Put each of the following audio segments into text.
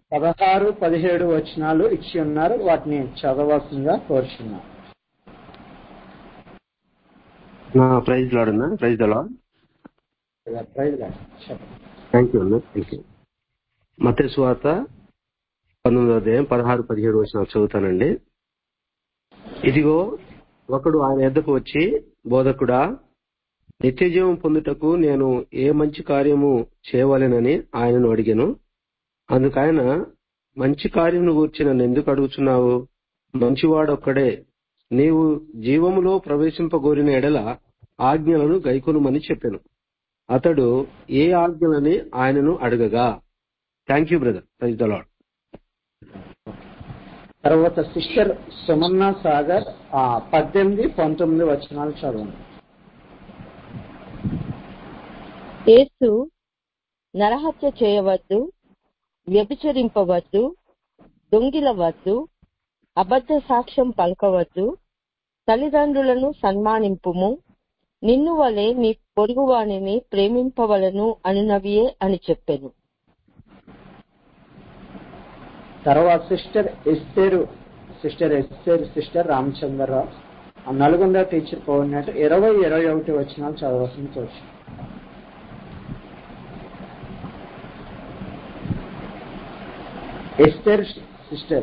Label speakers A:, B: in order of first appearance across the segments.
A: పదహారు పదిహేడు వచనాలు ఇచ్చి ఉన్నారు వాటిని చదవాల్సిందిగా కోరుచున్నాం
B: నా ప్రైజ్ లాడన్నా ప్రైజ్ అలా
A: ప్రైజ్ లార్డ్. చెప్పండి
B: థ్యాంక్ యూ అన్న థ్యాంక్ యూ మత స్వాత పంతొమ్మిదో అధ్యాయం పదహారు పదిహేడు వచ్చిన చదువుతానండి ఇదిగో ఒకడు ఆయన ఎద్దకు వచ్చి బోధకుడా నిత్యజీవం పొందుటకు నేను ఏ మంచి కార్యము చేయవలెనని ఆయనను అడిగాను అందుకైన మంచి కార్యమును గూర్చి నన్ను ఎందుకు అడుగుచున్నావు మంచివాడొక్కడే నీవు జీవములో ప్రవేశింపగోరిన ఎడల ఆజ్ఞలను గైకొనుమని చెప్పాను అతడు ఏ ఆజ్ఞలని ఆయనను అడగగా thank you brother praise the lord
A: తర్వాత సిస్టర్ సుమన్న సాగర్ ఆ, పద్దెనిమిది పంతొమ్మిది వచనాలు చదవండి
C: యేసు నరహత్య చేయవద్దు వ్యభిచరింపవద్దు దొంగిలవద్దు అబద్ధ సాక్ష్యం పలకవద్దు తల్లిదండ్రులను సన్మానింపుము నిన్ను వలె నీ పొరుగువానిని ప్రేమింపవలను అనునవియే అని చెప్పాను
A: తర్వాత sister Esther sister Esther sister Ramachandrarao ఆ నల్గొండ టీచర్ కోఆర్డినేటర్ ఇరవై ఇరవై ఒకటి వచనాలు చదవాల్సింది కోరుచు ఎస్టర్ సిస్టర్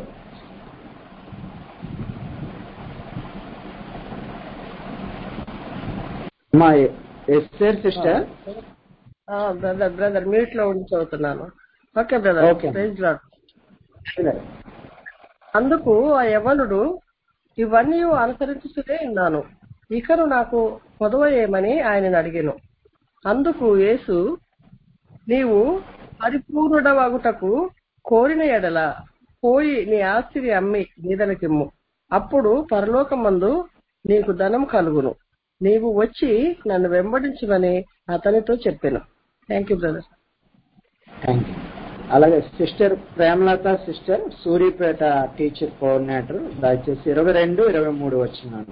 A: మా Esther sister
D: brother brother mute లో ఉండి చదువుతున్నాను okay brother
A: Okay.
D: Praise lord అందుకు ఆ యవనుడు ఇవన్నీ అనుసరించుతూనే ఉన్నాను ఇకను నాకు పొదవయేమని ఆయనను అడిగాను అందుకు యేసు నీవు పరిపూర్ణుడవగుటకు కోరిన ఎడల పోయి నీ ఆస్తిని అమ్మి బీదలకిమ్ము అప్పుడు పరలోకమందు నీకు ధనం కలుగును నీవు వచ్చి నన్ను వెంబడించమని అతనితో చెప్పాను thank you brother
A: thank you అలాగే sister Premalatha sister Suryapet teacher coordinator దయచేసి ఇరవై రెండు ఇరవై మూడు వచ్చినాను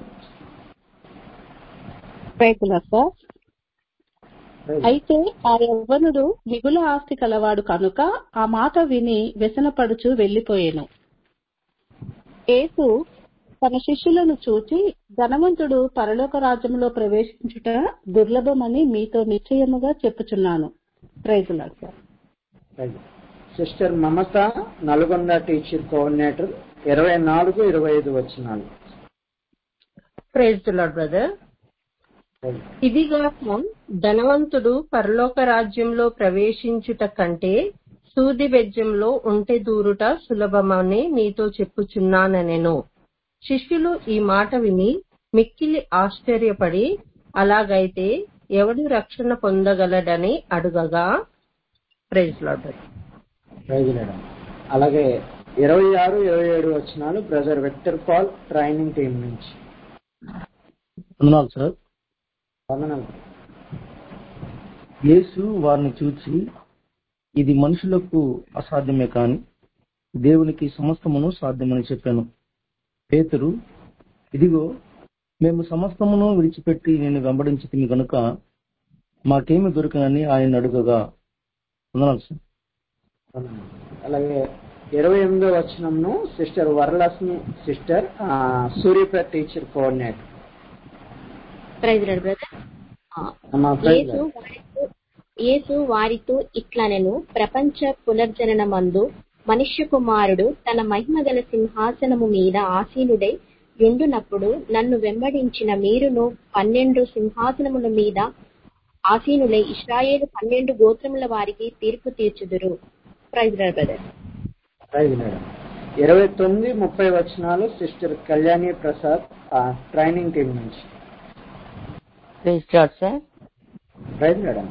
E: రైతుల సార్ అయితే ఆ యవ్వనుడు మిగుల ఆస్తి కలవాడు కనుక ఆ మాట విని వ్యసనపడుచు వెళ్లిపోయాను యేసు తన శిష్యులను చూచి ధనవంతుడు పరలోక రాజ్యంలో ప్రవేశించుట దుర్లభమని మీతో నిశ్చయముగా చెప్పుచున్నాను రైతుల sir
A: sister Mamata Nalgonda teacher coordinator ఇరవై నాలుగు ఇరవై ఐదు వచ్చినాలు
F: ప్రైజ్ లాడ్ బ్రదర్ ఇదిగాక ధనవంతుడు పరలోక రాజ్యంలో ప్రవేశించుట కంటే సూది బెజ్జంలో ఒంటె దూరుట సులభమని మీతో చెప్పుచున్నానెను శిష్యులు ఈ మాట విని మిక్కిలి ఆశ్చర్యపడి అలాగైతే ఎవడు రక్షణ పొందగలడని అడుగగా ప్రైజ్ లాడ్
A: ప్రైజ్ మేడం అలాగే ఇరవై ఆరు ఇరవై ఏడు వచ్చినాలు brother Victor Paul training team నుంచి
G: వందనాలు సార్
A: వందనాలు
G: యేసు వారిని చూచి ఇది మనుషులకు అసాధ్యమే కాని దేవునికి సమస్తమును సాధ్యమని చెప్పాను పేతురు ఇదిగో మేము సమస్తమును విడిచిపెట్టి నేను వెంబడించి గనుక మాకేమి దొరికినని ఆయన అడుగగా వందనాలు సార్
A: వందనాలు. అలాగే ఇరవై ఎనిమిదో వచనంను సిస్టర్ వరలక్ష్మి సిస్టర్ ఆ, Suryapet teacher coordinator
H: praise lord brother
A: అమ్మా, ప్రైజ్
H: యేసు
A: లార్డ్.
H: వారితో యేసు వారితో ఇట్లనెను ప్రపంచ పునర్జననమందు మనుష్య కుమారుడు తన మహిమ గల సింహాసనము మీద ఆసీనుడై యుండునప్పుడు నన్ను వెంబడించిన మీరును పన్నెండు సింహాసనముల మీద ఆసీనులై ఇస్రాయేలు పన్నెండు గోత్రముల వారికి తీర్పు తీర్చుదురు praise lord brother
A: praise madam ఇరవై తొమ్మిది ముప్పై వచనాలు సిస్టర్ కళ్యాణి ప్రసాద్ ఆ, ట్రైనింగ్ టీం నుంచి
C: praise lord sir
A: praise madam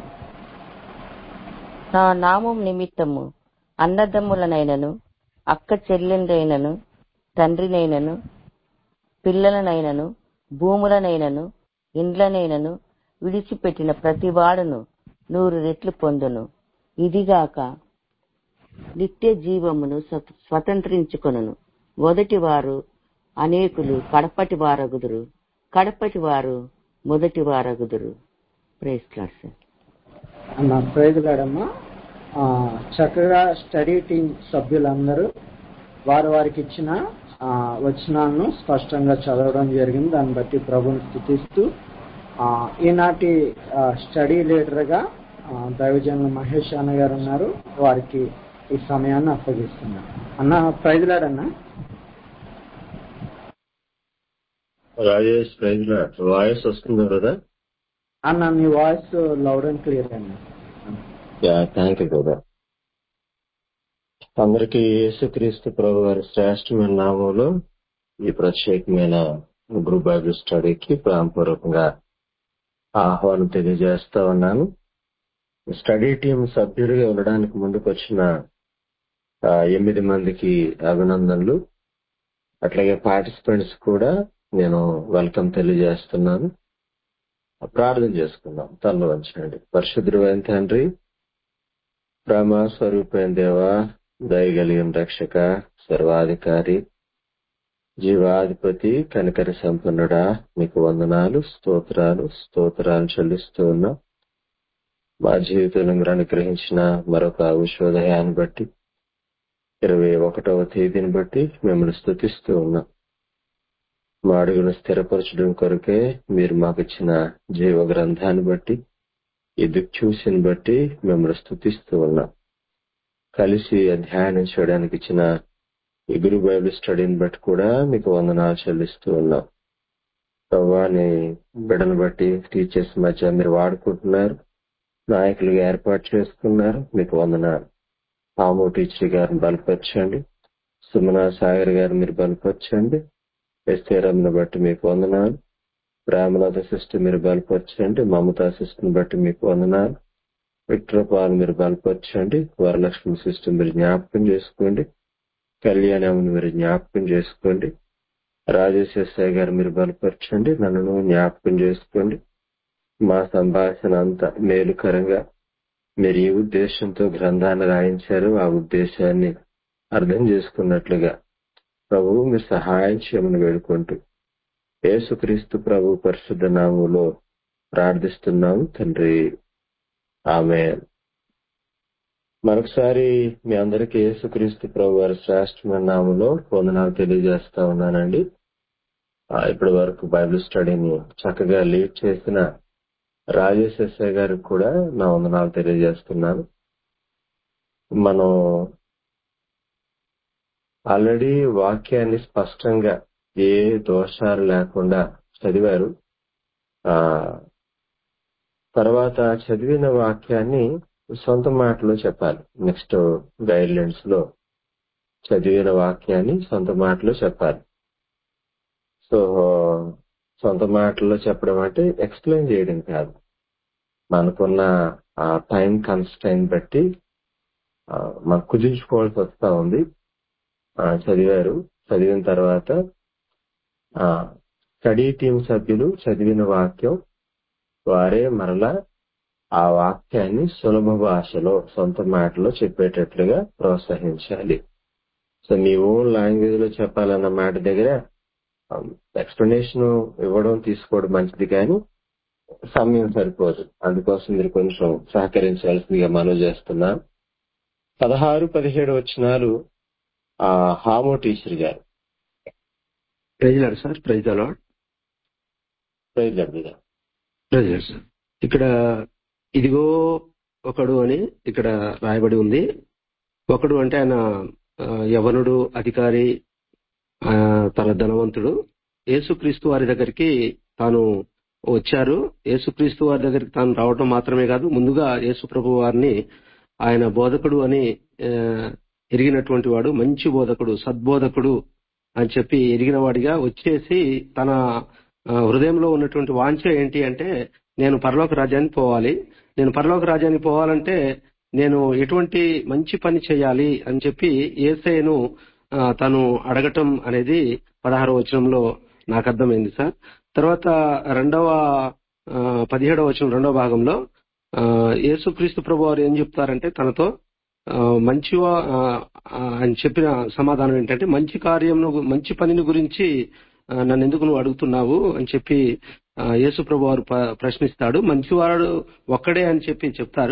C: నా నామం నిమిత్తము అన్నదమ్ములనైనను అక్క చెల్లెండ్రైనను తండ్రినైనను పిల్లలనైనను భూములనైనను ఇండ్లనైనను విడిచిపెట్టిన ప్రతివాడును నూరు రెట్లు పొందును ఇదిగాక నిత్య జీవమును స్వ- స్వతంత్రించుకొనును మొదటి వారు అనేకులు కడపటి వారగుదురు కడపటి వారు మొదటి వారగుదురు ప్రేస్ సార్
A: అమ్మా ప్రైజ్ మేడమ్మా ఆ, చక్కగా స్టడీ టీం సభ్యులందరూ వారు వారికి ఇచ్చిన ఆ, వచనాలను స్పష్టంగా చదవడం జరిగింది దాన్ని బట్టి ప్రభుని స్థుతిస్తూ ఆ, ఈనాటి ఆ, స్టడీ లీడర్గా ఆ, దైవజనులు మహేష్ అన్న గారు ఉన్నారు వారికి ఈ సమయాన్ని అప్పగిస్తున్నారు అన్న ప్రైజ్లాడన్నా
I: రాజేష్ ప్రైజ్ వాయిస్ వస్తుంది కదా
A: అన్న మీ వాయిస్ లౌడ్ అండ్ క్లియర్ అన్న
I: యా థ్యాంక్ యూ కదా అందరికీ యేసుక్రీస్తు ప్రభు వారి శ్రేష్టమైన నామంలో ఈ ప్రత్యేకమైన గ్రూప్ బైబిల్ స్టడీకి ప్రాణపూర్వకంగా ఆహ్వానం తెలియజేస్తా ఉన్నాను స్టడీ టీం సభ్యుడిగా ఉండడానికి ముందుకు వచ్చిన ఆ, ఎనిమిది మందికి అభినందనలు అట్లాగే పార్టిసిపెంట్స్ కూడా నేను వెల్కమ్ తెలియజేస్తున్నాను ప్రార్థన చేసుకుందాం తనలో వంచండి పరిశుద్ధుడు తండ్రి ప్రేమ స్వరూపైన దేవ దయగలిగిన రక్షక సర్వాధికారి జీవాధిపతి కనికర సంపన్నుడా మీకు వందనాలు స్తోత్రాలు స్తోత్రాలు చెల్లిస్తూ ఉన్నాం మా జీవితంలో అనుగ్రహించిన మరొక ఉషోదయాన్ని బట్టి ఇరవై ఒకటవ తేదీని బట్టి మిమ్మల్ని స్థుతిస్తూ ఉన్నాం మా అడుగును స్థిరపరచడం కొరకే మీరు మాకు ఇచ్చిన జీవ గ్రంథాన్ని బట్టి ఈ దిక్చూసిని బట్టి మిమ్మల్ని స్థుతిస్తూ ఉన్నాం కలిసి అధ్యయనం చేయడానికి ఇచ్చిన ఈ గురు బైబిల్ స్టడీని బట్టి కూడా మీకు వందనాలు చెల్లిస్తూ ఉన్నాం ప్రభాని బిడ్డను బట్టి టీచర్స్ మధ్య మీరు వాడుకుంటున్నారు నాయకులుగా ఏర్పాటు చేసుకున్నారు మీకు వందనాలు పాము టీచర్ గారిని బలపరచండి సుమనా సాగర్ గారు మీరు బలపరచండి ఎస్తేరమ్ను బట్టి మీకు వందనాలు ప్రేమలత సిస్టర్ మీరు బలపరచండి మమతా సిస్టర్ని బట్టి మీకు వందనాలు విక్టరపాలు మీరు బలపరచండి వరలక్ష్మి సిస్టర్ మీరు జ్ఞాపకం చేసుకోండి కళ్యాణమును మీరు జ్ఞాపకం చేసుకోండి రాజేశ్వర గారు మీరు బలపరచండి నన్ను జ్ఞాపకం చేసుకోండి మా సంభాషణ అంతా మేలుకరంగా మీరు ఈ ఉద్దేశంతో గ్రంథాన్ని రాయించారు ఆ ఉద్దేశాన్ని అర్థం చేసుకున్నట్లుగా ప్రభువు మీరు సహాయం చేయమని వేడుకుంటూ యేసుక్రీస్తు ప్రభు పరిశుద్ధ నామంలో ప్రార్థిస్తున్నాము తండ్రి ఆమె మరొకసారి మీ అందరికీ యేసుక్రీస్తు ప్రభు వారి శ్రేష్టమైన నామంలో వందనాలు తెలియజేస్తా ఉన్నానండి ఆ, ఇప్పటి వరకు బైబిల్ స్టడీని చక్కగా లీడ్ చేసిన రాజేష్ ఎస్ఐ గారికి కూడా నా వందనాలు తెలియజేస్తున్నాను మనం ఆల్రెడీ వాక్యాన్ని స్పష్టంగా ఏ దోషాలు లేకుండా చదివారు ఆ తర్వాత చదివిన వాక్యాన్ని సొంత మాటలో చెప్పాలి నెక్స్ట్ గైడ్ లైన్స్ లో చదివిన వాక్యాన్ని సొంత మాటలో చెప్పాలి సో సొంత మాటల్లో చెప్పడం అంటే ఎక్స్ప్లెయిన్ చేయడం కాదు మనకున్న ఆ టైం కన్స్టైన్ బట్టి ఆ, మనం కుదించుకోవాల్సి వస్తా ఉంది ఆ, చదివారు చదివిన తర్వాత ఆ స్టడీ టీం సభ్యులు చదివిన వాక్యం వారే మరలా ఆ వాక్యాన్ని సులభ భాషలో సొంత మాటలో చెప్పేటట్లుగా ప్రోత్సహించాలి సో మీ ఓన్ లాంగ్వేజ్ లో చెప్పాలన్న మాట దగ్గర ఎక్స్ప్లెనేషన్ ఇవ్వడం తీసుకోవడం మంచిది కానీ సమయం సరిపోదు అందుకోసం మీరు కొంచెం సహకరించాల్సిందిగా మనవి చేస్తున్నాం పదహారు పదిహేడు వచ్చినాలు ఆ హామో టీచర్ గారు
B: ప్రైజ్ లాడ్ సార్ ప్రైజ్ అలాడ్
I: ప్రైజ్ అడ్డుగా
B: ప్రైజ్ లాడ్ సార్ ఇక్కడ ఇదిగో ఒకడు అని ఇక్కడ రాయబడి ఉంది ఒకడు అంటే ఆయన ఆ, యవనుడు అధికారి ఆ, తన ధనవంతుడు యేసుక్రీస్తు వారి దగ్గరికి తాను వచ్చారు యేసుక్రీస్తు వారి దగ్గరికి తాను రావడం మాత్రమే కాదు ముందుగా యేసు ప్రభు వారిని ఆయన బోధకుడు అని ఆ, ఎరిగినటువంటి వాడు మంచి బోధకుడు సద్బోధకుడు అని చెప్పి ఎరిగిన వాడిగా వచ్చేసి తన ఆ, హృదయంలో ఉన్నటువంటి వాంఛ ఏంటి అంటే నేను పరలోక రాజ్యానికి పోవాలి నేను పరలోక రాజ్యానికి పోవాలంటే నేను ఎటువంటి మంచి పని చేయాలి అని చెప్పి ఏసైను ఆ, తను అడగటం అనేది పదహారవ వచనంలో నాకు అర్థమైంది సార్ తర్వాత రెండవ ఆ, పదిహేడవ వచనం రెండవ భాగంలో ఆ, యేసుక్రీస్తు ప్రభు వారు ఏం చెప్తారంటే తనతో ఆ, మంచివా ఆ, ఆ, అని చెప్పిన సమాధానం ఏంటంటే మంచి కార్యం మంచి పనిని గురించి ఆ, నన్ను ఎందుకు నువ్వు అడుగుతున్నావు అని చెప్పి ఆ, యేసు ప్రభు వారు ప్ర- ప్రశ్నిస్తాడు మంచివాడు ఒక్కడే అని చెప్పి చెప్తారు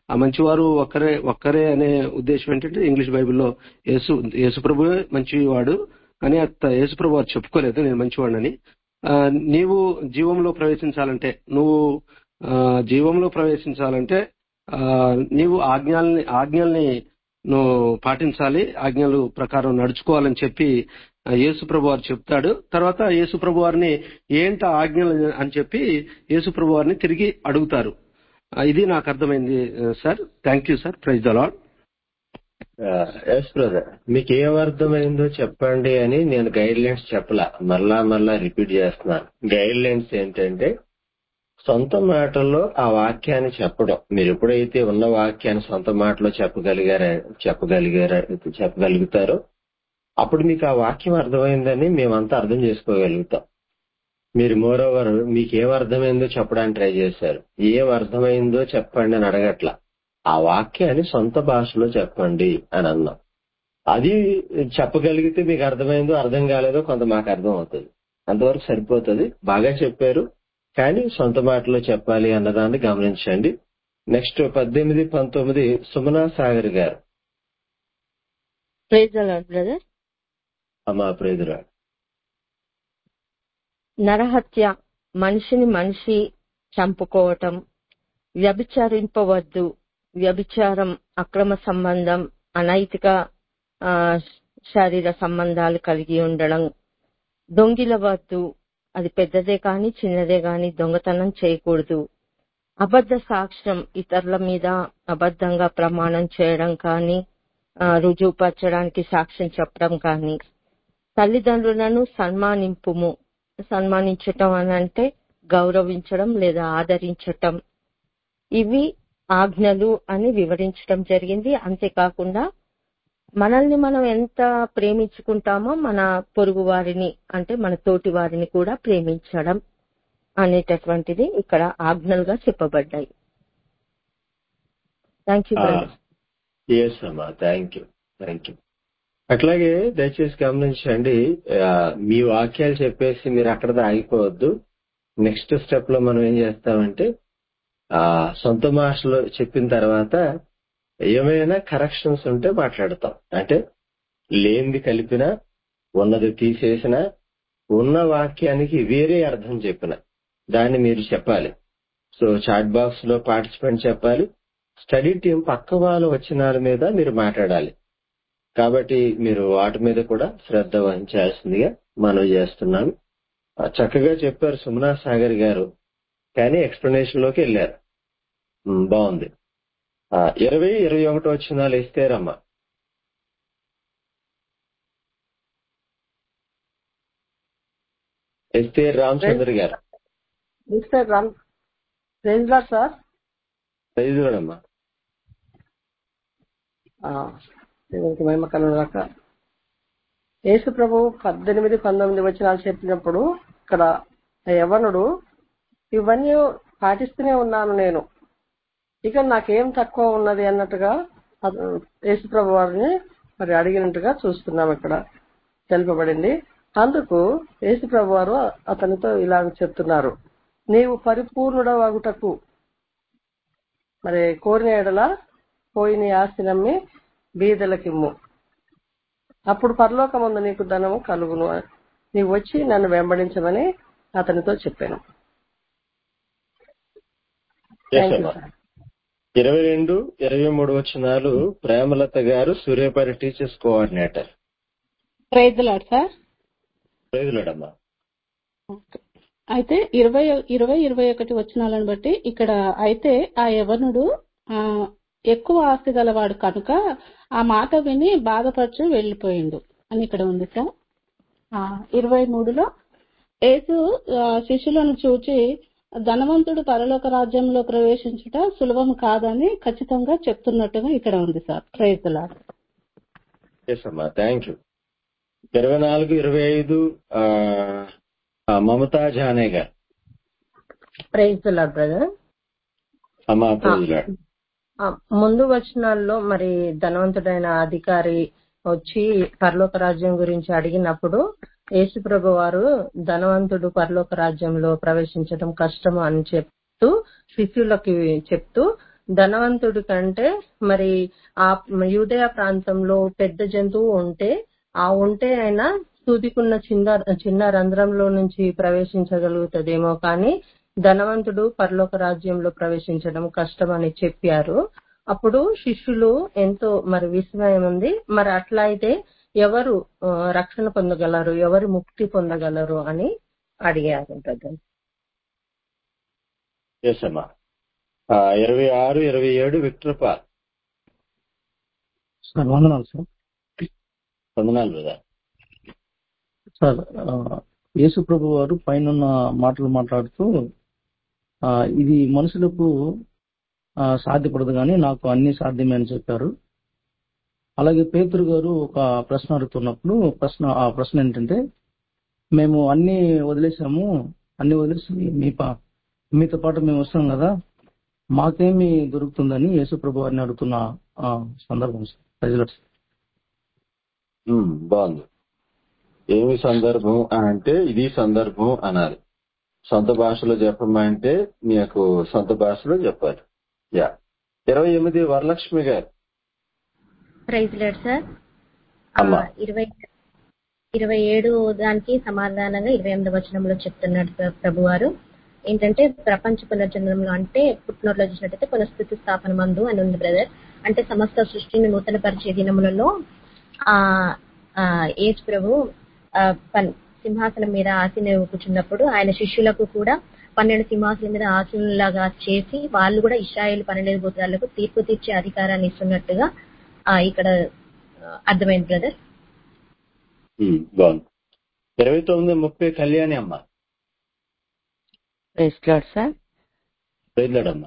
B: ఆ మంచివారు ఒక్కరే ఒక్కరే అనే ఉద్దేశం ఏంటంటే ఇంగ్లీష్ బైబిల్లో యేసు యేసు ప్రభువే మంచివాడు కానీ అత్త యేసు ప్రభు వారు చెప్పుకోలేదు నేను మంచివాడినని ఆ, నీవు జీవంలో ప్రవేశించాలంటే నువ్వు ఆ, జీవంలో ప్రవేశించాలంటే ఆ, నీవు ఆజ్ఞల్ని ఆజ్ఞల్ని నువ్వు పాటించాలి ఆజ్ఞలు ప్రకారం నడుచుకోవాలని చెప్పి ఆ, యేసు ప్రభు వారు చెప్తాడు తర్వాత యేసు ప్రభు వారిని ఏంట ఆజ్ఞలు అని చెప్పి యేసు ప్రభు వారిని తిరిగి అడుగుతారు ఆ, ఇది నాకు అర్థమైంది ఆ, sir thank you sir praise the lord
I: yes brother మీకు ఏం అర్థమైందో చెప్పండి అని నేను గైడ్ లైన్స్ చెప్పలా మళ్ళా మళ్ళా రిపీట్ చేస్తున్నాను గైడ్ లైన్స్ ఏంటంటే సొంత మాటల్లో ఆ వాక్యాన్ని చెప్పడం మీరు ఎప్పుడైతే ఉన్న వాక్యాన్ని సొంత మాటలో చెప్పగలిగారా చెప్పగలిగారా చెప్పగలుగుతారో అప్పుడు మీకు ఆ వాక్యం అర్థమైందని మేమంతా అర్థం చేసుకోగలుగుతాం మీరు మోరోవర్ మీకు ఏం అర్థమైందో చెప్పడానికి ట్రై చేశారు ఏం అర్థమైందో చెప్పండి అని అడగట్లా ఆ వాక్యాన్ని సొంత భాషలో చెప్పండి అని అన్నాం అది చెప్పగలిగితే మీకు అర్థమైందో అర్థం కాలేదో కొంత మాకు అర్థం అవుతుంది అంతవరకు సరిపోతుంది బాగా చెప్పారు కానీ సొంత మాటలో చెప్పాలి అన్నదాన్ని గమనించండి నెక్స్ట్ పద్దెనిమిది పంతొమ్మిది సుమనా సాగర్ గారు
F: ప్రైజ్ బ్రదర్
I: అమ్మా ప్రేదురా
F: నరహత్య మనిషిని మనిషి చంపుకోవటం వ్యభిచరింపవద్దు వ్యభిచారం అక్రమ సంబంధం అనైతిక ఆ, శారీర సంబంధాలు కలిగి ఉండడం దొంగిలవద్దు అది పెద్దదే కాని చిన్నదే కాని దొంగతనం చేయకూడదు అబద్ధ సాక్ష్యం ఇతరుల మీద అబద్ధంగా ప్రమాణం చేయడం కానీ ఆ, రుజువుపరచడానికి సాక్ష్యం చెప్పడం కానీ తల్లిదండ్రులను సన్మానింపుము సన్మానించటం అని అంటే గౌరవించడం లేదా ఆదరించటం ఇవి ఆజ్ఞలు అని వివరించడం జరిగింది అంతేకాకుండా మనల్ని మనం ఎంత ప్రేమించుకుంటామో మన పొరుగు వారిని అంటే మన తోటి వారిని కూడా ప్రేమించడం అనేటటువంటిది ఇక్కడ ఆజ్ఞలుగా చెప్పబడ్డాయి థ్యాంక్ యూ బ్రదర్
I: ఎస్ అమ్మా థ్యాంక్ యూ థ్యాంక్ యూ అట్లాగే దయచేసి గమనించండి ఆ, మీ వాక్యాలు చెప్పేసి మీరు అక్కడ ఆగిపోవద్దు నెక్స్ట్ స్టెప్ లో మనం ఏం చేస్తామంటే ఆ సొంత భాషలో చెప్పిన తర్వాత ఏమైనా కరెక్షన్స్ ఉంటే మాట్లాడతాం అంటే లేనిది కలిపినా ఉన్నది తీసేసినా ఉన్న వాక్యానికి వేరే అర్థం చెప్పిన దాన్ని మీరు చెప్పాలి సో చాట్ బాక్స్ లో పార్టిసిపెంట్ చెప్పాలి స్టడీ టీం పక్క వాళ్ళ వచ్చినాల మీద మీరు మాట్లాడాలి కాబట్టి మీరు వాటి మీద కూడా శ్రద్ధ వహించాల్సిందిగా మనం చేస్తున్నాను ఆ, చక్కగా చెప్పారు సుమనా సాగర్ గారు కానీ ఎక్స్ప్లెనేషన్ లోకి వెళ్ళారు ఉమ్, బాగుంది ఆ, ఇరవై ఇరవై ఒకటి వచ్చినాలు ఇస్తేరమ్మా ఎస్తే రామచంద్ర గారు
D: Instagram praise lord sir
I: praise అమ్మా
D: ఆ, దేవునికి మహిమ కలుగుగాక యేసు ప్రభు పద్దెనిమిది పంతొమ్మిది వచనాలు చెప్పినప్పుడు ఇక్కడ ఆ యవనుడు ఇవన్నీ పాటిస్తూనే ఉన్నాను నేను ఇక నాకేం తక్కువ ఉన్నది అన్నట్టుగా అత- యేసు ప్రభు వారిని మరి అడిగినట్టుగా చూస్తున్నాం ఇక్కడ తెలుపబడింది అందుకు యేసు ప్రభు వారు అతనితో ఇలా చెప్తున్నారు నీవు పరిపూర్ణుడవగుటకు మరి కోరిన ఎడల పోయి నీ ఆస్తి నమ్మి బీదలకిమ్ము అప్పుడు పరలోకమందు నీకు ధనము కలుగును నీవు వచ్చి నన్ను వెంబడించమని అతనితో చెప్పాను
I: Yes,
D: థ్యాంక్ యూ
I: అమ్మా.
D: సార్
I: ఇరవై రెండు ఇరవై మూడు వచ్చినాలు ప్రేమలత గారు Suryapet teachers coordinator
E: praise lord sir
I: ప్రైజులడమ్మా
E: అయితే ఇరవై ఇరవై ఇరవై ఒకటి వచనాలను బట్టి ఇక్కడ అయితే ఆ యవనుడు ఆ, ఎక్కువ ఆస్తి గలవాడు కనుక ఆ మాట విని బాధపరచు వెళ్లిపోయిండు అని ఇక్కడ ఉంది సార్ ఆ, ఇరవై మూడులో యేసు ఆ, శిష్యులను చూచి ధనవంతుడు పరలోక రాజ్యంలో ప్రవేశించుట సులభం కాదని ఖచ్చితంగా చెప్తున్నట్టుగా ఇక్కడ ఉంది సార్ ప్రైజ్ లాడ్
I: ఎస్ అమ్మా థ్యాంక్ యూ ఇరవై నాలుగు ఇరవై ఐదు ఆ, ఆ, మమతా జానే గారు
F: ప్రైజ్ బ్రదర్
I: అమ్మా ప్రైజులాడు
F: ఆ, ముందు వచనాల్లో మరి ధనవంతుడైన అధికారి వచ్చి పరలోక రాజ్యం గురించి అడిగినప్పుడు యేసుప్రభు వారు ధనవంతుడు పరలోక రాజ్యంలో ప్రవేశించడం కష్టము అని చెప్తూ శిష్యులకి చెప్తూ ధనవంతుడి కంటే మరి ఆ యూదయ ప్రాంతంలో పెద్ద జంతువు ఉంటే ఆ ఉంటే అయినా సూదికున్న చిన్న చిన్న రంధ్రంలో నుంచి ప్రవేశించగలుగుతుందేమో కానీ ధనవంతుడు పరలోక రాజ్యంలో ప్రవేశించడం కష్టమని చెప్పారు అప్పుడు శిష్యులు ఎంతో మరి విస్మయం ఉంది మరి అట్లా అయితే ఎవరు ఆ, రక్షణ పొందగలరు ఎవరు ముక్తి పొందగలరు అని అడిగారు బ్రదర్
I: ఎస్ అమ్మా ఆ, ఇరవై ఆరు ఇరవై ఏడు విక్టర్ పాల్
G: సార్ వందనాలు సార్
I: వందనాలు కదా
G: సార్ ఆ, యేసు ప్రభు వారు పైన మాటలు మాట్లాడుతూ ఆ, ఇది మనుషులకు ఆ, సాధ్యపడదు కానీ నాకు అన్ని సాధ్యమే అని చెప్పారు అలాగే పేతురు గారు ఒక ప్రశ్న అడుగుతున్నప్పుడు ప్రశ్న ఆ ప్రశ్న ఏంటంటే మేము అన్ని వదిలేసాము అన్ని వదిలేసి మీ పా మీతో పాటు మేము వస్తాం కదా మాకేమి దొరుకుతుందని యేసు ప్రభు వారిని అడుగుతున్న ఆ, సందర్భం సార్ ప్రజలు
I: ఉమ్, బాగుంది ఏమి సందర్భం అని అంటే ఇది సందర్భం అనాలి సొంత భాషలో చెప్పమంటే మీకు సొంత భాషలో చెప్పాలి యా ఇరవై ఎనిమిది వరలక్ష్మి గారు
H: ప్రైజ్ లేడు సార్ ఆ,
I: అమ్మా.
H: ఇరవై ఇరవై ఏడు దానికి సమాధానంగా ఇరవై ఎనిమిది వచనంలో చెప్తున్నాడు ప్ర- ప్రభువారు ఏంటంటే ప్రపంచ పునర్జన్మంలో అంటే పుట్టినోట్లో చూసినట్టయితే పునఃస్థితి స్థాపన మందు అని ఉంది బ్రదర్ అంటే సమస్త సృష్టిని నూతన పరిచయ దినములలో ఆ ఆ, యేసు ప్రభు ఆ, పన్- సింహాసనం మీద ఆశని కూర్చున్నప్పుడు ఆయన శిష్యులకు కూడా పన్నెండు సింహాసనం మీద ఆశలాగా చేసి వాళ్ళు కూడా ఇస్రాయేల్ పన్నెండు గోత్రాలకు తీర్పు తీర్చే అధికారాన్ని ఇస్తున్నట్టుగా ఆ, ఇక్కడ ఆ, అర్థమైంది బ్రదర్
I: ఉమ్, బాగుంది ఇరవై తొమ్మిది ముప్పై కళ్యాణి అమ్మ
C: ప్రైజ్ లార్డ్ సార్
I: బయలుదేరమ్మ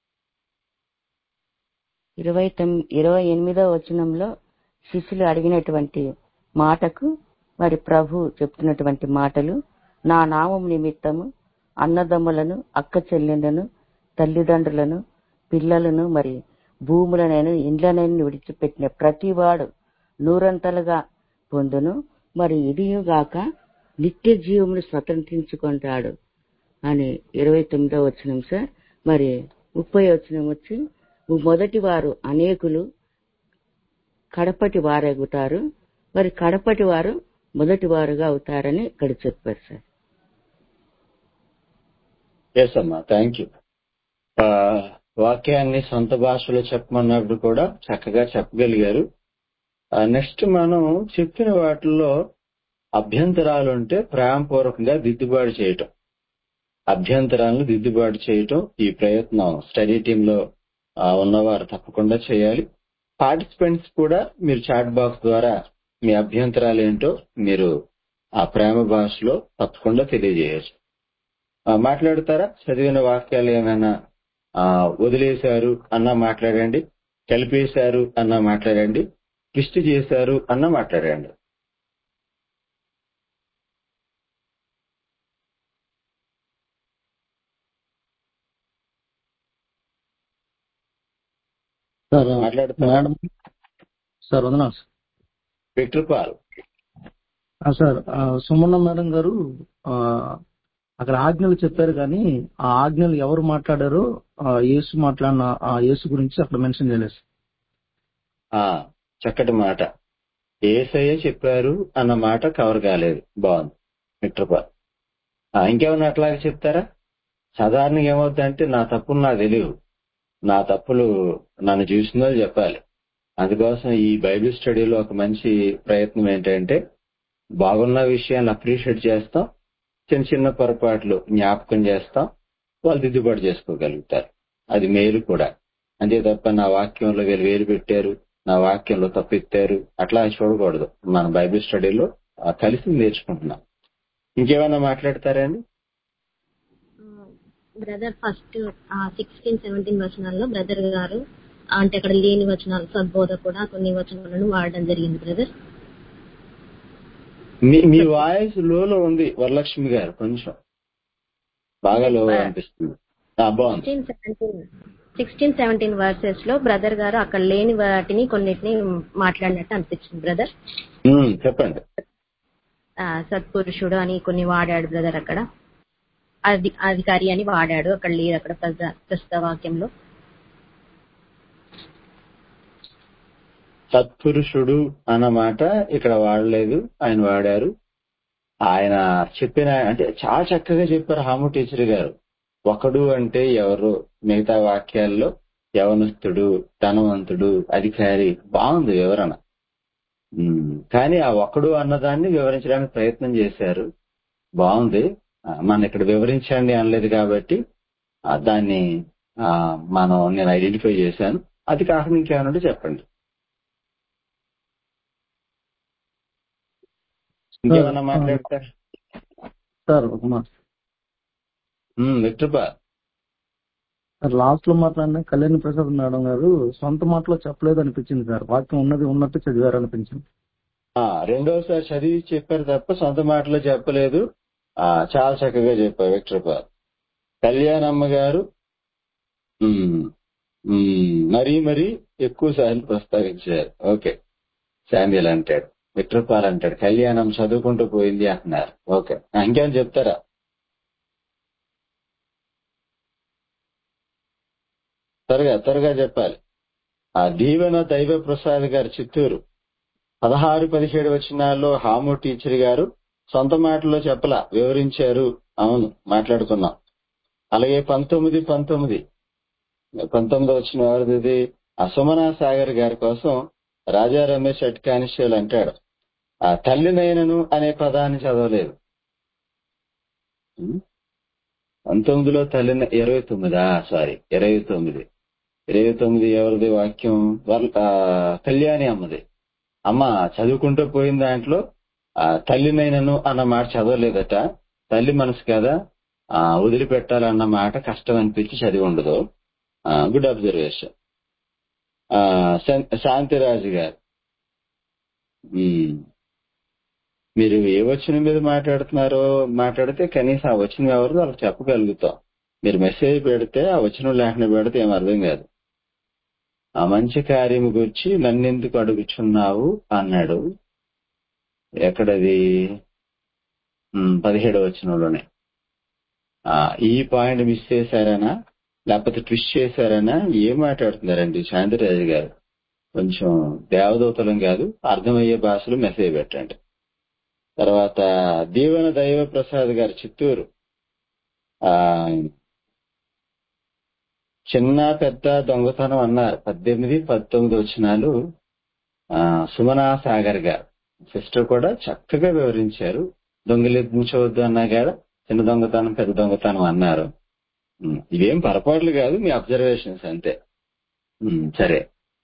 C: ఇరవై తొమ్మిది ఇరవై ఎనిమిదో వచనంలో శిష్యులు అడిగినటువంటి మాటకు మరి ప్రభు చెప్తున్నటువంటి మాటలు నా నామం నిమిత్తము అన్నదమ్ములను అక్క చెల్లెండ్లను తల్లిదండ్రులను పిల్లలను మరి భూములనైనా ఇండ్లనైనా విడిచిపెట్టిన ప్రతివాడు నూరంతలుగా పొందును మరి ఇదియుగాక నిత్య జీవమును స్వతంత్రించుకుంటాడు అని ఇరవై తొమ్మిదో వచనం సార్ మరి ముప్పై వచనం వచ్చి మొదటి వారు అనేకులు కడపటి వారగుతారు మరి కడపటి వారు మొదటి వారుగా అవుతారని ఇక్కడ చెప్పారు సార్
I: ఎస్ అమ్మా థ్యాంక్ యూ వాక్యాన్ని సొంత భాషలో చెప్పమన్నప్పుడు కూడా చక్కగా చెప్పగలిగారు నెక్స్ట్ మనం చెప్పిన వాటిల్లో అభ్యంతరాలు ఉంటే ప్రేమపూర్వకంగా దిద్దుబాటు చేయటం అభ్యంతరాలను దిద్దుబాటు చేయటం ఈ ప్రయత్నం స్టడీ టీమ్ లో ఆ, ఉన్నవారు తప్పకుండా చేయాలి పార్టిసిపెంట్స్ కూడా మీరు చాట్ బాక్స్ ద్వారా మీ అభ్యంతరాలు ఏంటో మీరు ఆ ప్రేమ భాషలో తప్పకుండా తెలియజేయచ్చు ఆ, మాట్లాడతారా చదివిన వాక్యాలు ఏమైనా ఆ, వదిలేశారు అన్నా మాట్లాడండి కలిపేశారు అన్నా మాట్లాడండి ట్విస్ట్ చేశారు అన్నా మాట్లాడండి
G: సార్
I: మాట్లాడతారా
G: మేడం సార్ వందనాలు సార్.
I: విక్టర్ పాల్
G: ఆ, సార్ ఆ, సుమన్న మేడం గారు ఆ, అక్కడ ఆజ్ఞలు చెప్పారు కానీ ఆ ఆజ్ఞలు ఎవరు మాట్లాడారో ఆ, యేసు మాట్లాడిన ఆ యేసు గురించి అక్కడ మెన్షన్ చేయలేదు సార్.
I: ఆ చక్కటి మాట ఏసయ్య చెప్పారు అన్న మాట కవర్ కాలేదు బాగుంది విక్టర్ పాల్ ఆ, ఇంకేమన్నా అట్లాగే చెప్తారా సాధారణంగా ఏమవుతుందంటే నా తప్పులు నాకు తెలియవు నా తప్పులు నన్ను చూసిందో చెప్పాలి అందుకోసం ఈ బైబిల్ స్టడీలో ఒక మంచి ప్రయత్నం ఏంటంటే బాగున్న విషయాన్ని అప్రిషియేట్ చేస్తాం చిన్న చిన్న పొరపాట్లు జ్ఞాపకం చేస్తాం వాళ్ళు దిద్దుబాటు చేసుకోగలుగుతారు అది మేలు కూడా అంతే తప్ప నా వాక్యంలో వీళ్ళు వేలు పెట్టారు నా వాక్యంలో తప్పెత్తారు అట్లా చూడకూడదు మన బైబిల్ స్టడీలో ఆ, కలిసి నేర్చుకుంటున్నాం ఇంకేమైనా మాట్లాడతారా అండి
H: బ్రదర్ ఫస్ట్ సిక్స్టీన్ సెవెంటీన్ వచనాల్లో బ్రదర్ గారు అంటే అక్కడ లేని వచనాలు సద్బోధ కూడా కొన్ని వచనాలను వాడడం జరిగింది బ్రదర్
I: మీ మీ వాయిస్ లోలో ఉంది వరలక్ష్మి గారు కొంచెం బాగా లో అనిపిస్తుంది ఆ, బాగుంది
H: sixteen seventeen sixteen seventeen verses లో బ్రదర్ గారు అక్కడ లేని వాటిని కొన్నిటిని మాట్లాడినట్టు అనిపించింది బ్రదర్
I: ఉమ్, చెప్పండి
H: సత్పురుషుడు అని కొన్ని వాడాడు బ్రదర్ అక్కడ అది అధికారి అని వాడాడు అక్కడ లేదు అక్కడ ప్రజ- ప్రస్తుత వాక్యంలో
J: సత్పురుషుడు అన్నమాట ఇక్కడ వాడలేదు ఆయన వాడారు ఆయన చెప్పిన అంటే చాలా చక్కగా చెప్పారు హాము టీచర్ గారు ఒకడు అంటే ఎవరు మిగతా వాక్యాల్లో యవనస్తుడు ధనవంతుడు అధికారి బాగుంది వివరణ ఉమ్, కానీ ఆ ఒకడు అన్నదాన్ని వివరించడానికి ప్రయత్నం చేశారు బాగుంది ఆ, మన ఇక్కడ వివరించండి అనలేదు కాబట్టి ఆ, దాన్ని ఆ, మనం నేను ఐడెంటిఫై చేశాను అది కాకుండా ఇంకేమైనా ఉంటే చెప్పండి ఇంకేమన్నా మాట్లాడతారు
G: సార్ ఒక మాట
J: విక్టర్పా
G: సార్ లాస్ట్ లో మాట్లాడిన కళ్యాణ్ ప్రసాద్ మేడం గారు సొంత మాటలో చెప్పలేదు అనిపించింది సార్ వాక్యం ఉన్నది ఉన్నట్టు చదివారు అనిపించింది
J: ఆ, రెండోసారి చదివి చెప్పారు తప్ప సొంత మాటలో చెప్పలేదు ఆ, చాలా చక్కగా చెప్పారు విక్టర్పాల్ కళ్యాణమ్మ గారు ఉమ్, ఉమ్, మరీ మరీ ఎక్కువ సార్లు ప్రస్తావించారు ఓకే శామ్యుల్ అంటాడు విక్టర్పాల్ అంటాడు కళ్యాణం చదువుకుంటూ పోయింది అంటున్నారు ఓకే ఆ, ఇంకేం చెప్తారా త్వరగా త్వరగా చెప్పాలి ఆ దీవెన దైవ ప్రసాద్ గారు చిత్తూరు పదహారు పదిహేడు వచనాల్లో హాము టీచర్ గారు సొంత మాటలో చెప్పలా వివరించారు అవును మాట్లాడుకున్నాం అలాగే పంతొమ్మిది పంతొమ్మిది పంతొమ్మిది వచ్చిన వారిది అసుమనా సాగర్ గారి కోసం రాజా రమేష్ అట్కానిషేల్ అంటాడు ఆ తల్లినైనను అనే పదాన్ని చదవలేదు ఉం? పంతొమ్మిదిలో తల్లి ఇరవై తొమ్మిదా సారీ ఇరవై తొమ్మిది ఇరవై తొమ్మిది ఎవరిది వాక్యం వాళ్ళ ఆ, కళ్యాణి అమ్మది అమ్మ చదువుకుంటూ పోయిన దాంట్లో ఆ, తల్లినైనను అన్న మాట చదవలేదట తల్లి మనసు కదా ఆ, వదిలిపెట్టాలన్న మాట కష్టం అనిపించి చదివి ఉండదు గుడ్ అబ్జర్వేషన్ శాంతిరాజు గారు ఉమ్, మీరు ఏ వచనం మీద మాట్లాడుతున్నారో మాట్లాడితే కనీసం ఆ వచనం ఎవరు వాళ్ళకి చెప్పగలుగుతాం మీరు మెసేజ్ పెడితే ఆ వచనం లేకుండా పెడితే ఏం అర్థం కాదు ఆ మంచి కార్యము గురించి నన్నెందుకు అడుగుచున్నావు అన్నాడు ఎక్కడది ఉమ్, పదిహేడవ వచనంలోనే ఆ, ఈ పాయింట్ మిస్ చేశారనా లేకపోతే ట్విస్ట్ చేశారనా ఏం మాట్లాడుతున్నారండి శాంతిరాజు గారు కొంచెం దేవదూతలం కాదు అర్థమయ్యే భాషలో మెసేజ్ పెట్టండి తర్వాత దీవెన దైవ ప్రసాద్ గారు చిత్తూరు ఆ చిన్న పెద్ద దొంగతనం అన్నారు పద్దెనిమిది పంతొమ్మిది వచ్చినాలు ఆ, సుమనా సాగర్ గారు సిస్టర్ కూడా చక్కగా వివరించారు దొంగలించవద్దు అన్నా కూడా చిన్న దొంగతనం పెద్ద దొంగతనం అన్నారు ఉమ్, ఇవేం పొరపాట్లు కాదు మీ అబ్జర్వేషన్స్ అంతే ఉమ్, సరే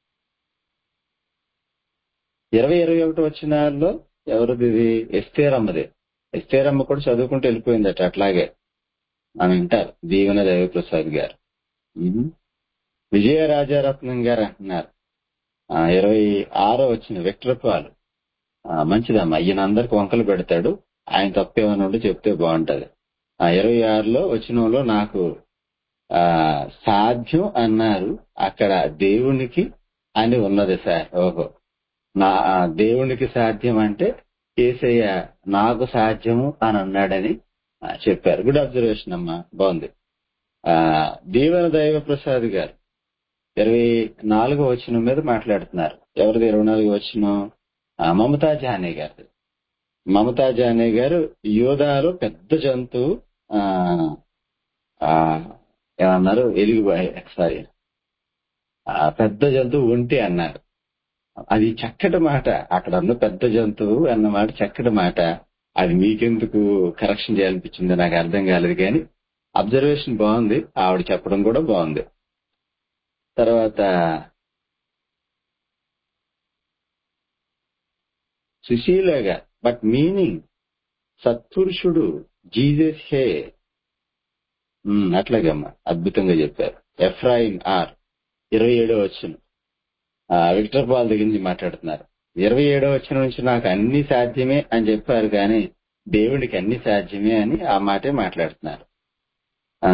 J: ఇరవై ఇరవై ఒకటి వచ్చినాల్లో ఎవరిది ఇది ఎస్తేరమ్మది ఎస్తేరమ్మ కూడా చదువుకుంటూ వెళ్ళిపోయిందట అట్లాగే అని అంటారు దీవెన దేవప్రసాద్ గారు ఉమ్. విజయ రాజారత్నం గారు అంటున్నారు ఆ, ఇరవై ఆరో వచ్చిన విక్టర్పాలు ఆ, మంచిదమ్మా ఈయన అందరికి వంకలు పెడతాడు ఆయన తప్పేమని ఉంటే చెప్తే బాగుంటది ఆ ఇరవై ఆరులో వచ్చినంలో నాకు ఆ సాధ్యం అన్నారు అక్కడ దేవునికి అని ఉన్నది సార్ ఓహో నా ఆ దేవునికి సాధ్యం అంటే ఏసయ్య నాకు సాధ్యము అని అన్నాడని ఆ, చెప్పారు గుడ్ అబ్జర్వేషన్ అమ్మా బాగుంది ఆ దీవెన దైవ ప్రసాద్ గారు ఇరవై నాలుగో వచనం మీద మాట్లాడుతున్నారు ఎవరిది ఇరవై నాలుగో వచనం ఆ, మమతా జానే గారు మమతా జానే గారు యోధాలో పెద్ద జంతువు ఆ, ఆ, ఏమన్నారు ఎలుగు సారీ ఆ, పెద్ద జంతువు ఒంటి అన్నారు అది చక్కటి మాట అక్కడ ఉన్న పెద్ద జంతువు అన్న మాట చక్కటి మాట అది మీకెందుకు కరెక్షన్ చేయాలనిపించింది నాకు అర్థం కాలేదు కానీ అబ్జర్వేషన్ బాగుంది ఆవిడ చెప్పడం కూడా బాగుంది తర్వాత సుశీలగా బట్ మీనింగ్ సత్పురుషుడు జీజస్ హే ఉమ్, అట్లాగమ్మా అద్భుతంగా చెప్పారు ఎఫ్రాయిం ఆర్ ఇరవై ఏడో వచ్చిన విక్టర్ పాల్ దగ్గర నుంచి మాట్లాడుతున్నారు ఇరవై ఏడో వచ్చిన నుంచి నాకు అన్ని సాధ్యమే అని చెప్పారు కానీ దేవుడికి అన్ని సాధ్యమే అని ఆ మాటే మాట్లాడుతున్నారు ఆ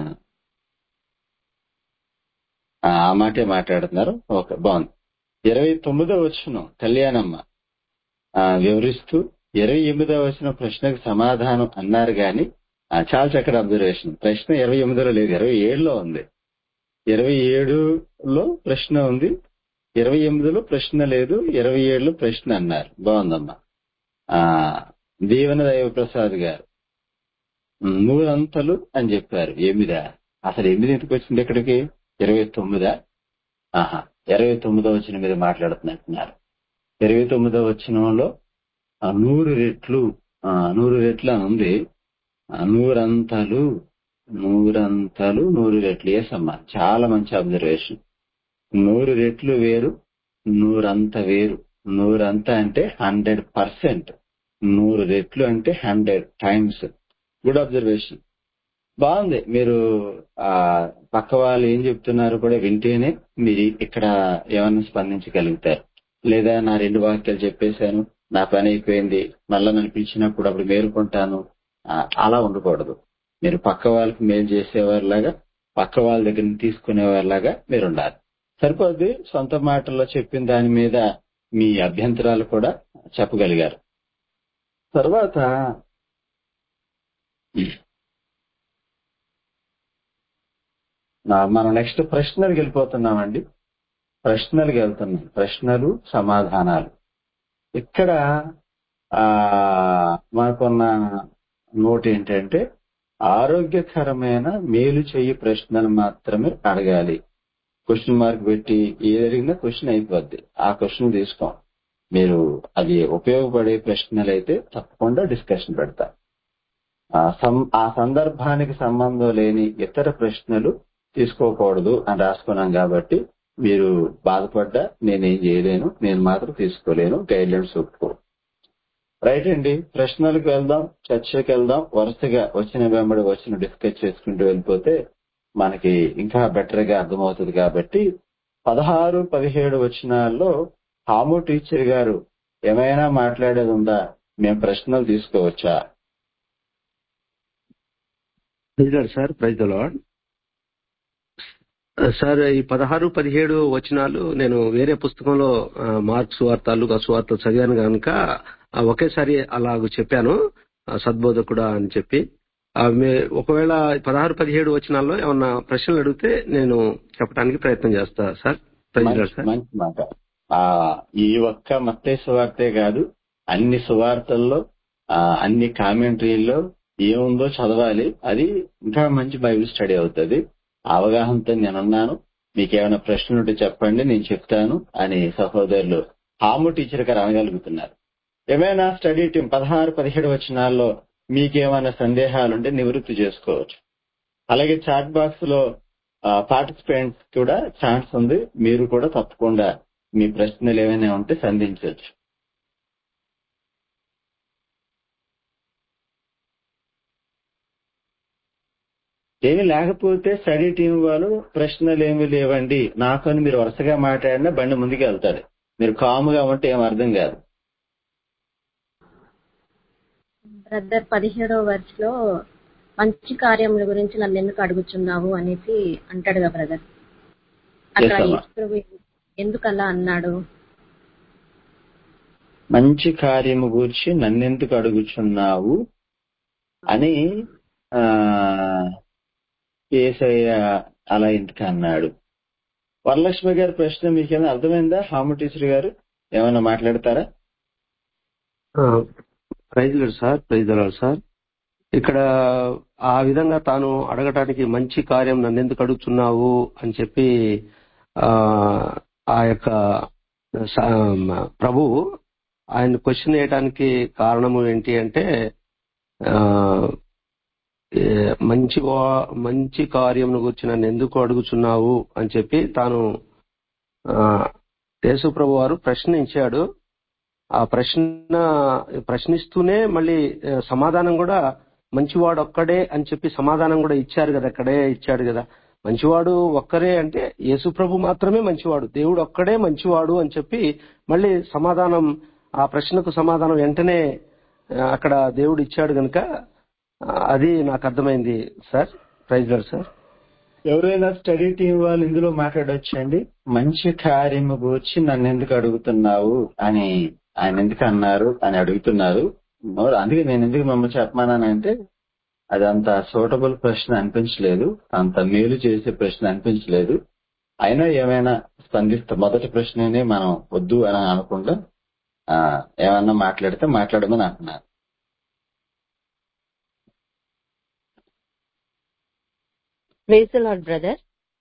J: ఆ ఆ మాటే మాట్లాడుతున్నారు ఓకే బాగుంది ఇరవై తొమ్మిదో వచ్చిన కళ్యాణమ్మ ఆ, వివరిస్తూ ఇరవై ఎనిమిదో వచ్చిన ప్రశ్నకు సమాధానం అన్నారు కానీ ఆ, చాలా చక్కటి అబ్జర్వేషన్ ప్రశ్న ఇరవై ఎనిమిదిలో లేదు ఇరవై ఏడులో ఉంది ఇరవై ఏడులో ప్రశ్న ఉంది ఇరవై ఎనిమిదిలో ప్రశ్న లేదు ఇరవై ఏడులో ప్రశ్న అన్నారు బాగుందమ్మా ఆ దీవెన దైవ ప్రసాద్ గారు నూరంతలు అని చెప్పారు ఎనిమిదా అసలు ఎనిమిది ఎందుకు వచ్చింది ఇక్కడికి ఇరవై తొమ్మిదా ఆహా ఇరవై తొమ్మిదో వచ్చిన మీద మాట్లాడుతున్నట్టున్నారు ఇరవై తొమ్మిదో వచ్చినంలో ఆ నూరు రెట్లు ఆ నూరు రెట్లు అని ఉంది ఆ నూరంతలు నూరంతలు నూరు రెట్లు ఏసమ్మా చాలా మంచి అబ్జర్వేషన్ నూరు రెట్లు వేరు నూరంత వేరు నూరంత అంటే హండ్రెడ్ పర్సెంట్ నూరు రెట్లు అంటే హండ్రెడ్ టైమ్స్ గుడ్ అబ్జర్వేషన్ బాగుంది మీరు ఆ పక్క వాళ్ళు ఏం చెప్తున్నారు కూడా వింటేనే మీరు ఇక్కడ ఏమన్నా స్పందించగలుగుతారు లేదా నా రెండు వాక్యాలు చెప్పేశాను నా పని అయిపోయింది మళ్ళా నన్ను పిలిచినప్పుడు అప్పుడు మేలుకుంటాను ఆ, అలా ఉండకూడదు మీరు పక్క వాళ్ళకి మేలు చేసేవారిలాగా పక్క వాళ్ళ దగ్గర నుంచి తీసుకునేవారిలాగా మీరు ఉండాలి సరిపోద్ది సొంత మాటల్లో చెప్పిన దాని మీద మీ అభ్యంతరాలు కూడా చెప్పగలిగారు తర్వాత నా- మనం నెక్స్ట్ ప్రశ్నలకు వెళ్ళిపోతున్నామండి ప్రశ్నలకు వెళ్తున్నాం ప్రశ్నలు సమాధానాలు ఇక్కడ ఆ మనకున్న నోట్ ఏంటంటే ఆరోగ్యకరమైన మేలు చెయ్యి ప్రశ్నలు మాత్రమే అడగాలి క్వశ్చన్ మార్క్ పెట్టి ఏది అడిగినా క్వశ్చన్ అయిపోద్ది ఆ క్వశ్చన్ తీసుకోం మీరు అది ఉపయోగపడే ప్రశ్నలు అయితే తప్పకుండా డిస్కషన్ పెడతా ఆ సం- ఆ సందర్భానికి సంబంధం లేని ఇతర ప్రశ్నలు తీసుకోకూడదు అని రాసుకున్నాం కాబట్టి మీరు బాధపడ్డా నేనేం చేయలేను నేను మాత్రం తీసుకోలేను గైడ్లైన్స్ ఒప్పుకో రైట్ అండి ప్రశ్నలకు వెళ్దాం చర్చకి వెళ్దాం వరుసగా వచ్చిన వెంబడి వచ్చిన డిస్కస్ చేసుకుంటూ వెళ్ళిపోతే మనకి ఇంకా బెటర్ గా అర్థమవుతుంది కాబట్టి పదహారు పదిహేడు వచనాల్లో హాము టీచర్ గారు ఏమైనా మాట్లాడేది ఉందా మేము ప్రశ్నలు తీసుకోవచ్చా
B: praise sir praise the lord sir ఈ పదహారు పదిహేడు వచనాలు నేను వేరే పుస్తకంలో ఆ, మార్క్స్ వార్తలు సువార్తలు చదివాను కనుక ఆ, ఒకేసారి అలాగ చెప్పాను ఆ, సద్బోధకుడా అని చెప్పి ఆ, మే- ఒకవేళ పదహారు పదిహేడు వచనాల్లో ఏమన్నా ప్రశ్నలు అడిగితే నేను చెప్పడానికి ప్రయత్నం చేస్తా సార్ ప్రైజ్
J: మంచి
B: లార్డ్ సార్
J: మంచి మాట ఆ ఈ ఒక్క మత్తే సువార్తే కాదు అన్ని సువార్తల్లో ఆ, అన్ని కామెంటరీల్లో ఏముందో చదవాలి అది ఇంకా మంచి బైబిల్ స్టడీ అవుతుంది అవగాహనతో నేనున్నాను మీకేమైనా ప్రశ్నలు ఉంటే చెప్పండి నేను చెప్తాను అని సహోదరులు హాము టీచర్ గారు అనగలుగుతున్నారు ఏమైనా స్టడీ టీం పదహారు పదిహేడు వచనాల్లో మీకేమైనా సందేహాలుంటే నివృత్తి చేసుకోవచ్చు అలాగే చాట్ బాక్స్ లో పార్టిసిపెంట్స్ కూడా ఛాన్స్ ఉంది మీరు కూడా తప్పకుండా మీ ప్రశ్నలు ఏమైనా ఉంటే సంధించవచ్చు ఏమి లేకపోతే స్టడీ టీం వాళ్ళు ప్రశ్నలు ఏమి లేవండి నాకు అని మీరు వరుసగా మాట్లాడినా బండి ముందుకు వెళ్తాడు మీరు కాముగా ఉంటే ఏం అర్థం కాదు
H: బ్రదర్ పదిహేడవ వర్స్ లో మంచి కార్యముల గురించి నన్ను ఎందుకు అడుగుచున్నావు అనేసి అంటాడు కదా బ్రదర్ అక్కడ
J: Yes, అమ్మా.
H: యేసు ప్రభు ఎందుకు అలా అన్నాడు
J: మంచి కార్యము గూర్చి నన్నెందుకు అడుగుచున్నావు అని ఆ ఏసయ్య అలా ఎందుకు అన్నాడు వరలక్ష్మి గారి ప్రశ్న మీకేమైనా అర్థమైందా హాము టీచర్ గారు ఏమైనా మాట్లాడతారా
B: praise lord sir praise lord sir ఇక్కడ ఆ విధంగా తాను అడగటానికి మంచి కార్యం నన్ను ఎందుకు అడుగుతున్నావు అని చెప్పి ఆ ఆ యొక్క స- ప్రభువు ఆయన క్వశ్చన్ వేయడానికి కారణము ఏంటి అంటే ఆ, ఏ, మంచి వా- మంచి కార్యం గురించి నన్ను ఎందుకు అడుగుచున్నావు అని చెప్పి తాను ఆ, యేసు ప్రభు వారు ప్రశ్నించాడు ఆ ప్రశ్న ప్రశ్నిస్తూనే మళ్ళీ ఆ, సమాధానం కూడా మంచివాడు ఒక్కడే అని చెప్పి సమాధానం కూడా ఇచ్చారు కదా అక్కడే ఇచ్చాడు కదా మంచివాడు ఒక్కరే అంటే యేసు ప్రభు మాత్రమే మంచివాడు దేవుడు ఒక్కడే మంచివాడు అని చెప్పి మళ్ళీ సమాధానం ఆ ప్రశ్నకు సమాధానం వెంటనే ఆ, అక్కడ దేవుడు ఇచ్చాడు గనుక ఆ, అది నాకు అర్థమైంది సార్ ప్రైజ్ గారు సార్
J: ఎవరైనా స్టడీ టీం వాళ్ళు ఇందులో మాట్లాడొచ్చండి మంచి కార్యము గూర్చి నన్ను ఎందుకు అడుగుతున్నావు అని ఆయన ఎందుకు అన్నారు అని అడుగుతున్నారు మరి అందుకే నేను ఎందుకు మిమ్మల్ని చెప్పమన్నానంటే అది అంత సూటబుల్ ప్రశ్న అనిపించలేదు అంత మేలు చేసే ప్రశ్న అనిపించలేదు అయినా ఏమైనా స్పందిస్తే మొదటి ప్రశ్ననే మనం వద్దు అని అనకుండా ఆ, ఏమన్నా మాట్లాడితే మాట్లాడమని అంటున్నారు
F: praise lord brother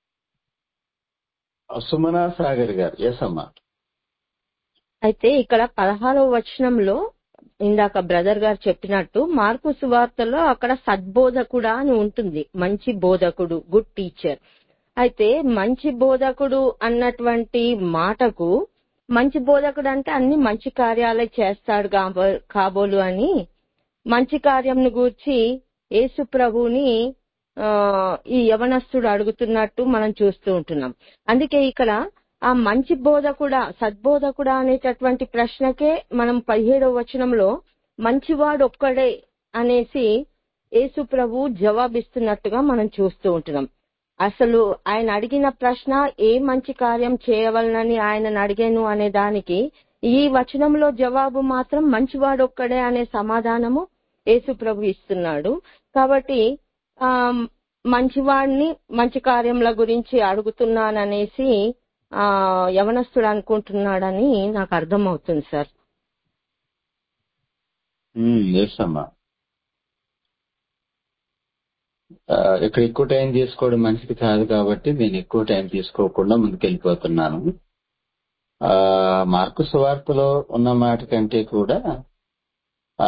J: Sumana Sagar గారు ఎస్ అమ్మా
F: అయితే ఇక్కడ పదహారవ వచనంలో ఇందాక బ్రదర్ గారు చెప్పినట్టు మార్కు సువార్తలో అక్కడ సద్బోధకుడా అని ఉంటుంది మంచి బోధకుడు గుడ్ టీచర్ అయితే మంచి బోధకుడు అన్నటువంటి మాటకు మంచి బోధకుడు అంటే అన్ని మంచి కార్యాలే చేస్తాడు కాబో- కాబోలు అని మంచి కార్యంను గూర్చి యేసు ప్రభువుని ఆ, ఈ యవనస్తుడు అడుగుతున్నట్టు మనం చూస్తూ ఉంటున్నాం అందుకే ఇక్కడ ఆ మంచి బోధకుడా సద్బోధకుడా అనేటటువంటి ప్రశ్నకే మనం పదిహేడవ వచనంలో మంచివాడు ఒక్కడే అనేసి యేసు ప్రభు జవాబిస్తున్నట్టుగా మనం చూస్తూ ఉంటున్నాం అసలు ఆయన అడిగిన ప్రశ్న ఏ మంచి కార్యం చేయవలనని ఆయన అడిగాను అనే దానికి ఈ వచనంలో జవాబు మాత్రం మంచివాడు ఒక్కడే అనే సమాధానము యేసు ప్రభు ఇస్తున్నాడు కాబట్టి ఆ మంచివాడిని మంచి కార్యముల గురించి అడుగుతున్నాననేసి ఆ యవనస్తుడు అనుకుంటున్నాడని నాకు అర్థమవుతుంది సార్
J: ఎస్ అమ్మా ఆ, ఇక్కడ ఎక్కువ టైం తీసుకోవడం మంచిది కాదు కాబట్టి నేను ఎక్కువ టైం తీసుకోకుండా ముందుకెళ్ళిపోతున్నాను ఆ మార్కు సువార్తలో ఉన్న మాట కంటే కూడా ఆ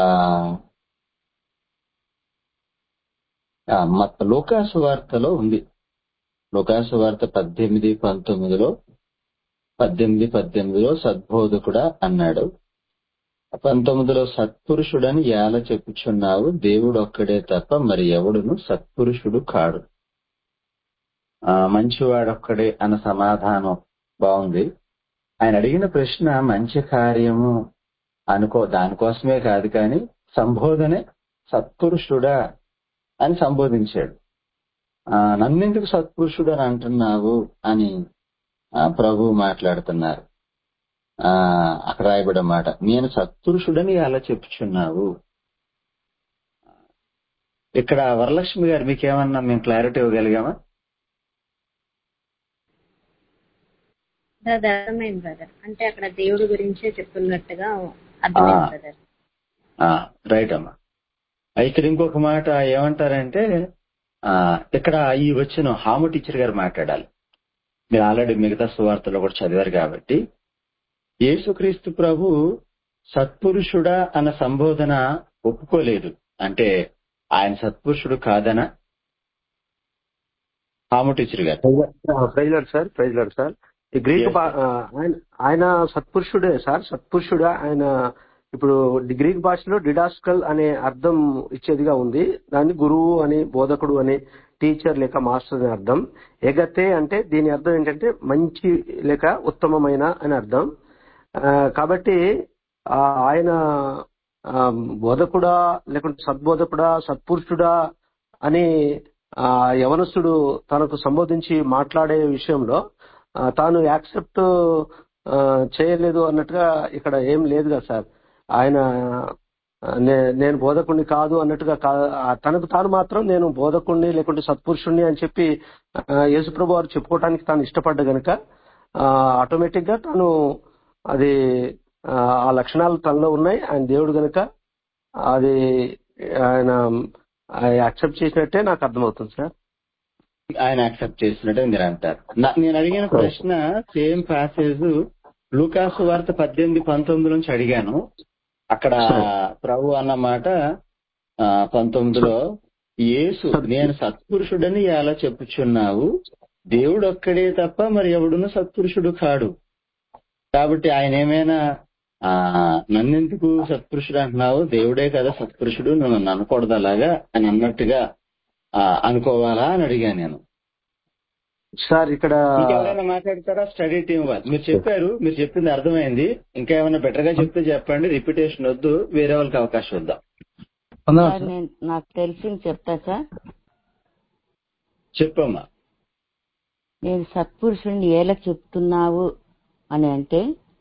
J: ఆ, మ- లూకాసు వార్తలో ఉంది లూకాసు వార్త పద్దెనిమిది పంతొమ్మిదిలో పద్దెనిమిది పద్దెనిమిదిలో సద్బోధకుడా అన్నాడు పంతొమ్మిదిలో సత్పురుషుడని ఏల చెప్పుచున్నావు దేవుడు ఒక్కడే తప్ప మరి ఎవడును సత్పురుషుడు కాడు ఆ మంచివాడొక్కడే అన్న సమాధానం బాగుంది ఆయన అడిగిన ప్రశ్న మంచి కార్యము అనుకో దానికోసమే కాదు కానీ సంబోధనే సత్పురుషుడా అని సంబోధించాడు ఆ నన్నెందుకు సత్పురుషుడు అని అంటున్నావు అని ఆ, ప్రభు మాట్లాడుతున్నారు ఆ అక్కడ రాయబడ్డ మాట నేను సత్పురుషుడని అలా చెప్పుచున్నావు ఇక్కడ వరలక్ష్మి గారు మీకేమన్నా మేము క్లారిటీ ఇవ్వగలిగామా
H: బ్రదర్ అర్థమైంది బ్రదర్ అంటే అక్కడ దేవుడి గురించే చెప్తున్నట్టుగా అర్థమైంది బ్రదర్
J: ఆ రైట్ అమ్మా ఆ, ఇక్కడ ఇంకొక మాట ఏమంటారంటే ఆ ఇక్కడ ఈ వచ్చిన హాము టీచర్ గారు మాట్లాడాలి మీరు ఆల్రెడీ మిగతా సువార్తలో కూడా చదివారు కాబట్టి యేసుక్రీస్తు ప్రభు సత్పురుషుడా అన్న సంబోధన ఒప్పుకోలేదు అంటే ఆయన సత్పురుషుడు కాదనా హాము టీచర్ గారు
B: praise lord sir praise lord sir ఈ గ్రీక్
J: Yes,
B: భా- ఆ, ఆయన ఆయన సత్పురుషుడే సార్ సత్పురుషుడా ఆయన ఇప్పుడు డి- గ్రీక్ భాషలో డిడాస్కల్ అనే అర్థం ఇచ్చేదిగా ఉంది దాన్ని గురువు అని బోధకుడు అని టీచర్ లేక మాస్టర్ అని అర్థం ఎగతే అంటే దీని అర్థం ఏంటంటే మంచి లేక ఉత్తమమైన అని అర్థం ఆ, కాబట్టి ఆ, ఆయన ఆ, బోధకుడా లేకుంటే సద్బోధకుడా సత్పురుషుడా అని ఆ యవనస్తుడు తనకు సంబోధించి మాట్లాడే విషయంలో ఆ, తాను యాక్సెప్ట్ చేయలేదు అన్నట్టుగా ఇక్కడ ఏం లేదు కదా సార్ ఆయన ఆ, నే- నేను బోధకుణ్ణి కాదు అన్నట్టుగా కా- ఆ, తనకు తాను మాత్రం నేను బోధకుణ్ణి లేకుంటే సత్పురుషుణ్ణి అని చెప్పి ఆ, యేసుప్రభు వారు చెప్పుకోవడానికి తాను ఇష్టపడ్డ గనుక ఆటోమేటిక్ గా తాను అది ఆ, ఆ లక్షణాలు తనలో ఉన్నాయి ఆయన దేవుడు గనుక అది ఆయన యాక్సెప్ట్ చేసినట్టే నాకు అర్థమవుతుంది సార్
J: ఆయన యాక్సెప్ట్ చేసినట్టే మీరు అంటారు నా- నేను అడిగిన ప్రశ్న సేమ్ ప్యాసేజ్ లూకాసు వార్త పద్దెనిమిది పంతొమ్మిది నుంచి అడిగాను అక్కడ ప్రభు అన్న మాట ఆ, పంతొమ్మిదిలో యేసు నేను సత్పురుషుడని ఎలా చెప్పుచున్నావు దేవుడు ఒక్కడే తప్ప మరి ఎవడును సత్పురుషుడు కాడు కాబట్టి ఆయన ఏమైనా ఆ నన్నెందుకు సత్పురుషుడు అంటున్నావు దేవుడే కదా సత్పురుషుడు నువ్వు నన్ను అనకూడదు అలాగా అని అన్నట్టుగా ఆ, అనుకోవాలా అని అడిగాను నేను
B: సార్ ఇక్కడ
J: ఇంకెవరైనా మాట్లాడతారా స్టడీ టీం వాళ్ళు మీరు చెప్పారు మీరు చెప్పింది అర్థమైంది ఇంకా ఏమైనా బెటర్ గా చెప్తే చెప్పండి రిపిటేషన్ వద్దు వేరే వాళ్ళకి అవకాశం వద్దాం
G: వందనాలు
C: సార్
G: సార్
C: నేను నాకు తెలిసింది చెప్తా సార్
J: చెప్పమ్మా
C: నేను సత్పురుషుడిని ఎలా చెప్తున్నావు అని అంటే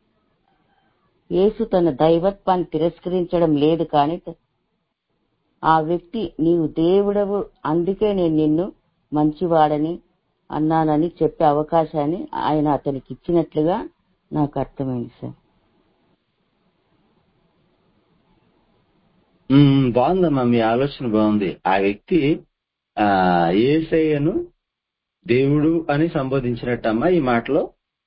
C: యేసు తన దైవత్వాన్ని తిరస్కరించడం లేదు కానీ ఆ వ్యక్తి నీవు దేవుడవు అందుకే నేను నిన్ను మంచివాడని అన్నానని చెప్పే అవకాశాన్ని ఆయన అతనికి ఇచ్చినట్లుగా నాకు అర్థమైంది సార్
J: ఉమ్, బాగుందమ్మా మీ ఆలోచన బాగుంది ఆ వ్యక్తి ఆ ఏసయ్యను దేవుడు అని సంబోధించినట్టమ్మా ఈ మాటలో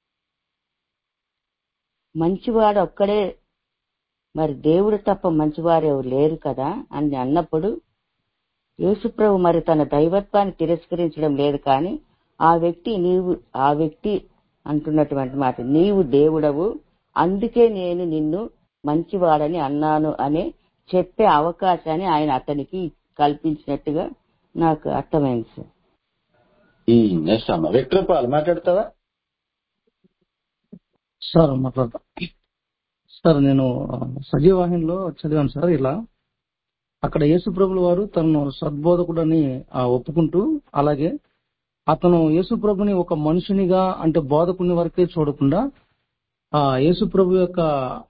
C: మంచివాడు ఒక్కడే మరి దేవుడు తప్ప మంచివారు ఎవరు లేరు కదా అని అన్నప్పుడు యేసుప్రభు మరి తన దైవత్వాన్ని తిరస్కరించడం లేదు కానీ ఆ వ్యక్తి నీవు ఆ వ్యక్తి అంటున్నటువంటి మాట నీవు దేవుడవు అందుకే నేను నిన్ను మంచివాడని అన్నాను అనే చెప్పే అవకాశాన్ని ఆయన అతనికి కల్పించినట్టుగా నాకు అర్థమైంది సార్
J: నెక్స్ట్ అమ్మా విక్టర్ పాల్ మాట్లాడతావా
G: సార్ మాట్లాడతా సార్ నేను ఆ, సజీవాహినిలో చదివాను సార్ ఇలా అక్కడ యేసుప్రభుల వారు తనను సద్బోధకుడని ఆ, ఒప్పుకుంటూ అలాగే అతను యేసుప్రభుని ఒక మనుషునిగా అంటే బోధకుని వరకే చూడకుండా ఆ యేసుప్రభు యొక్క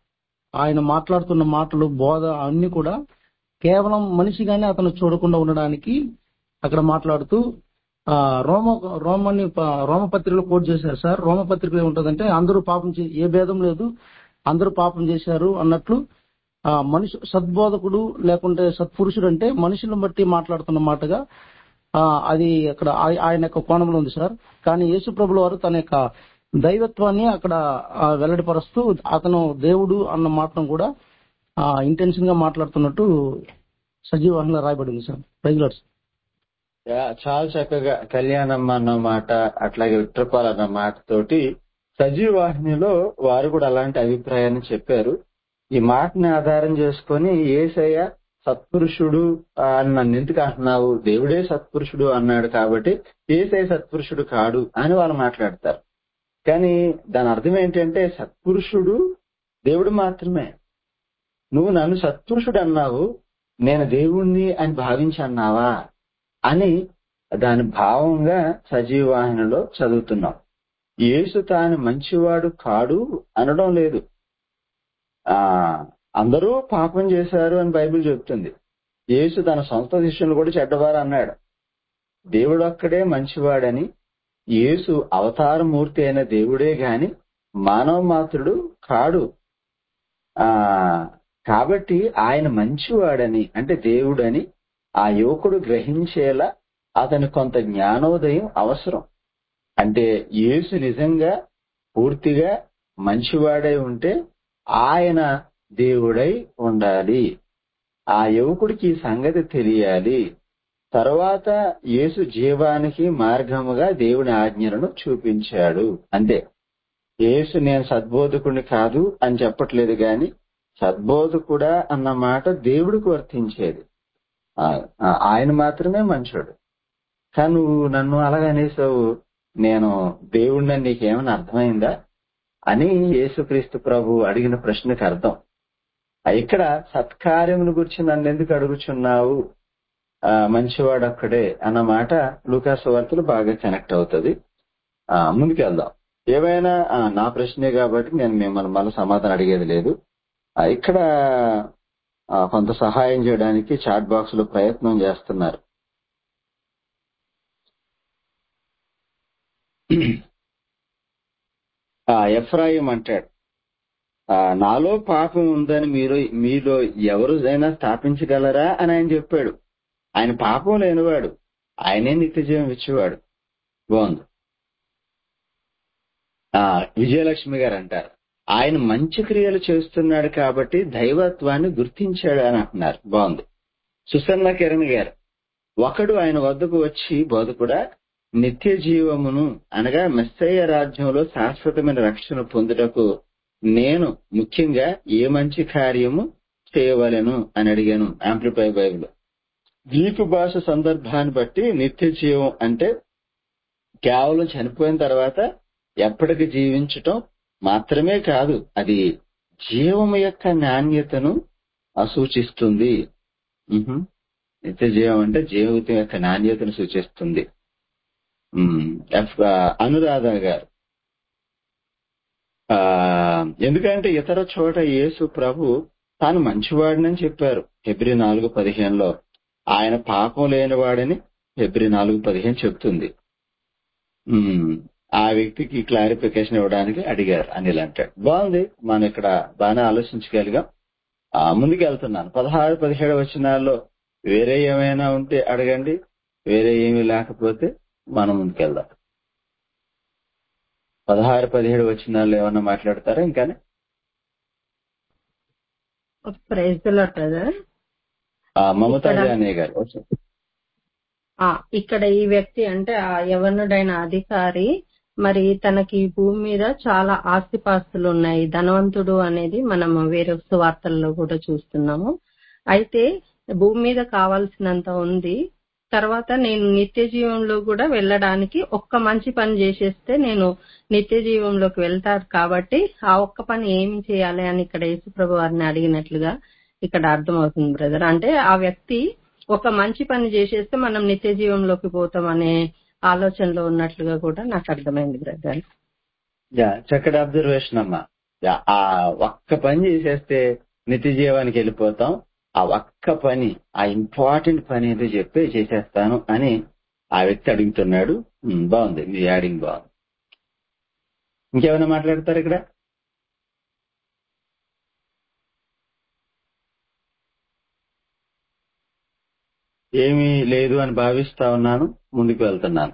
G: ఆయన మాట్లాడుతున్న మాటలు బోధ అన్ని కూడా కేవలం మనిషిగానే అతను చూడకుండా ఉండడానికి అక్కడ మాట్లాడుతూ ఆ రోమ రోమని ప- రోమ పత్రికలో కోట్ చేశారు సార్ రోమ పత్రికలో ఏముంటదంటే అందరూ పాపం చే ఏ భేదం లేదు అందరూ పాపం చేశారు అన్నట్లు ఆ మనిషి సద్బోధకుడు లేకుంటే సత్పురుషుడు అంటే మనుషులను బట్టి మాట్లాడుతున్న మాటగా ఆ అది అక్కడ ఆయ- ఆయన యొక్క కోణంలో ఉంది సార్ కానీ యేసు ప్రభుల వారు తన యొక్క దైవత్వాన్ని అక్కడ ఆ, వెల్లడిపరుస్తూ అతను దేవుడు అన్న మాటను కూడా ఇంటెన్షన్ గా మాట్లాడుతున్నట్టు సజీవాహంలో రాయబడింది సార్ రెగ్యులర్
J: యా, చాలా చక్కగా కళ్యాణమ్మ అన్న మాట అట్లాగే విక్టర్పాల్ అన్న మాట తోటి సజీవాహినిలో వారు కూడా అలాంటి అభిప్రాయాన్ని చెప్పారు ఈ మాటని ఆధారం చేసుకొని ఏసయ్య సత్పురుషుడు ఆ, అని నన్ను ఎందుకు అంటున్నావు దేవుడే సత్పురుషుడు అన్నాడు కాబట్టి ఏసయ్య సత్పురుషుడు కాడు అని వాళ్ళు మాట్లాడతారు కానీ దాని అర్థం ఏంటంటే సత్పురుషుడు దేవుడు మాత్రమే నువ్వు నన్ను సత్పురుషుడు అన్నావు నేను దేవుణ్ణి అని భావించి అన్నావా అని దాని భావంగా సజీవాహినిలో చదువుతున్నాం యేసు తాను మంచివాడు కాడు అనడం లేదు ఆ అందరూ పాపం చేశారు అని బైబిల్ చెప్తుంది యేసు తన సొంత శిష్యులు కూడా చెడ్డవారు అన్నాడు దేవుడు ఒక్కడే మంచివాడని యేసు అవతారమూర్తి అయిన దేవుడే గాని మానవ మాత్రుడు కాడు ఆ కాబట్టి ఆయన మంచివాడని అంటే దేవుడని ఆ యువకుడు గ్రహించేలా అతని కొంత జ్ఞానోదయం అవసరం అంటే యేసు నిజంగా పూర్తిగా మంచివాడై ఉంటే ఆయన దేవుడై ఉండాలి ఆ యువకుడికి ఈ సంగతి తెలియాలి తర్వాత యేసు జీవానికి మార్గముగా దేవుని ఆజ్ఞలను చూపించాడు అంతే యేసు నేను సద్బోధకుడిని కాదు అని చెప్పట్లేదు గాని సద్బోధకుడా అన్న మాట దేవుడికి వర్తించేది ఆ- ఆ- ఆయన మాత్రమే మంచోడు కానీ నువ్వు నన్ను అలాగనేసావు నేను దేవుడిని నీకేమైనా అర్థమైందా అని యేసుక్రీస్తు ప్రభు అడిగిన ప్రశ్నకు అర్థం ఆ, ఇక్కడ సత్కార్యమును గురించి నన్ను ఎందుకు అడుగుచున్నావు ఆ, మంచివాడు అక్కడే అన్న మాట లూకాసు వార్తలు బాగా కనెక్ట్ అవుతుంది ఆ, ముందుకెళ్దాం ఏమైనా ఆ, నా ప్రశ్నే కాబట్టి నేను మిమ్మల్ని మళ్ళీ సమాధానం అడిగేది లేదు ఆ, ఇక్కడ ఆ, కొంత సహాయం చేయడానికి చాట్ బాక్స్ లో ప్రయత్నం చేస్తున్నారు ఆ, ఎఫ్రాయిం అంటాడు ఆ, నాలో పాపం ఉందని మీరు మీలో ఎవరైనా స్థాపించగలరా అని ఆయన చెప్పాడు ఆయన పాపం లేనివాడు ఆయనే నిత్య జీవం ఇచ్చేవాడు బాగుంది ఆ విజయలక్ష్మి గారు అంటారు ఆయన మంచి క్రియలు చేస్తున్నాడు కాబట్టి దైవత్వాన్ని గుర్తించాడు అని అంటున్నారు బాగుంది సుసన్న కిరణ్ గారు ఒకడు ఆయన వద్దకు వచ్చి బోధకుడా నిత్య జీవమును అనగా మెస్సయ్య రాజ్యంలో శాశ్వతమైన రక్షణ పొందుటకు నేను ముఖ్యంగా ఏ మంచి కార్యము చేయవలెను అని అడిగాను ఆంప్లిఫై బైబిల్ గ్రీకు భాష సందర్భాన్ని బట్టి నిత్య జీవం అంటే కేవలం చనిపోయిన తర్వాత ఎప్పటికి జీవించటం మాత్రమే కాదు అది జీవం యొక్క నాణ్యతను ఆ సూచిస్తుంది మ్హూ. నిత్య జీవం అంటే జీవితం యొక్క నాణ్యతను సూచిస్తుంది మ్, ఎఫ్- ఆ, అనురాధ గారు ఆ ఎందుకంటే ఇతర చోట యేసు ప్రభు తాను మంచివాడినని చెప్పారు ఫిబ్రి నాలుగు పదిహేనులో ఆయన పాపం లేనివాడని ఫిబ్రి నాలుగు పదిహేను చెప్తుంది ఉమ్, ఆ వ్యక్తికి క్లారిఫికేషన్ ఇవ్వడానికి అడిగారు అనిల్ అంటాడు బాగుంది మనం ఇక్కడ బాగానే ఆలోచించగలిగాం ఆ, ముందుకు వెళ్తున్నాను పదహారు పదిహేడు వచనాల్లో వేరే ఏమైనా ఉంటే అడగండి వేరే ఏమీ లేకపోతే మనం ముందుకెళ్దాం పదహారు పదిహేడు వచనాల్లో ఏమన్నా మాట్లాడతారా ఇంకానే
F: ప్రైజ్ బ్రదర్
J: ఆ, మమతా
F: ఇక్కడ
J: జానయ్య గారు
F: ఆ ఇక్కడ ఈ వ్యక్తి అంటే ఆ యవనుడైన అధికారి మరి తనకి ఈ భూమి మీద చాలా ఆస్తిపాస్తులు ఉన్నాయి ధనవంతుడు అనేది మనం వేరే వార్తల్లో కూడా చూస్తున్నాము అయితే భూమి మీద కావాల్సినంత ఉంది తర్వాత నేను నిత్య జీవంలో కూడా వెళ్ళడానికి ఒక్క మంచి పని చేసేస్తే నేను నిత్య జీవంలోకి వెళ్తాను కాబట్టి ఆ ఒక్క పని ఏం చేయాలి అని ఇక్కడ యేసుప్రభు వారిని అడిగినట్లుగా ఇక్కడ అర్థమవుతుంది బ్రదర్ అంటే ఆ వ్యక్తి ఒక మంచి పని చేసేస్తే మనం నిత్య జీవంలోకి పోతాం అనే ఆలోచనలో ఉన్నట్లుగా కూడా నాకు అర్థమైంది బ్రదర్
J: యా చక్కటి అబ్జర్వేషన్ అమ్మా యా, ఆ ఒక్క పని చేసేస్తే నిత్య జీవానికి వెళ్ళిపోతాం ఆ ఒక్క పని ఆ ఇంపార్టెంట్ పని ఏదో చెప్పి చేసేస్తాను అని ఆ వ్యక్తి అడుగుతున్నాడు ఉమ్, బాగుంది మీ యాడింగ్ బాగుంది ఇంకేమైనా మాట్లాడతారు ఇక్కడ ఏమీ లేదు అని భావిస్తా ఉన్నాను ముందుకు వెళ్తున్నాను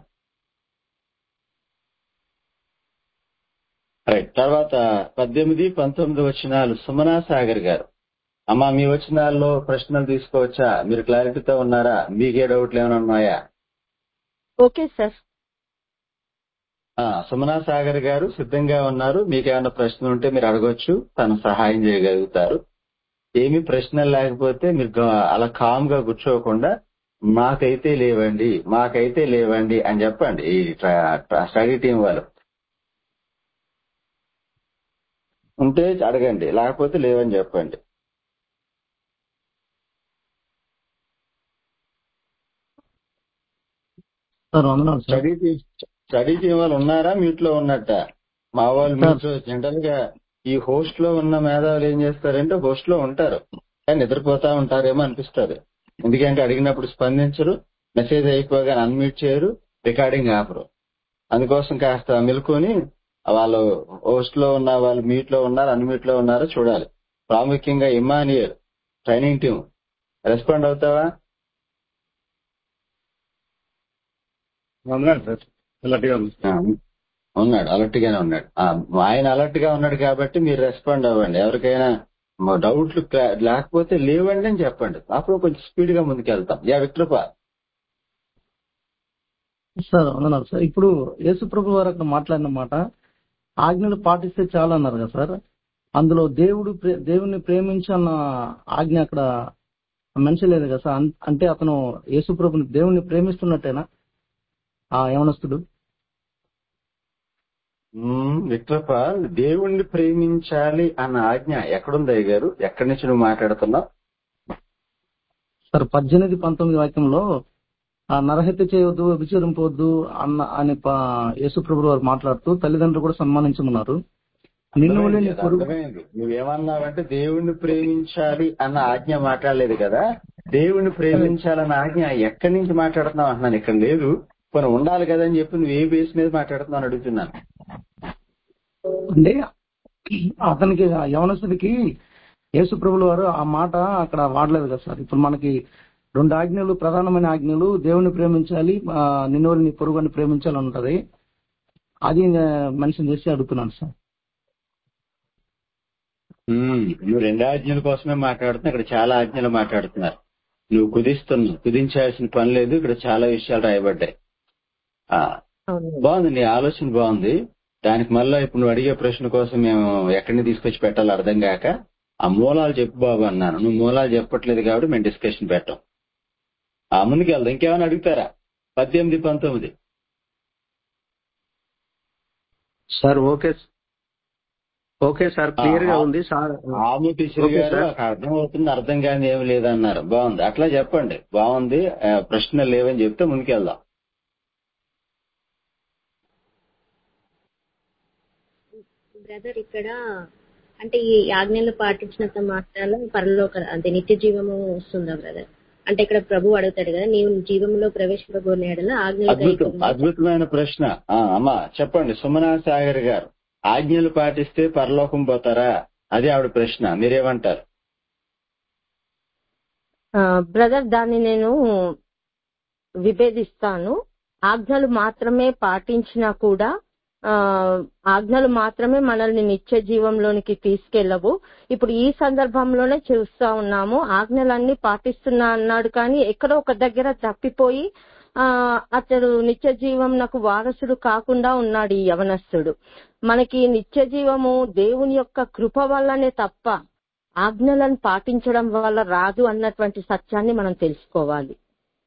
J: రైట్ తర్వాత పద్దెనిమిది పంతొమ్మిది వచనాలు సుమనా సాగర్ గారు అమ్మా మీ వచనాల్లో ప్రశ్నలు తీసుకోవచ్చా మీరు క్లారిటీతో ఉన్నారా మీకే డౌట్లు ఏమైనా ఉన్నాయా
C: ఓకే సార్
J: ఆ, సుమనా సాగర్ గారు సిద్ధంగా ఉన్నారు మీకేమైనా ప్రశ్నలు ఉంటే మీరు అడగొచ్చు తను సహాయం చేయగలుగుతారు ఏమి ప్రశ్నలు లేకపోతే మీరు గా- అలా కామ్ గా కూర్చోకుండా మాకైతే లేవండి మాకైతే లేవండి అని చెప్పండి ఈ ట్ర- ట్ర- స్టడీ టీం వాళ్ళు ఉంటే అడగండి లేకపోతే లేవని చెప్పండి
G: సార్ వందనాలు sir
J: study team study team వాళ్ళు ఉన్నారా మ్యూట్ లో ఉన్నట్ట మా వాళ్ళు
G: సార్
J: మ్యూట్ లో జనరల్ గా ఈ హోస్ట్ లో ఉన్న మేధావులు ఏం చేస్తారంటే హోస్ట్ లో ఉంటారు కానీ నిద్రపోతా ఉంటారేమో అనిపిస్తుంది ఎందుకంటే అడిగినప్పుడు స్పందించరు మెసేజ్ అయిపోగానే అన్మ్యూట్ చేయరు రికార్డింగ్ ఆపరు అందుకోసం కాస్త మెలుకొని వాళ్ళు హోస్ట్ లో ఉన్న వాళ్ళు మ్యూట్ లో ఉన్నారు అన్మ్యూట్ లో ఉన్నారో చూడాలి ప్రాముఖ్యంగా ఇమానియల్ ట్రైనింగ్ టీం రెస్పాండ్ అవుతావా
K: వందనాలు సార్ ఇలాంటిగా ఉంది
J: ఆ, ఉన్నాడు అలర్ట్ గానే ఉన్నాడు ఆ, ఆయన అలర్ట్ గా ఉన్నాడు కాబట్టి మీరు రెస్పాండ్ అవ్వండి ఎవరికైనా మ- డౌట్లు క్లా- లేకపోతే లేవండి అని చెప్పండి అప్పుడు కొంచెం స్పీడ్ గా ముందుకెళ్తాం యా విక్రప
G: సార్ వందనాలు సార్ ఇప్పుడు యేసు ప్రభు వారు అక్కడ మాట్లాడిన మాట ఆజ్ఞలు పాటిస్తే చాలు అన్నారు కదా సార్ అందులో దేవుడు ప్రే- దేవుణ్ణి ప్రేమించన్న ఆజ్ఞ అక్కడ మెన్షన్ లేదు కదా సార్ అన్- అంటే అతను యేసు ప్రభుని దేవుణ్ణి ప్రేమిస్తున్నట్టేనా ఆ యవనస్తుడు
J: మ్మ్, విక్రప దేవుణ్ణి ప్రేమించాలి అన్న ఆజ్ఞ ఎక్కడుంది అయ్య గారు ఎక్కడి నుంచి నువ్వు మాట్లాడుతున్నావు
G: సార్ పద్దెనిమిది పంతొమ్మిది వాక్యంలో ఆ నరహత్య చేయవద్దు విచారింపవద్దు అన్న అని ప- యేసు ప్రభు వారు మాట్లాడుతూ తల్లిదండ్రులు కూడా సన్మానించమన్నారు నిన్ను వలె
J: అర్థమైంది
G: నీ
J: అది
G: పొరుగు
J: అర్థమైంది నువ్వేమన్నావంటే దేవుణ్ణి ప్రేమించాలి అన్న ఆజ్ఞ మాట్లాడలేదు కదా దేవుణ్ణి ప్రేమించాలన్న ఆజ్ఞ ఎక్కడి నుంచి మాట్లాడుతున్నావు అంటున్నాను ఇక్కడ లేదు కొన్ని ఉండాలి కదా అని చెప్పి నువ్వు ఏ బేస్ మీద మాట్లాడుతున్నావు అని అడుగుతున్నాను
G: అంటే అతనికి ఆ యవనస్తుడికి యేసు ప్రభుల వారు ఆ మాట అక్కడ వాడలేదు కదా సార్ ఇప్పుడు మనకి రెండు ఆజ్ఞలు ప్రధానమైన ఆజ్ఞలు దేవుని ప్రేమించాలి ఆ, నిన్నోరు నీ పొరుగుని ప్రేమించాలి ఉంటది అది మెన్షన్ చేసి అడుగుతున్నాను సార్
J: ఉమ్, నువ్వు రెండు ఆజ్ఞల కోసమే మాట్లాడుతున్నా ఇక్కడ చాలా ఆజ్ఞలు మాట్లాడుతున్నారు నువ్వు కుదిస్తున్నావు కుదించాల్సిన పని లేదు ఇక్కడ చాలా విషయాలు రాయబడ్డాయి ఆ
F: అవును
J: బాగుంది నీ ఆలోచన బాగుంది దానికి మళ్ళీ ఇప్పుడు నువ్వు అడిగే ప్రశ్న కోసం మేము ఎక్కడి నుంచి తీసుకొచ్చి పెట్టాలో అర్థం కాక ఆ మూలాలు చెప్పు బాబు అన్నాను నువ్వు మూలాలు చెప్పట్లేదు కాబట్టి మేము డిస్కషన్ పెట్టాం ఆ ముందుకు వెళ్దాం ఇంకేమైనా అడుగుతారా పద్దెనిమిది పంతొమ్మిది
B: sir okay okay sir clear గా ఉంది సార్
J: ఆము టీచర్
B: ఓకే
J: గారు
B: సార్
J: నాకు అర్థం అవుతుంది అర్థం కాని ఏమి లేదన్నారు బాగుంది అట్లా చెప్పండి బాగుంది ఆ, ప్రశ్నలు లేవని చెప్తే ముందుకెళ్దాం
H: బ్రదర్ ఇక్కడ అంటే ఈ ఆజ్ఞలు పాటించినంత మాత్రాల పరలోక అదే నిత్య జీవము వస్తుందా బ్రదర్ అంటే ఇక్కడ ప్రభు అడుగుతాడు కదా నీవు జీవంలో ప్రవేశింపబోని ఎడల ఆజ్ఞలు
J: అద్భుతం
H: గైకొనుము.
J: అద్భుతమైన ప్రశ్న ఆ, అమ్మా చెప్పండి సుమనా సాగర్ గారు ఆజ్ఞలు పాటిస్తే పరలోకం పోతారా అది ఆవిడ ప్రశ్న మీరేమంటారు
F: బ్రదర్ దాన్ని నేను విభేదిస్తాను ఆజ్ఞలు మాత్రమే పాటించినా కూడా ఆ, ఆజ్ఞలు మాత్రమే మనల్ని నిత్య జీవంలోనికి తీసుకెళ్ళవు ఇప్పుడు ఈ సందర్భంలోనే చూస్తా ఉన్నాము ఆజ్ఞలన్నీ పాటిస్తున్నా అన్నాడు కానీ ఎక్కడో ఒక దగ్గర తప్పిపోయి ఆ అతడు నిత్య జీవం నాకు వారసుడు కాకుండా ఉన్నాడు ఈ యవనస్తుడు మనకి నిత్య జీవము దేవుని యొక్క కృప వల్లనే తప్ప ఆజ్ఞలను పాటించడం వల్ల రాదు అన్నటువంటి సత్యాన్ని మనం తెలుసుకోవాలి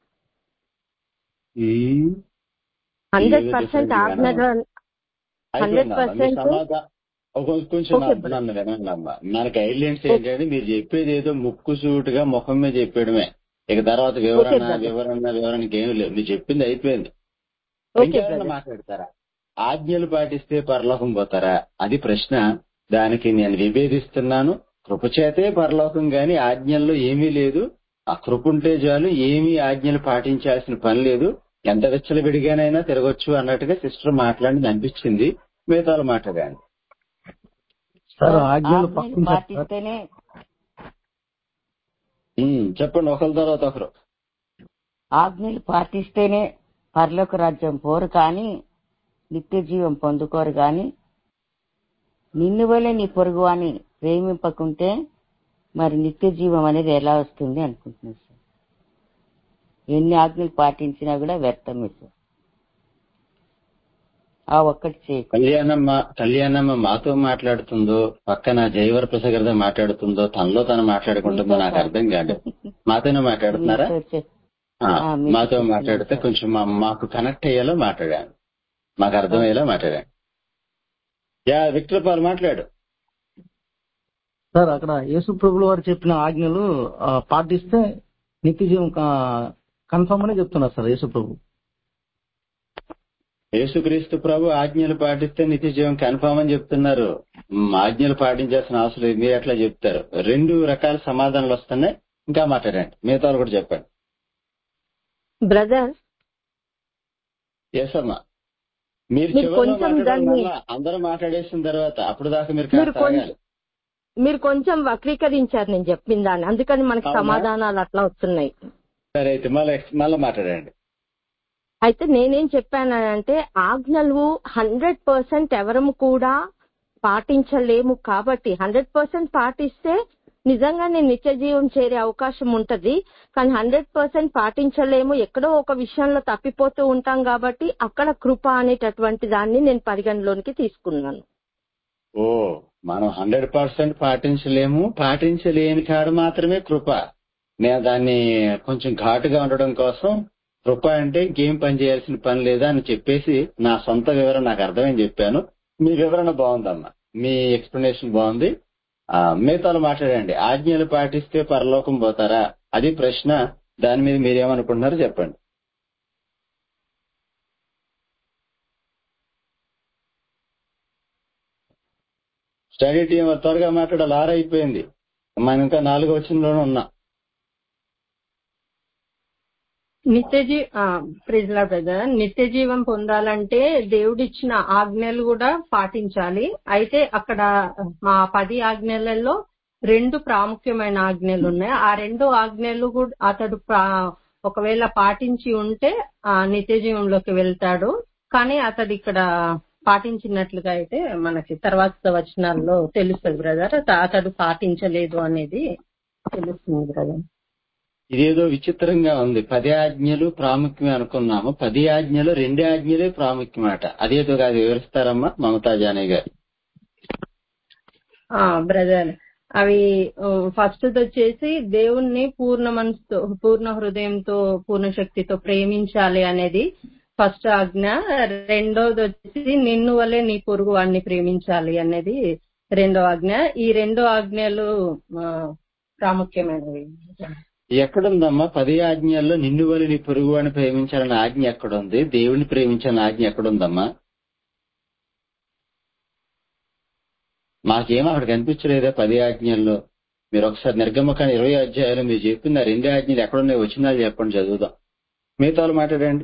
J: ఈ
F: హండ్రెడ్
J: ఏదో
F: పర్సెంట్
J: different
F: ఆజ్ఞల హండ్రెడ్
J: అయిపోయిందమ్మా మీ
F: పర్సెంట్
J: సమాధానం ఒక కొంచెం
F: ఓకే
J: నా- నన్ను వినండి అమ్మా మన గైడ్లైన్స్ ఏంటంటే మీరు చెప్పేది ఏదో ముక్కు సూటుగా ముఖం మీద చెప్పడమే ఇక తర్వాత
F: ఓకే
J: వివరణ
F: బ్రదర్
J: వివరణ వివరణకి ఏమి లేదు మీరు చెప్పింది అయిపోయింది
F: ఓకే
J: ఇంకెవరైనా
F: బ్రదర్
J: మాట్లాడతారా ఆజ్ఞలు పాటిస్తే పరలోకం పోతారా అది ప్రశ్న దానికి నేను విభేదిస్తున్నాను కృపచేతే పరలోకం గాని ఆజ్ఞల్లో ఏమీ లేదు ఆ కృప ఉంటే చాలు ఏమీ ఆజ్ఞలు పాటించాల్సిన పని లేదు ఎంత విచ్చలవిడిగానైనా తిరగొచ్చు అన్నట్టుగా సిస్టర్ మాట్లాడింది అనిపించింది మిగతా వాళ్ళు మాట్లాడాను
G: సార్
C: సార్
G: ఆజ్ఞలు
C: ఆజ్ఞలు
G: పాటించాలి సార్
C: పాటిస్తేనే
J: ఉమ్, చెప్పండి ఒకరి తర్వాత ఒకరు
C: ఆజ్ఞలు పాటిస్తేనే పరలోక రాజ్యం పోరు కానీ నిత్య జీవం పొందుకోరు కానీ నిన్ను వలె నీ పొరుగు అని ప్రేమింపకుంటే మరి నిత్య జీవం అనేది ఎలా వస్తుంది అనుకుంటున్నాను సార్ ఎన్ని ఆజ్ఞలు పాటించినా కూడా వ్యర్థమే సార్ ఆ ఒక్కటి చేయకు
J: కళ్యాణమ్మ కళ్యాణమ్మ మాతో మాట్లాడుతుందో పక్కన జయవర ప్రసాద్ మాట్లాడుతుందో తనలో తను మాట్లాడుకుంటుందో
C: మీతో
J: నాకు
C: సార్
J: అర్థం కాదు మాతోనే మాట్లాడుతున్నారా
C: మీతో చెప్-
J: ఆ,
C: ఆ, మీతో
J: మాతో
C: చెప్తున్నాను
J: మాట్లాడితే
C: సార్
J: కొంచెం మా- మాకు కనెక్ట్ అయ్యేలా మాట్లాడాను మాకు అర్థమయ్యేలా మాట్లాడాను యా విక్టర్ పాల్ మాట్లాడు
G: సార్ అక్కడ యేసు ప్రభులు వారు చెప్పిన ఆజ్ఞలు ఆ, పాటిస్తే నిత్య జీవం కన్ఫర్మ్ అనే చెప్తున్నారు సార్ యేసు ప్రభు
J: యేసుక్రీస్తు ప్రభు ఆజ్ఞలు పాటిస్తే నిత్య జీవం కన్ఫామ్ అని చెప్తున్నారు మ్, ఆజ్ఞలు పాటించాల్సిన అవసరం లేదు మీరు ఎట్లా చెప్తారు రెండు రకాల సమాధానాలు వస్తున్నాయి ఇంకా మాట్లాడండి మిగతా వాళ్ళు కూడా చెప్పండి
F: బ్రదర్
J: ఎస్ అమ్మా మీరు
F: మీరు
J: చివరిలో
F: కొంచెం
J: మాట్లాడాలి
F: దాన్ని
J: మళ్ళా అందరూ మాట్లాడేసిన తర్వాత అప్పుడు దాకా మీరు
F: మీరు
J: కాస్త
F: కొంచెం
J: ఆగాలి
F: మీరు కొంచెం వక్రీకరించారు నేను చెప్పిన దాన్ని అందుకని మనకి
J: అవునా
F: సమాధానాలు అట్లా వస్తున్నాయి
J: సరే అయితే మళ్ళీ మళ్ళీ మాట్లాడండి
F: అయితే నేనేం చెప్పానంటే ఆజ్ఞలు హండ్రెడ్ పర్సెంట్ ఎవరము కూడా పాటించలేము కాబట్టి హండ్రెడ్ పర్సెంట్ పాటిస్తే నిజంగానే నిత్య జీవం చేరే అవకాశం ఉంటది కానీ హండ్రెడ్ పర్సెంట్ పాటించలేము ఎక్కడో ఒక విషయంలో తప్పిపోతూ ఉంటాం కాబట్టి అక్కడ కృప అనేటటువంటి దాన్ని నేను పరిగణలోనికి తీసుకున్నాను
J: ఓ మనం హండ్రెడ్ పర్సెంట్ పాటించలేము పాటించలేని కాడు మాత్రమే కృప నేను దాన్ని కొంచెం ఘాటుగా ఉండడం కోసం కృప అంటే ఇంకేం పని చేయాల్సిన పని లేదా అని చెప్పేసి నా సొంత వివరణ నాకు అర్థమని చెప్పాను మీ వివరణ బాగుందమ్మా మీ ఎక్స్ప్లెనేషన్ బాగుంది ఆ, మిగతాలు మాట్లాడండి ఆజ్ఞలు పాటిస్తే పరలోకం పోతారా అది ప్రశ్న దాని మీద మీరేమనుకుంటున్నారో చెప్పండి స్టడీ టీం త్వరగా మాట్లాడాలి ఆరు అయిపోయింది మనం ఇంకా నాలుగు వచ్చినలోనే ఉన్నాం
F: నిత్య జీ ప్రిజ్లా బ్రదర్ నిత్య జీవం పొందాలంటే దేవుడిచ్చిన ఆజ్ఞలు కూడా పాటించాలి అయితే అక్కడ ఆ పది ఆజ్ఞలలో రెండు ప్రాముఖ్యమైన ఆజ్ఞలు ఉన్నాయి ఆ రెండు ఆజ్ఞలు కూడా అతడు ప్రా- ఒకవేళ పాటించి ఉంటే ఆ నిత్య జీవంలోకి వెళ్తాడు కానీ అతడు ఇక్కడ పాటించినట్లుగా అయితే మనకి తర్వాత వచనాల్లో తెలుస్తుంది బ్రదర్ అతడు పాటించలేదు అనేది తెలుస్తుంది బ్రదర్
J: ఇదేదో విచిత్రంగా ఉంది పది ఆజ్ఞలు ప్రాముఖ్యమే అనుకున్నాము పది ఆజ్ఞలు రెండే ఆజ్ఞలే ప్రాముఖ్యమాట అదేదో కాదు వివరిస్తారమ్మా మమతా జానీ గారు
F: ఆ బ్రదర్ అవి ఫస్ట్ వచ్చేసి దేవుణ్ణి పూర్ణ మనసుతో పూర్ణ హృదయంతో పూర్ణ శక్తితో ప్రేమించాలి అనేది ఫస్ట్ ఆజ్ఞ రెండోది వచ్చేసి నిన్ను వల్లే నీ పొరుగు వాడిని ప్రేమించాలి అనేది రెండో ఆజ్ఞ ఈ రెండో ఆజ్ఞలు ఆ, ప్రాముఖ్యమైనవి
J: ఎక్కడుందమ్మా పది ఆజ్ఞల్లో నిన్ను వలి నీ పొరుగు అని ప్రేమించాలని ఆజ్ఞ ఎక్కడుంది దేవుని ప్రేమించాలని ఆజ్ఞ ఎక్కడుందమ్మా మాకేమో అక్కడ కనిపించలేదా పది ఆజ్ఞల్లో మీరు ఒకసారి నిర్గమకాండ ఇరవై అధ్యాయాలు మీరు చెప్పిన ఆ రెండే ఆజ్ఞలు ఎక్కడున్నాయి వచ్చినా చెప్పండి చదువుదాం మిగతా వాళ్ళు మాట్లాడండి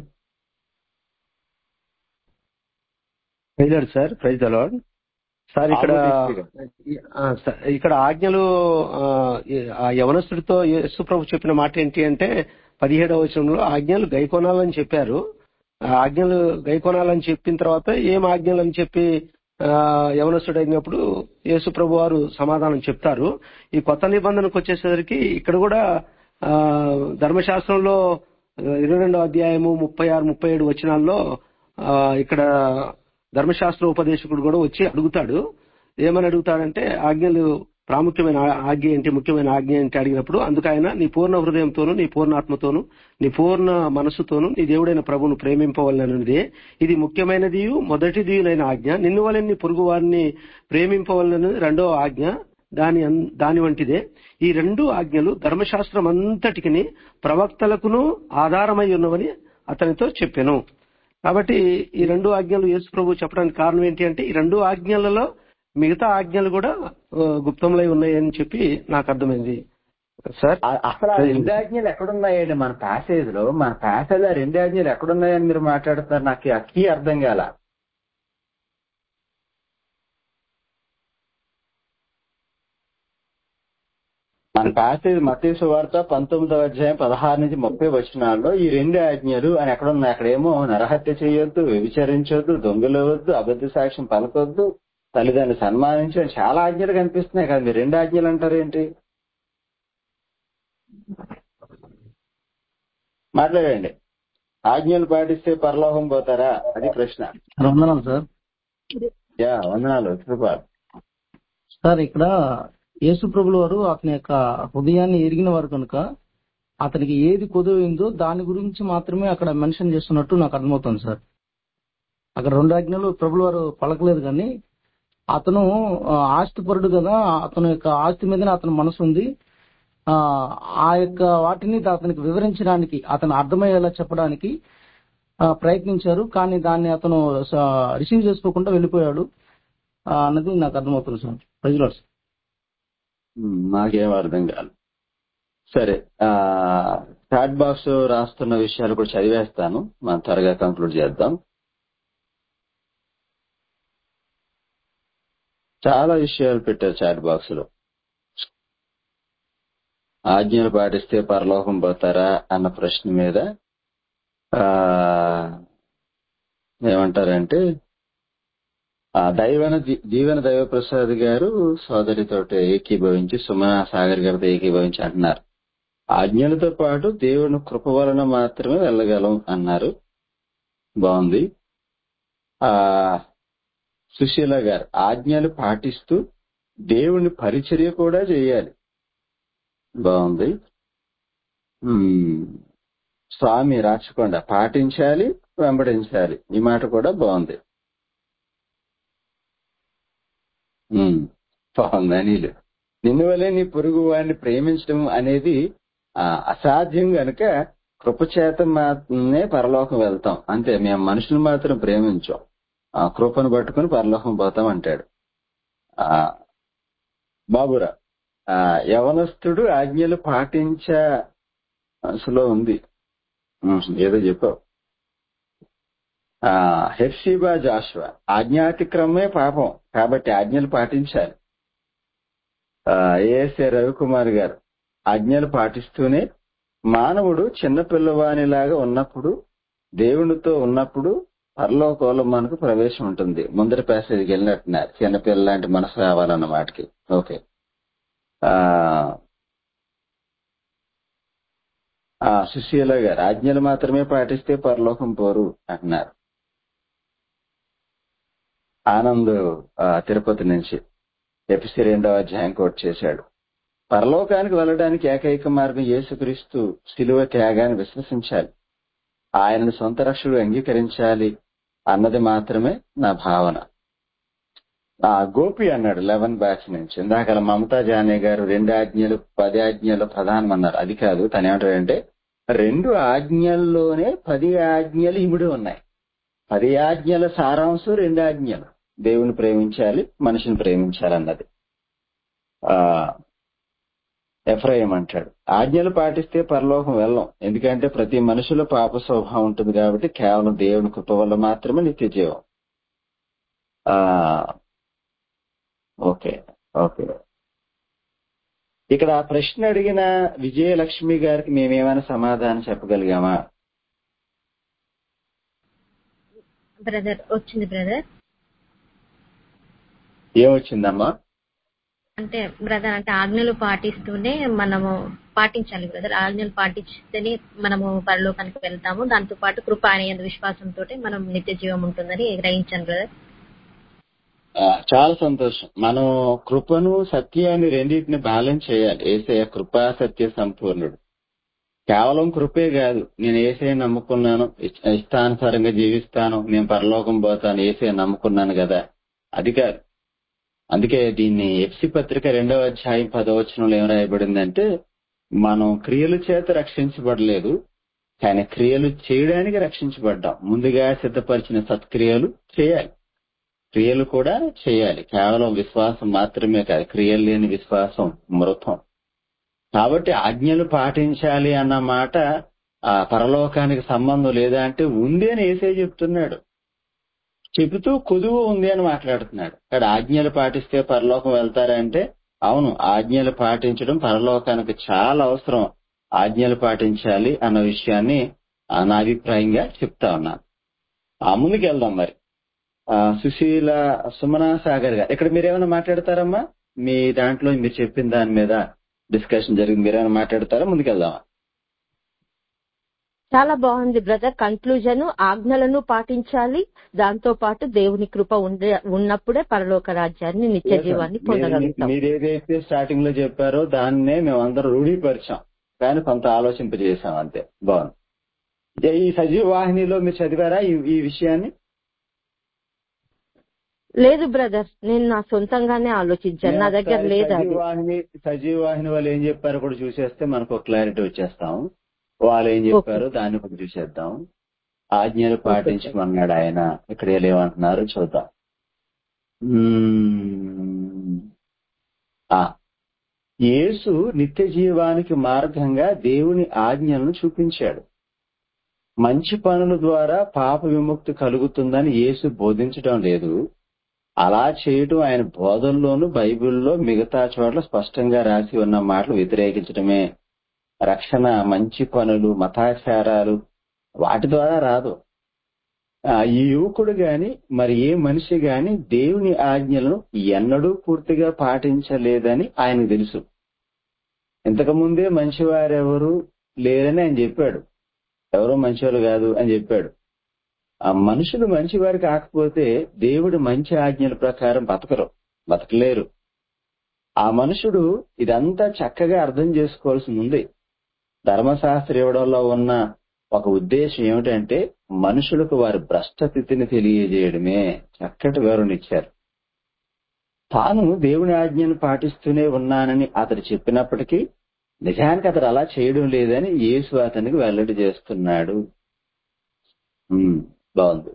B: praise sir praise lord sir ఇక్కడ ఆ, స- ఇక్కడ ఆజ్ఞలు ఆ, ఈ- ఆ యవనస్తుడితో యేసు ప్రభు చెప్పిన మాట ఏంటి అంటే పదిహేడవ వచనంలో ఆజ్ఞలు గైకొనాలని చెప్పారు ఆ ఆజ్ఞలు గైకొనాలని చెప్పిన తర్వాత ఏం ఆజ్ఞలు అని చెప్పి ఆ, యవనస్తుడు అయినప్పుడు యేసు ప్రభు వారు సమాధానం చెప్తారు ఈ కొత్త నిబంధనకు వచ్చేసరికి ఇక్కడ కూడా ఆ, ధర్మశాస్త్రంలో ఇరవై రెండో అధ్యాయము ముప్పై ఆరు ముప్పై ఏడు వచనాల్లో ఆ, ఇక్కడ ధర్మశాస్త్ర ఉపదేశకుడు కూడా వచ్చి అడుగుతాడు ఏమని అడుగుతాడంటే ఆజ్ఞలు ప్రాముఖ్యమైన ఆ- ఆజ్ఞ ఏంటి ముఖ్యమైన ఆజ్ఞ ఏంటి అడిగినప్పుడు అందుకు ఆయన నీ పూర్ణ హృదయంతోను నీ పూర్ణ ఆత్మతోను నీ పూర్ణ మనస్సుతోను నీ దేవుడైన ప్రభును ప్రేమింపవలనది ఇది ముఖ్యమైనది మొదటిదినైన ఆజ్ఞ నిన్ను వలె నీ పొరుగు వారిని ప్రేమింపవలనది రెండో ఆజ్ఞ దాని అన్- దాని వంటిదే ఈ రెండు ఆజ్ఞలు ధర్మశాస్త్రం అంతటికి ప్రవక్తలకును ఆధారమై ఉన్నవని అతనితో చెప్పాను కాబట్టి ఈ రెండు ఆజ్ఞలు యేసు ప్రభు చెప్పడానికి కారణం ఏంటి అంటే ఈ రెండు ఆజ్ఞలలో మిగతా ఆజ్ఞలు కూడా ఆ, గుప్తంలో ఉన్నాయని చెప్పి నాకు అర్థమైంది సార్
J: ఆ- అసలు ఆ రెండు ఆజ్ఞలు ఎక్కడున్నాయండి మన ప్యాసేజ్ లో మన ప్యాసేజ్ ఆ రెండు ఆజ్ఞలు ఎక్కడున్నాయని మీరు మాట్లాడుతున్నారు నాకు ఆ కీ అర్థం కాల మన ప్యాసేజ్ మతీసు వార్త పంతొమ్మిదవ అధ్యాయం పదహారు నుంచి ముప్పై వచనాల్లో ఈ రెండు ఆజ్ఞలు అని ఎక్కడ ఉన్నాయి అక్కడేమో నరహత్య చేయొద్దు వ్యభిచరించొద్దు దొంగలవద్దు అబద్ధ సాక్ష్యం పలకొద్దు తల్లిదండ్రులు సన్మానించు అని చాలా ఆజ్ఞలు కనిపిస్తున్నాయి కదా మీరు రెండు ఆజ్ఞలు అంటారు ఏంటి మాట్లాడండి ఆజ్ఞలు పాటిస్తే పరలోకం పోతారా అది ప్రశ్న
G: సార్ వందనాలు సార్
J: యా వందనాలు కృపాల్
G: సార్ ఇక్కడ యేసు ప్రభుల వారు అతని యొక్క హృదయాన్ని ఎరిగిన వారు కనుక అతనికి ఏది కుదవిందో దాని గురించి మాత్రమే అక్కడ మెన్షన్ చేస్తున్నట్టు నాకు అర్థమవుతుంది సార్ అక్కడ రెండు ఆజ్ఞలు ప్రభుల వారు పలకలేదు కానీ అతను ఆ, ఆస్తిపరుడు కదా అతని యొక్క ఆస్తి మీదనే అతని మనసు ఉంది ఆ ఆ యొక్క వాటిని అతనికి వివరించడానికి అతను అర్థమయ్యేలా చెప్పడానికి ఆ, ప్రయత్నించారు కానీ దాన్ని అతను రిసీవ్ చేసుకోకుండా వెళ్ళిపోయాడు ఆ, అన్నది నాకు అర్థమవుతుంది సార్ ప్రజలు
J: ఉమ్, నాకేం అర్థం కాదు సరే ఆ చాట్ బాక్స్ రాస్తున్న విషయాలు కూడా చదివేస్తాను మనం త్వరగా కంక్లూడ్ చేద్దాం చాలా విషయాలు పెట్టారు చాట్ బాక్స్ లో ఆజ్ఞలు పాటిస్తే పరలోకం పోతారా అన్న ప్రశ్న మీద ఆ ఏమంటారంటే ఆ దైవన జీవన దైవ ప్రసాద్ గారు సోదరితోటి ఏకీభవించి సుమనా సాగర్ గారితో ఏకీభవించి అంటున్నారు ఆజ్ఞలతో పాటు దేవుని కృప వలన మాత్రమే వెళ్ళగలం అన్నారు బాగుంది ఆ సుశీల గారు ఆజ్ఞలు పాటిస్తూ దేవుని పరిచర్య కూడా చేయాలి బాగుంది ఉమ్, స్వామి రాచకొండ పాటించాలి వెంబడించాలి ఈ మాట కూడా బాగుంది ఉమ్, బాగుంది అనిలు నిన్ను వలే నీ పొరుగు వాడిని ప్రేమించడం అనేది ఆ, అసాధ్యం గనుక కృపచేత మాత్రమే పరలోకం వెళ్తాం అంతే మేము మనుషులు మాత్రం ప్రేమించాం ఆ కృపను పట్టుకుని పరలోకం పోతాం అంటాడు ఆ బాబురా ఆ యవనస్తుడు ఆజ్ఞలు పాటించ మనసులో ఉంది ఉమ్, ఏదో చెప్పావు ఆ హెర్షిబా జాషువా ఆజ్ఞాతిక్రమే పాపం కాబట్టి ఆజ్ఞలు పాటించాలి ఆ ఏఎస్ఏ రవికుమార్ గారు ఆజ్ఞలు పాటిస్తూనే మానవుడు చిన్న పిల్లవానిలాగా ఉన్నప్పుడు దేవునితో ఉన్నప్పుడు పరలోకంలో మనకు ప్రవేశం ఉంటుంది ముందరి ప్యాసేజ్కి వెళ్ళినట్టున్నారు చిన్నపిల్ల లాంటి మనసు రావాలన్న మాటకి ఓకే ఆ ఆ సుశీల గారు ఆజ్ఞలు మాత్రమే పాటిస్తే పరలోకం పోరు అంటున్నారు ఆనంద్ ఆ, తిరుపతి నుంచి ఎపిసి రెండవ అధ్యాయం కోట్ చేశాడు పరలోకానికి వెళ్ళడానికి ఏకైక మార్గం యేసుక్రీస్తు శిలువ త్యాగాన్ని విశ్వసించాలి ఆయనను సొంత రక్షకుడు అంగీకరించాలి అన్నది మాత్రమే నా భావన ఆ గోపి అన్నాడు లెవెన్ బ్యాచ్ నుంచి ఇందాక మమతా జానే గారు రెండు ఆజ్ఞలు పది ఆజ్ఞలు ప్రధానం అన్నారు అది కాదు తను ఏమంటాడంటే రెండు ఆజ్ఞల్లోనే పది ఆజ్ఞలు ఇమిడి ఉన్నాయి పది ఆజ్ఞల సారాంశం రెండు ఆజ్ఞలు దేవుని ప్రేమించాలి మనిషిని ప్రేమించాలి అన్నది ఆ ఎఫ్రాయిం అంటాడు ఆజ్ఞలు పాటిస్తే పరలోకం వెళ్ళం ఎందుకంటే ప్రతి మనుషులో పాప స్వభావం ఉంటుంది కాబట్టి కేవలం దేవుని కృప వల్ల మాత్రమే నిత్య జీవం ఆ ఓకే ఓకే ఇక్కడ ఆ ప్రశ్న అడిగిన విజయలక్ష్మి గారికి మేమేమైనా సమాధానం చెప్పగలిగామా
H: బ్రదర్ వచ్చింది బ్రదర్
J: ఏమొచ్చిందమ్మా
H: అంటే బ్రదర్ అంటే ఆజ్ఞలు పాటిస్తూనే మనము పాటించాలి బ్రదర్ ఆజ్ఞలు పాటిస్తేనే మనము పరలోకానికి వెళ్తాము దాంతో పాటు కృప అనే విశ్వాసంతో మనం నిత్య జీవం ఉంటుందని గ్రహించాను బ్రదర్
J: ఆ, చాలా సంతోషం మనం కృపను సత్యాన్ని రెండింటిని బ్యాలెన్స్ చేయాలి ఏసయ కృపా సత్య సంపూర్ణుడు కేవలం కృపే కాదు నేను ఏసే నమ్ముకున్నాను ఇష్ట- ఇష్టానుసారంగా జీవిస్తాను నేను పరలోకం పోతాను ఏసే నమ్ముకున్నాను కదా అది కాదు అందుకే దీన్ని ఎఫ్సి పత్రిక రెండవ అధ్యాయం పదవచనంలో ఏం రాయబడిందంటే మనం క్రియల చేత రక్షించబడలేదు కానీ క్రియలు చేయడానికి రక్షించబడ్డాం ముందుగా సిద్ధపరిచిన సత్క్రియలు చేయాలి క్రియలు కూడా చేయాలి కేవలం విశ్వాసం మాత్రమే కాదు క్రియలు లేని విశ్వాసం మృతం కాబట్టి ఆజ్ఞలు పాటించాలి అన్న మాట ఆ పరలోకానికి సంబంధం లేదా అంటే ఉంది అని ఏసే చెప్తున్నాడు చెబుతూ కుదువు ఉంది అని మాట్లాడుతున్నాడు ఇక్కడ ఆజ్ఞలు పాటిస్తే పరలోకం వెళ్తారంటే అవును ఆజ్ఞలు పాటించడం పరలోకానికి చాలా అవసరం ఆజ్ఞలు పాటించాలి అన్న విషయాన్ని ఆ, నా అభిప్రాయంగా చెప్తా ఉన్నాను ఆ ముందుకు వెళ్దాం మరి ఆ, సుశీల సుమనా సాగర్ గారు ఇక్కడ మీరేమైనా మాట్లాడతారమ్మా మీ దాంట్లో మీరు చెప్పిన దాని మీద డిస్కషన్ జరిగింది మీరేమైనా మాట్లాడతారా ముందుకెళ్దామా
F: చాలా బాగుంది బ్రదర్ కన్క్లూజన్ ఆజ్ఞలను పాటించాలి దాంతో పాటు దేవుని కృప ఉండే ఉన్నప్పుడే పరలోక రాజ్యాన్ని నిత్య జీవాన్ని పొందగలుగుతాం
J: మీరు ఏదైతే స్టార్టింగ్ లో చెప్పారో దాన్నే మేమందరం రూఢీపరిచాం కానీ కొంత ఆలోచింపజేశాం అంతే బాగుంది ఇదే ఈ సజీవ వాహినిలో మీరు చదివారా ఈ ఈ విషయాన్ని
F: లేదు బ్రదర్ నేను నా సొంతంగానే ఆలోచించాను నా దగ్గర
J: ఒకసారి
F: లేదు అది
J: సజీవ వాహిని సజీవ వాహిని వాళ్ళు ఏం చెప్పారో కూడా చూసేస్తే మనకు క్లారిటీ వచ్చేస్తాం వాళ్ళు ఏం చెప్పారో దాన్ని కూడా చూసేద్దాం ఆజ్ఞలు పాటించమన్నాడు ఆయన ఇక్కడ వీళ్ళు ఏమంటున్నారు చూద్దాం మ్మ్. ఆ యేసు నిత్య జీవానికి మార్గంగా దేవుని ఆజ్ఞలను చూపించాడు మంచి పనుల ద్వారా పాప విముక్తి కలుగుతుందని యేసు బోధించడం లేదు అలా చేయటం ఆయన బోధనలోను బైబిల్లో మిగతా చోట్ల స్పష్టంగా రాసి ఉన్న మాటలు వ్యతిరేకించడమే రక్షణ మంచి పనులు మతాచారాలు వాటి ద్వారా రాదు ఆ, ఈ యువకుడు గాని మరి ఏ మనిషి గాని దేవుని ఆజ్ఞలను ఎన్నడూ పూర్తిగా పాటించలేదని ఆయనకు తెలుసు ఇంతకు ముందే మంచివారెవరు లేరని ఆయన చెప్పాడు ఎవరో మంచివాళ్ళు కాదు అని చెప్పాడు ఆ మనుషులు మంచివారు కాకపోతే దేవుడు మంచి ఆజ్ఞల ప్రకారం బతకరు బతకలేరు ఆ మనుషుడు ఇదంతా చక్కగా అర్థం చేసుకోవాల్సి ఉంది ధర్మశాస్త్ర ఇవ్వడంలో ఉన్న ఒక ఉద్దేశం ఏమిటంటే మనుషులకు వారి భ్రష్ట స్థితిని తెలియజేయడమే చక్కటి వివరణ ఇచ్చారు తాను దేవుని ఆజ్ఞను పాటిస్తూనే ఉన్నానని అతడు చెప్పినప్పటికీ నిజానికి అతడు అలా చేయడం లేదని యేసు అతనికి వెల్లడి చేస్తున్నాడు ఉమ్, బాగుంది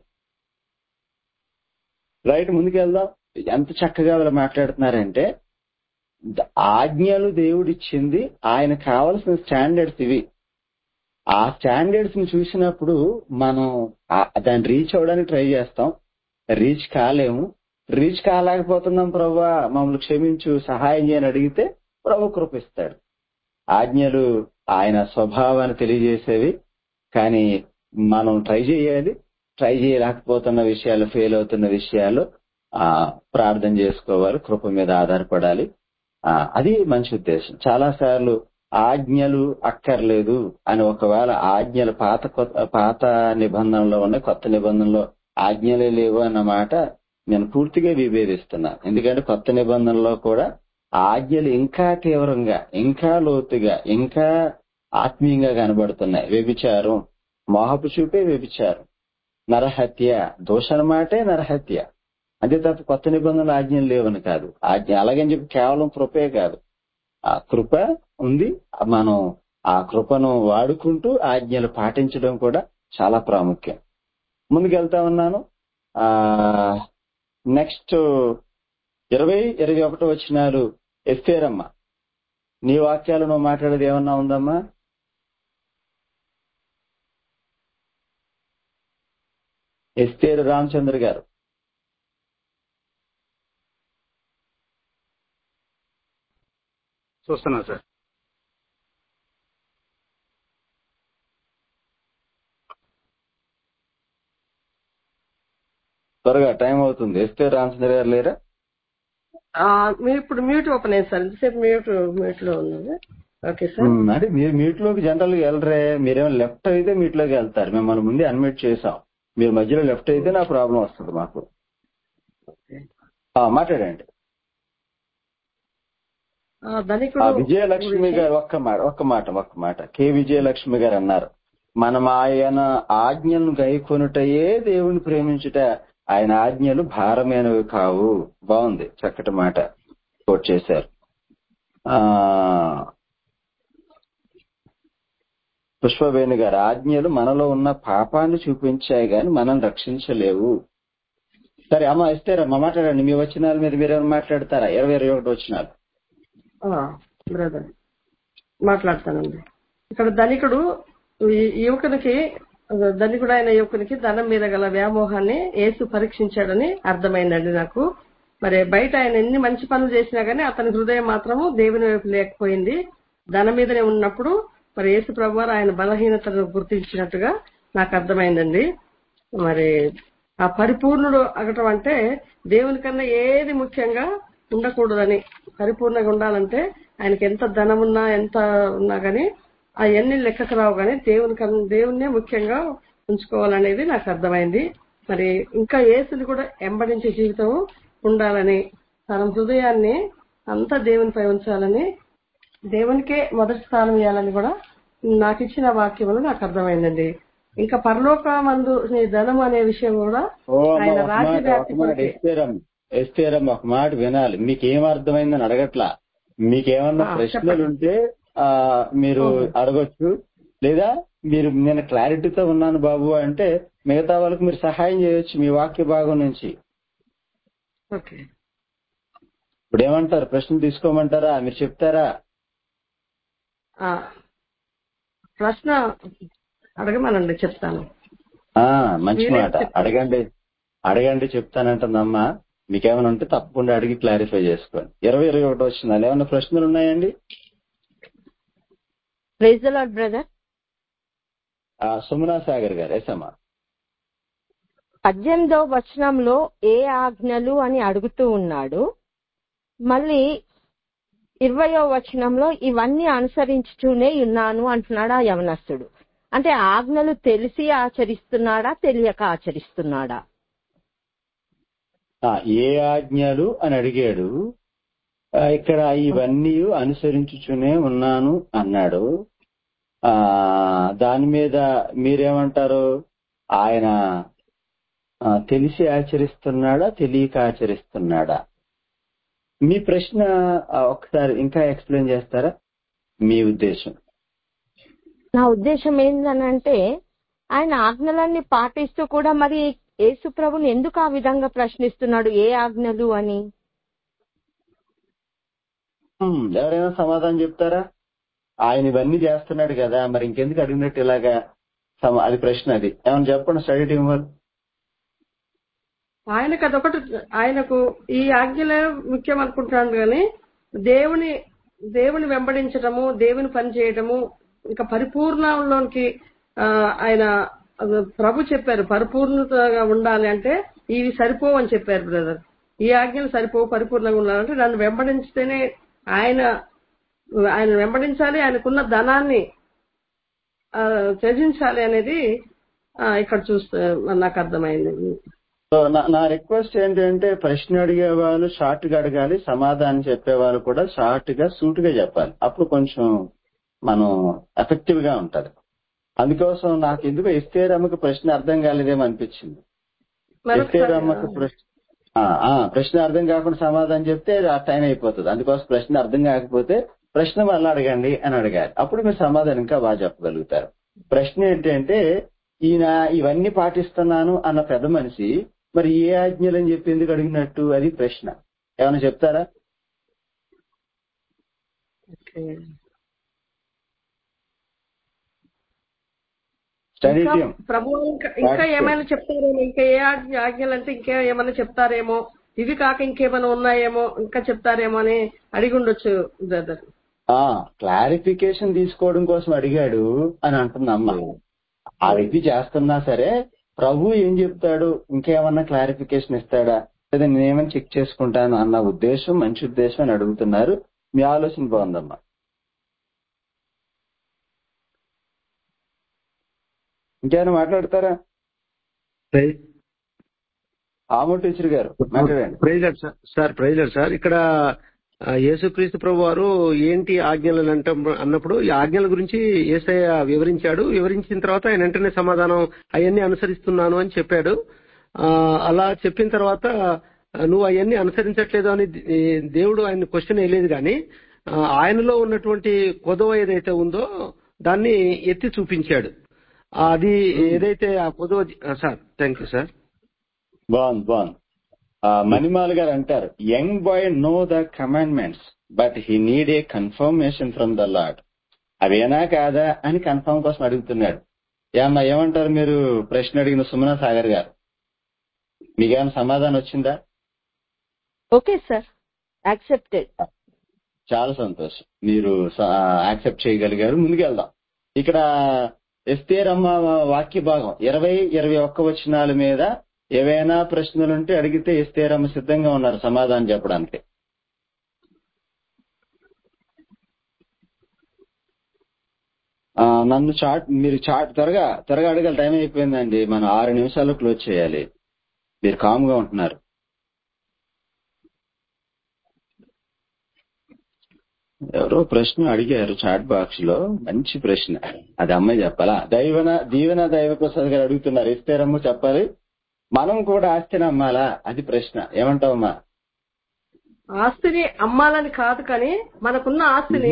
J: రైట్ ముందుకెళ్దాం ఎంత చక్కగా వాళ్ళు మాట్లాడుతున్నారంటే ద- ఆజ్ఞలు దేవుడిచ్చింది ఆయన కావలసిన స్టాండర్డ్స్ ఇవి ఆ స్టాండర్డ్స్ ని చూసినప్పుడు మనం ఆ- దాన్ని రీచ్ అవ్వడానికి ట్రై చేస్తాం రీచ్ కాలేము రీచ్ కాలేకపోతున్నాం ప్రభా మమ్మల్ని క్షమించు సహాయం చేయని అడిగితే ప్రభు కృపిస్తాడు ఆజ్ఞలు ఆయన స్వభావాన్ని తెలియజేసేవి కానీ మనం ట్రై చేయాలి ట్రై చేయలేకపోతున్న విషయాలు ఫెయిల్ అవుతున్న విషయాలు ఆ ప్రార్థన చేసుకోవాలి కృప మీద ఆధారపడాలి ఆ అది మంచి ఉద్దేశం చాలా సార్లు ఆజ్ఞలు అక్కర్లేదు అని ఒకవేళ ఆజ్ఞలు పాత కొత్త పాత నిబంధనలో ఉన్న కొత్త నిబంధనలో ఆజ్ఞలే లేవు అన్నమాట నేను పూర్తిగా విభేదిస్తున్నా ఎందుకంటే కొత్త నిబంధనలో కూడా ఆజ్ఞలు ఇంకా తీవ్రంగా ఇంకా లోతుగా ఇంకా ఆత్మీయంగా కనబడుతున్నాయి వ్యభిచారం మోహపు చూపే వ్యభిచారం నరహత్య దోషణ మాటే నరహత్య అంతే తప్ప కొత్త నిబంధనలు ఆజ్ఞలు లేవని కాదు ఆజ్ఞ అలాగని చెప్పి కేవలం కృపే కాదు ఆ కృప ఉంది మనం ఆ కృపను వాడుకుంటూ ఆజ్ఞలు పాటించడం కూడా చాలా ప్రాముఖ్యం ముందుకెళ్తా ఉన్నాను ఆ నెక్స్ట్ ఇరవై ఇరవై ఒకటో వచ్చినారు ఎస్తేరమ్మ నీ వాక్యాలు నువ్వు మాట్లాడేది ఏమన్నా ఉందమ్మా ఎస్తేరు రామచంద్ర గారు
K: చూస్తున్నా సార్
J: త్వరగా టైం అవుతుంది ఎస్తేరు రామచంద్ర గారు లేరా
D: ఆ, మీరు ఇప్పుడు మ్యూట్ ఓపెన్ అయింది సార్ ఇంతసేపు మ్యూట్ మ్యూట్ లో ఉన్నది ఓకే సార్
J: ఉమ్, అంటే మీరు మీట్ లోకి జనరల్ గా వెళ్ళరే మీరేమో లెఫ్ట్ అయితే మీట్ లోకి వెళ్తారు మిమ్మల్ని ముందే అన్మ్యూట్ చేసాం మీరు మధ్యలో లెఫ్ట్ అయితే నా ప్రాబ్లం వస్తుంది మాకు ఆ, మాట్లాడండి
D: ఆ,
J: ఆ
D: ధనికుడు
J: విజయలక్ష్మి
D: గురించి
J: గారు ఒక్క మాట ఒక్క మాట ఒక్క మాట కె విజయలక్ష్మి గారు అన్నారు మనం ఆయన ఆజ్ఞలను గైకొనుటయే దేవుని ప్రేమించుట ఆయన ఆజ్ఞలు భారమైనవి కావు బాగుంది చక్కటి మాట కోట్ చేశారు ఆ పుష్పవేణి గారు ఆజ్ఞలు మనలో ఉన్న పాపాన్ని చూపించాయి గాని మనం రక్షించలేవు సరే అమ్మ ఇస్తారమ్మా మాట్లాడండి మీ వచనాల మీద మీరేమైనా మాట్లాడతారా ఇరవై ఇరవై ఒకటి వచ్చినాలు
D: బ్రదర్ మాట్లాడతానండి ఇక్కడ ధనికుడు ఈ యువకునికి ధనికుడు అయిన యువకునికి ధనం మీద గల వ్యామోహాన్ని యేసు పరీక్షించాడని అర్థమైందండి నాకు మరి బయట ఆయన ఎన్ని మంచి పనులు చేసినా గానీ అతని హృదయం మాత్రము దేవుని వైపు లేకపోయింది ధనం మీదనే ఉన్నప్పుడు మరి యేసు ప్రభు వారు ఆయన బలహీనతను గుర్తించినట్టుగా నాకు అర్థమైందండి మరి ఆ పరిపూర్ణుడు అగటం అంటే దేవుని కన్నా ఏది ముఖ్యంగా ఉండకూడదని పరిపూర్ణంగా ఉండాలంటే ఆయనకి ఎంత ధనం ఉన్నా ఎంత ఉన్నా గానీ అవన్నీ లెక్కకు రావు కానీ దేవుని కన్నా దేవుణ్ణే ముఖ్యంగా ఉంచుకోవాలనేది నాకు అర్థమైంది మరి ఇంకా యేసుని కూడా ఎంబడించే జీవితం ఉండాలని తన హృదయాన్ని అంతా దేవునిపై ఉంచాలని దేవునికే మొదటి స్థానం ఇవ్వాలని కూడా నాకు ఇచ్చిన వాక్యములు నాకు అర్థమైందండి ఇంకా పరలోకమందు నీ ధనం అనే విషయం కూడా
J: ఓ అమ్మ
D: ఆయన
J: ఒక
D: రాజ్య
J: మాట ఒక
D: వ్యాప్తి
J: మాట
D: కొరకే
J: ఎస్తేరమ్మ ఎస్తేరమ్మ ఒక మాట వినాలి మీకేం అర్థమైందని అడగట్లా మీకేమన్నా
D: ఆ,
J: ప్రశ్నలు
D: చెప్పండి.
J: ఉంటే ఆ మీరు అడగొచ్చు లేదా మీరు నేను క్లారిటీతో ఉన్నాను బాబు అంటే మిగతా వాళ్ళకి మీరు సహాయం చేయొచ్చు మీ వాక్య భాగం నుంచి
D: ఓకే
J: ఇప్పుడు ఏమంటారు ప్రశ్నలు తీసుకోమంటారా మీరు చెప్తారా
D: ఆ, ప్రశ్న అడగమనండి చెప్తాను
J: ఆ మంచి
D: మీరే
J: మాట
D: చెప్పండి.
J: అడగండి అడగండి చెప్తానంటుందమ్మా మీకేమైనా ఉంటే తప్పకుండా అడిగి క్లారిఫై చేసుకోండి ఇరవై ఇరవై ఒకటి వచ్చిందా ఏమైనా ప్రశ్నలు ఉన్నాయండి
F: ప్రైజ్ లాడ్ బ్రదర్
J: ఆ, సుమనా సాగర్ గారు ఎసమ్మా
F: పద్దెనిమిదో వచనంలో ఏ ఆజ్ఞలు అని అడుగుతూ ఉన్నాడు మళ్ళీ ఇరవయో వచనంలో ఇవన్నీ అనుసరించుతూనే ఉన్నాను అంటున్నాడు ఆ యవనస్తుడు అంటే ఆజ్ఞలు తెలిసి ఆచరిస్తున్నాడా తెలియక ఆచరిస్తున్నాడా
J: ఆ, ఏ ఆజ్ఞలు అని అడిగాడు ఆ, ఇక్కడ ఇవన్నీ అనుసరించుచునే ఉన్నాను అన్నాడు ఆ దాని మీద మీరేమంటారు ఆయన ఆ, తెలిసి ఆచరిస్తున్నాడా తెలియక ఆచరిస్తున్నాడా మీ ప్రశ్న ఆ, ఒకసారి ఇంకా ఎక్స్ప్లెయిన్ చేస్తారా మీ ఉద్దేశం
F: నా ఉద్దేశం ఏంటనంటే ఆయన ఆజ్ఞలన్నీ పాటిస్తూ కూడా మరి యేసు ప్రభుని ఎందుకు ఆ విధంగా ప్రశ్నిస్తున్నాడు ఏ ఆజ్ఞలు అని
J: హ్మ్, ఎవరైనా సమాధానం చెప్తారా ఆయన ఇవన్నీ చేస్తున్నాడు కదా మరి ఇంకెందుకు అడిగినట్టు ఇలాగా సమ- అది ప్రశ్న అది ఏమైనా చెప్పండి స్టడీ టీం వాళ్ళు
D: ఆయనకు అదొకటి ఆయనకు ఈ ఆజ్ఞలే ముఖ్యం అనుకుంటున్నాను కానీ దేవుని దేవుని వెంబడించడము దేవుని పని చేయడము ఇంకా పరిపూర్ణంలోనికి ఆ, ఆయన అది ప్రభు చెప్పారు పరిపూర్ణతగా ఉండాలి అంటే ఇవి సరిపోవని చెప్పారు బ్రదర్ ఈ ఆజ్ఞలు సరిపోవు పరిపూర్ణంగా ఉండాలంటే నన్ను వెంబడించితేనే ఆయన ఆయన వెంబడించాలి ఆయనకున్న ధనాన్ని ఆ, త్యజించాలి అనేది ఆ, ఇక్కడ చూస్తే నాకు అర్థమైంది
J: సో నా నా రిక్వెస్ట్ ఏంటంటే ప్రశ్న అడిగే వాళ్ళు షార్ట్ గా అడగాలి సమాధానం చెప్పే వాళ్ళు కూడా షార్ట్ గా సూట్ గా చెప్పాలి అప్పుడు కొంచెం మనం ఎఫెక్టివ్ గా ఉంటది అందుకోసం నాకు ఎందుకు ఎస్తేరమ్మకి ప్రశ్న అర్థం కాలేదేమో అనిపించింది ఎస్తేరమ్మకి
D: మరొకసారి
J: ప్రశ్న ఆ, ఆ, ప్రశ్న అర్థం కాకుండా సమాధానం చెప్తే ఆ టైం అయిపోతుంది అందుకోసం ప్రశ్న అర్థం కాకపోతే ప్రశ్న మళ్ళీ అడగండి అని అడగాలి అప్పుడు మీరు సమాధానం ఇంకా బాగా చెప్పగలుగుతారు ప్రశ్న ఏంటంటే ఈయన ఇవన్నీ పాటిస్తున్నాను అన్న పెద్ద మనిషి మరి ఏ ఆజ్ఞలు అని చెప్పి ఎందుకు అడిగినట్టు అది ప్రశ్న ఏమైనా చెప్తారా
D: ఓకే ఓకే
J: స్టడీ
D: ఇంకా
J: టీం
D: ప్రభు ఇంకా ఇంకా
J: Participate.
D: ఏమైనా చెప్తారేమో ఇంకా ఏ ఆజ్ఞ ఆజ్ఞలు అంటే ఇంకా ఏమైనా చెప్తారేమో ఇవి కాక ఇంకేమైనా ఉన్నాయేమో ఇంకా చెప్తారేమో అని అడిగి ఉండొచ్చు బ్రదర్
J: ఆ క్లారిఫికేషన్ తీసుకోవడం కోసం అడిగాడు అని అంటుంది అమ్మ ఆ వ్యక్తి చేస్తున్నా సరే ప్రభు ఏం చెప్తాడు ఇంకేమన్నా క్లారిఫికేషన్ ఇస్తాడా లేదా నేనేమన్నా చెక్ చేసుకుంటాను అన్న ఉద్దేశం మంచి ఉద్దేశం అని అడుగుతున్నారు మీ ఆలోచన బాగుందమ్మా ఇంకేమైనా మాట్లాడతారా ఆమో టీచర్ గారు మాట్లాడండి
B: ప్రైజర్ సార్ సార్ ప్రైజర్ సార్ ఇక్కడ ఆ, యేసుక్రీస్తు ప్రభు వారు ఏంటి ఆజ్ఞలు అని అంట అన్నప్పుడు ఈ ఆజ్ఞల గురించి ఏసయ్య వివరించాడు వివరించిన తర్వాత ఆయన వెంటనే సమాధానం అవన్నీ అనుసరిస్తున్నాను అని చెప్పాడు ఆ, అలా చెప్పిన తర్వాత ఆ, నువ్వు అవన్నీ అనుసరించట్లేదు అని ఈ దేవుడు ఆయన క్వశ్చన్ వేయలేదు కానీ ఆ, ఆయనలో ఉన్నటువంటి కొదవ ఏదైతే ఉందో దాన్ని ఎత్తి చూపించాడు ఆ, అది ఏదైతే ఆ కొదవ సార్ థ్యాంక్ యూ సార్
J: బాగుంది బాగుంది ఆ, మణిమాల్ గారు అంటారు young boy know the commandments but he need a confirmation from the lord అవేనా కాదా అని కన్ఫర్మ్ కోసం అడుగుతున్నాడు ఏమ్మా ఏమంటారు మీరు ప్రశ్న అడిగిన సుమనా సాగర్ గారు మీకేమైనా సమాధానం వచ్చిందా
C: ఓకే సార్ యాక్సెప్టెడ్
J: చాలా సంతోషం మీరు యాక్సెప్ట్ చేయగలిగారు ముందుకెళ్దాం ఇక్కడ ఎస్తేరమ్మ వాక్య భాగం ఇరవై ఇరవై ఒక్క వచనాల మీద ఏవైనా ప్రశ్నలుంటే అడిగితే ఎస్తేరమ్మ సిద్ధంగా ఉన్నారు సమాధానం చెప్పడానికి ఆ, నన్ను చాట్ మీరు చాట్ త్వరగా త్వరగా అడగాలి టైం అయిపోయిందండి మనం ఆరు నిమిషాలు క్లోజ్ చేయాలి మీరు కామ్గా ఉంటున్నారు ఎవరో ప్రశ్న అడిగారు చాట్ బాక్స్ లో మంచి ప్రశ్న అది అమ్మాయి చెప్పాలా దైవన దీవెన దైవ ప్రసాద్ గారు అడుగుతున్నారు ఇస్తేరమ్మ చెప్పాలి మనం కూడా ఆస్తిని అమ్మాలా అది ప్రశ్న ఏమంటావమ్మా
D: ఆస్తిని అమ్మాలని కాదు కానీ మనకున్న ఆస్తిని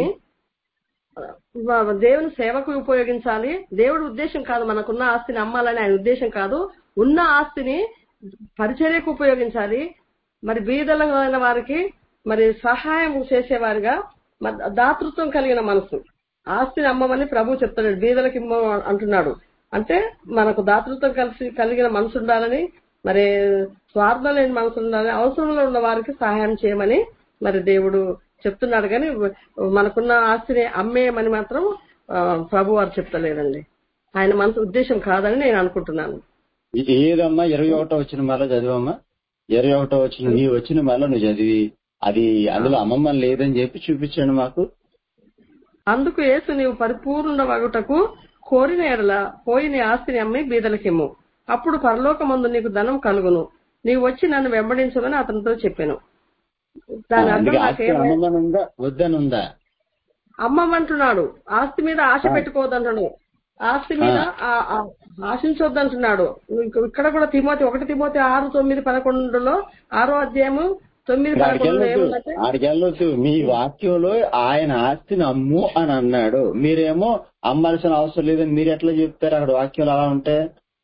D: ఆ, దేవుని సేవకు ఉపయోగించాలి దేవుడి ఉద్దేశం కాదు మనకున్న ఆస్తిని అమ్మాలని ఆయన ఉద్దేశం కాదు ఉన్న ఆస్తిని పరిచర్యకు ఉపయోగించాలి మరి బీదలైన వారికి మరి సహాయం చేసేవారిగా మరి దాతృత్వం కలిగిన మనసు ఆస్తిని అమ్మమని ప్రభు చెప్తున్నాడు బీదలకి ఇమ్మ అంటున్నాడు అంటే మనకు దాతృత్వం కలిసి కలిగిన మనసు ఉండాలని మరి స్వార్థం లేని మనసు ఉండాలని అవసరంలో ఉన్న వారికి సహాయం చేయమని మరి దేవుడు చెప్తున్నాడు కానీ మనకున్న ఆస్తిని అమ్మేయమని మాత్రం ఆ, ప్రభు వారు చెప్తలేదండి ఆయన మనసు ఉద్దేశం కాదని నేను అనుకుంటున్నాను
J: ఇది ఏదమ్మా ఇరవై ఒకటో వచ్చిన మళ్ళా చదివమ్మా ఇరవై ఒకటో వచ్చిన నీ వచ్చిన మళ్ళా నువ్వు చదివి అది అందులో అమ్మమ్మ లేదని చెప్పి చూపించండి మాకు
D: అందుకు యేసు నీవు పరిపూర్ణ వగుటకు కోరిన ఎడల పోయి నీ ఆస్తిని అమ్మి బీదలకిమ్ము అప్పుడు పరలోకమందు నీకు ధనం కలుగును నీవు వచ్చి నన్ను వెంబడించమని అతనితో చెప్పాను దాని అర్థం
J: అందుకే ఆస్తి
D: నాకేమో
J: అమ్మమ్మని ఉందా వద్దని ఉందా
D: అమ్మమంటున్నాడు ఆస్తి మీద ఆశ పెట్టుకోవద్దంటున్నాడు ఆస్తి మీద ఆ- ఆ- ఆశించొద్దంటున్నాడు ఇంక- ఇక్కడ కూడా తిమోతి ఒకటి తిమోతి ఆరు తొమ్మిది పదకొండులో ఆరో అధ్యాయము తొమ్మిది
J: ఇప్పుడు ఆడికి
D: పదకొండులో
J: వెళ్ళొద్దు
D: ఏముందంటే
J: ఆడికి వెళ్ళొద్దు మీ వాక్యంలో ఆయన ఆస్తిని అమ్ము అని అన్నాడు మీరేమో అమ్మాల్సిన అవసరం లేదని మీరు ఎట్లా చెప్తారు అక్కడ వాక్యంలో అలా ఉంటే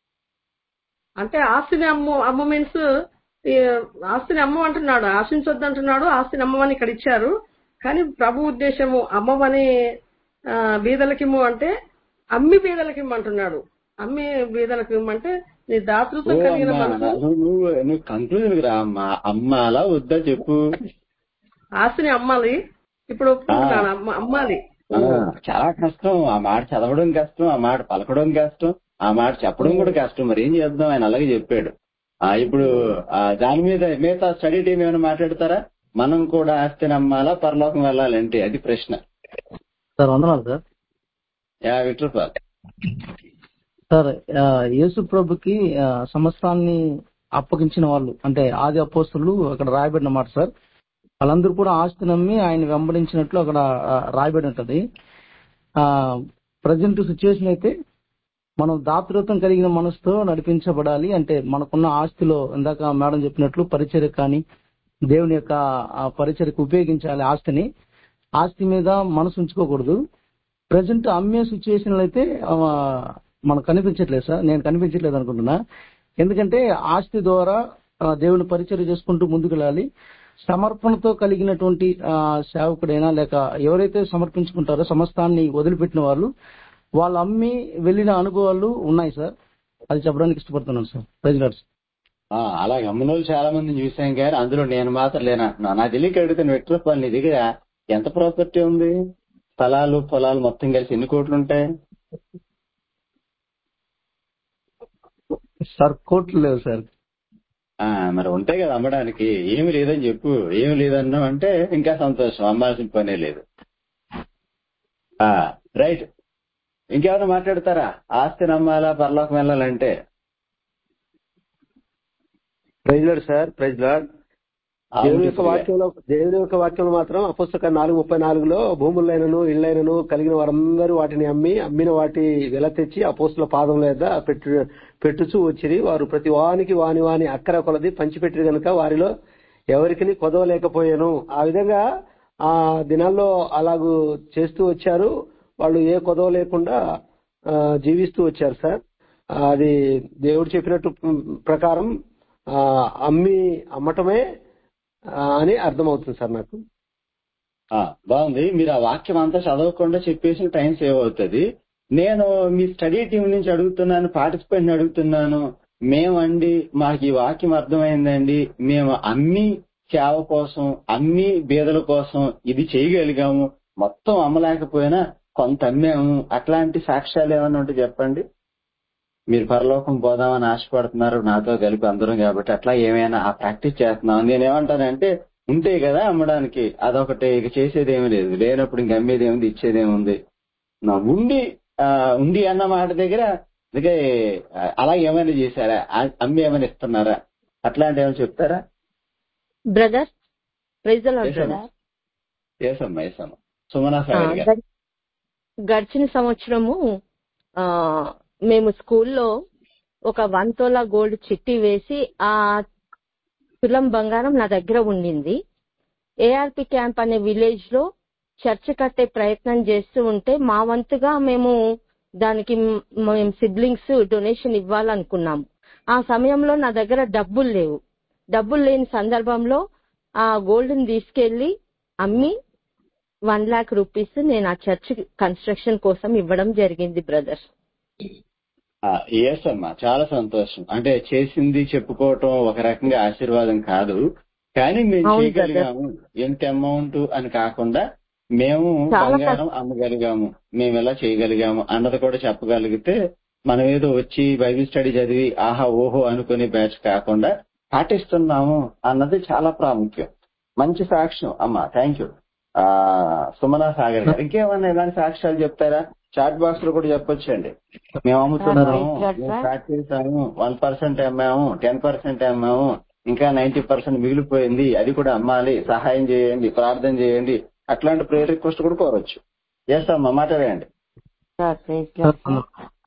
D: అంటే ఆస్తిని అమ్ము అమ్మ మీన్స్ ఆస్తిని అమ్మ అంటున్నాడు ఆశించొద్దు అంటున్నాడు ఆస్తిని అమ్మమని ఇక్కడ ఇచ్చారు కానీ ప్రభు ఉద్దేశము అమ్మమని ఆ, బీదలకిమ్ము అంటే అమ్మి బీదలకిమ్ము అంటున్నాడు అమ్మి బీదలకిమ్ము అంటే నీ
J: ఓ
D: దాతృత్వం కలిగిన
J: అమ్మా
D: మనసు
J: నువ్వు నువ్వు నువ్వు కంక్లూజన్ రా అమ్మా అమ్మాలా వద్దా చెప్పు
D: ఆస్తిని అమ్మాలి ఇప్పుడు ఒప్పుకుంటున్నాను అమ్మ- అమ్మాలి
J: ఆ, చాలా కష్టం ఆ మాట చదవడం కష్టం ఆ మాట పలకడం కష్టం ఆ మాట చెప్పడం కూడా కష్టం మరి ఏం చేద్దాం ఆయన అలాగే చెప్పాడు ఆ ఇప్పుడు ఆ, దాని మీద మిగతా స్టడీ టీం ఏమైనా మాట్లాడతారా మనం కూడా ఆస్తిని అమ్మాలా పరలోకం వెళ్ళాలంటే అది ప్రశ్న
G: సార్ వందనాలు సార్
J: యా విక్రపాల్
G: సార్ ఆ, యేసు ప్రభుకి ఆ, సమస్తాన్ని అప్పగించిన వాళ్ళు అంటే ఆది అపోస్తులు అక్కడ రాయబడిన మాట సార్ వాళ్ళందరూ కూడా ఆస్తి నమ్మి ఆయన వెంబడించినట్లు అక్కడ ఆ, రాయబడి ఉంటది ప్రజెంట్ సిచ్యువేషన్ అయితే మనం దాతృత్వం కలిగిన మనసుతో నడిపించబడాలి అంటే మనకున్న ఆస్తిలో ఇందాక మేడం చెప్పినట్లు పరిచర్య కానీ దేవుని యొక్క ఆ పరిచర్యకు ఉపయోగించాలి ఆస్తిని ఆస్తి మీద మనసు ఉంచుకోకూడదు ప్రజెంట్ అమ్మే సిచ్యువేషన్ అయితే ఆ, మనకు కనిపించట్లేదు సార్ నేను కనిపించట్లేదు అనుకుంటున్నా ఎందుకంటే ఆస్తి ద్వారా ఆ, దేవుని పరిచయం చేసుకుంటూ ముందుకు వెళ్ళాలి సమర్పణతో కలిగినటువంటి ఆ, సేవకుడైనా లేక ఎవరైతే సమర్పించుకుంటారో సమస్తాన్ని వదిలిపెట్టిన వాళ్ళు వాళ్ళు అమ్మి వెళ్ళిన అనుభవాలు ఉన్నాయి సార్ అది చెప్పడానికి ఇష్టపడుతున్నాను సార్ ప్రజలాడు
J: ఆ, అలాగే అమ్మిన వాళ్ళు చాలా మందిని చూసాం కానీ అందులో నేను మాత్రం లేనంటున్నా నా తెలియక అడిగితే వెట్రపాలు నీ దగ్గర ఎంత ప్రాపర్టీ ఉంది స్థలాలు పొలాలు మొత్తం కలిసి ఎన్ని కోట్లు ఉంటాయి
G: సార్ కోట్లు లేవు సార్
J: ఆ మరి ఉంటాయి కదా అమ్మడానికి ఏమి లేదని చెప్పు ఏమి లేదన్నావు అంటే ఇంకా సంతోషం అమ్మాల్సిన పనే లేదు ఆ రైట్ ఇంకెవరైనా మాట్లాడతారా ఆస్తి నమ్మాలా పరలోకం వెళ్ళాలంటే
B: praise lord sir praise lord దేవుని యొక్క
J: అవును
B: వాక్యంలో దేవుని యొక్క వాక్యంలో మాత్రం అపుస్తక నాలుగు ముప్పై నాలుగులో భూములైనను ఇళ్లైనను కలిగిన వారందరూ వాటిని అమ్మి అమ్మిన వాటి వెల తెచ్చి అపోస్తుల పాదం లేదా పెట్టు పెట్టుచూ వచ్చిరి వారు ప్రతి వానికి వాని వాని అక్కర కొలది పంచిపెట్టిరు గనుక వారిలో ఎవరికి కొదవలేకపోయాను ఆ విధంగా ఆ దినాల్లో అలాగూ చేస్తూ వచ్చారు వాళ్ళు ఏ కొదవ లేకుండా ఆ, జీవిస్తూ వచ్చారు సార్ ఆ, అది దేవుడు చెప్పినట్టు ప్రకారం ఆ, అమ్మి అమ్మటమే ఆ, అని అర్థమవుతుంది సార్ నాకు
J: ఆ, బాగుంది మీరు ఆ వాక్యం అంతా చదవకుండా చెప్పేసిన టైం సేవ్ అవుతుంది నేను మీ స్టడీ టీం నుంచి అడుగుతున్నాను పార్టిసిపెంట్ అడుగుతున్నాను మేమండి మాకు ఈ వాక్యం అర్థమైందండి మేము అమ్మి సేవ కోసం అమ్మి బీదల కోసం ఇది చేయగలిగాము మొత్తం అమ్మలేకపోయినా కొంత అమ్మాము అట్లాంటి సాక్ష్యాలు ఏమైనా ఉంటే చెప్పండి మీరు పరలోకం పోదామని ఆశపడుతున్నారు నాతో కలిపి అందరం కాబట్టి అట్లా ఏమైనా ఆ ప్రాక్టీస్ చేస్తున్నాం నేనేమంటానంటే ఉంటే కదా అమ్మడానికి అదొకటి ఇక చేసేది ఏమీ లేదు లేనప్పుడు ఇంక అమ్మేది ఏముంది ఇచ్చేది ఏముంది నా ఉండి ఆ, ఉండి అన్న మాట దగ్గర అందుకే ఆ, అలా ఏమైనా చేశారా ఆ- అమ్మి ఏమైనా ఇస్తున్నారా అట్లాంటి ఏమైనా చెప్తారా
F: బ్రదర్ ప్రైజ్
J: ఏసమ్మా ఏసమ్మా ఏసమ్మా సుమనా సాగర్ గారు
F: గడి- గడిచిన సంవత్సరము ఆ మేము స్కూల్లో ఒక వన్ తోలా గోల్డ్ చిట్టి వేసి ఆ తులం బంగారం నా దగ్గర ఉండింది ఏఆర్పి క్యాంప్ అనే విలేజ్ లో చర్చ్ కట్టే ప్రయత్నం చేస్తూ ఉంటే మా వంతుగా మేము దానికి మ్- మేము సిబ్లింగ్స్ డొనేషన్ ఇవ్వాలనుకున్నాము ఆ సమయంలో నా దగ్గర డబ్బులు లేవు డబ్బులు లేని సందర్భంలో ఆ గోల్డ్ ని తీసుకెళ్లి అమ్మి వన్ లాక్ రూపీస్ నేను ఆ చర్చ్ కన్స్ట్రక్షన్ కోసం ఇవ్వడం జరిగింది బ్రదర్
J: ఎస్ అమ్మా చాలా సంతోషం అంటే చేసింది చెప్పుకోవటం ఒక రకంగా ఆశీర్వాదం కాదు కానీ మేము
F: అవును
J: చేయగలిగాము ఎంత అమౌంట్ అని కాకుండా మేము
F: చాలా
J: బంగారం అమ్మగలిగాము మేము ఎలా చేయగలిగాము అన్నది కూడా చెప్పగలిగితే మనం ఏదో వచ్చి బైబిల్ స్టడీ చదివి ఆహా ఓహో అనుకునే బ్యాచ్ కాకుండా పాటిస్తున్నాము అన్నది చాలా ప్రాముఖ్యం మంచి సాక్ష్యం అమ్మా థ్యాంక్ యూ ఆ సుమనా సాగర్ గారు ఇంకేమన్నా ఇలాంటి సాక్ష్యాలు చెప్తారా చాట్ బాక్స్ లో కూడా చెప్పొచ్చండి మేము అమ్ముతున్నాము
C: సార్,
J: మేము
C: సార్.
J: స్టార్ట్ చేసాము వన్ పర్సెంట్ అమ్మాము టెన్ పర్సెంట్ అమ్మాము ఇంకా నైన్టీ పర్సెంట్ మిగిలిపోయింది అది కూడా అమ్మాలి సహాయం చేయండి ప్రార్థన చేయండి అట్లాంటి ప్రేయర్ రిక్వెస్ట్ కూడా కోరొచ్చు ఎస్ అమ్మా మాట్లాడండి
C: sir praise lord sir.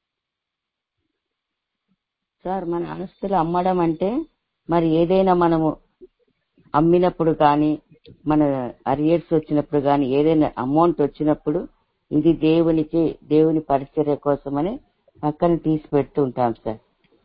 C: Sir మన ఆస్తులు అమ్మడం అంటే మరి ఏదైనా మనము అమ్మినప్పుడు కానీ మన అరియర్స్ వచ్చినప్పుడు కానీ ఏదైనా అమౌంట్ వచ్చినప్పుడు ఇది దేవునికి దేవుని పరిచర్య కోసమని పక్కన తీసి పెడుతూ ఉంటాం సార్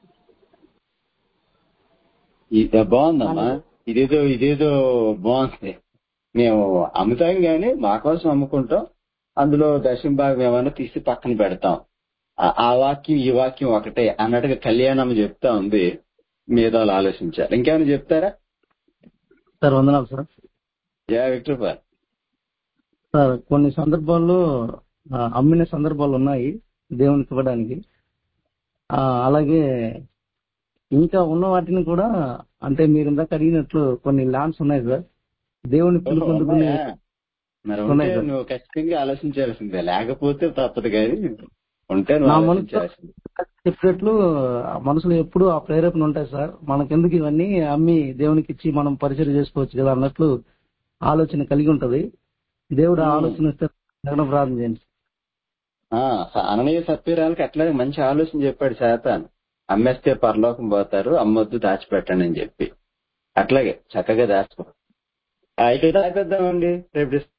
J: ఇది బాగుందమ్మా ఇదేదో ఇదేదో బాగుంది మేము అమ్ముతాం గానీ మా కోసం అమ్ముకుంటాం అందులో దశం భాగం ఏమైనా తీసి పక్కన పెడతాం ఆ- ఆ వాక్యం ఈ వాక్యం ఒకటే అన్నట్టుగా కళ్యాణం చెప్తా ఉంది మీద ఆలోచించారు ఇంకేమైనా చెప్తారా
G: సార్ వందనాలు sir
J: Jaya Victor Paul
G: sir కొన్ని సందర్భాల్లో ఆ, అమ్మిన సందర్భాలు ఉన్నాయి దేవునికి ఇవ్వడానికి ఆ, అలాగే ఇంకా ఉన్న వాటిని కూడా అంటే మీరు ఇందాక అడిగినట్లు కొన్ని ల్యాండ్స్ ఉన్నాయి సార్ దేవుని పిలుపుందుకుని
J: ఉన్నాయా? మరి ఉంటే
G: ఉన్నాయి సార్.
J: నువ్వు ఖచ్చితంగా ఆలోచించాల్సిందే లేకపోతే తప్పదు కానీ ఉంటే నువ్వు
G: నా మనసులో
J: ఆలోచించాల్సిందే
G: చెప్పినట్లు ఆ మనసులో ఎప్పుడు ఆ ప్రేరేపణ ఉంటాయి సార్ మనకెందుకు ఇవన్నీ అమ్మి దేవునికి ఇచ్చి మనం పరిచయం చేసుకోవచ్చు కదా అన్నట్లు ఆలోచన కలిగి ఉంటది దేవుడు ఆ
J: మ్మ్.
G: ఆలోచన ఇస్తే జగన్ ప్రార్థన చేయండి
J: ఆ, అననీయ సత్వీరాలకి అట్లాగే మంచి ఆలోచన చెప్పాడు శాతాన్ అమ్మేస్తే పరలోకం పోతారు అమ్మొద్దు దాచిపెట్టండి అని చెప్పి అట్లాగే చక్కగా దాచుకో ఆ, ఇక దాచేద్దామండి రేపు డిస్-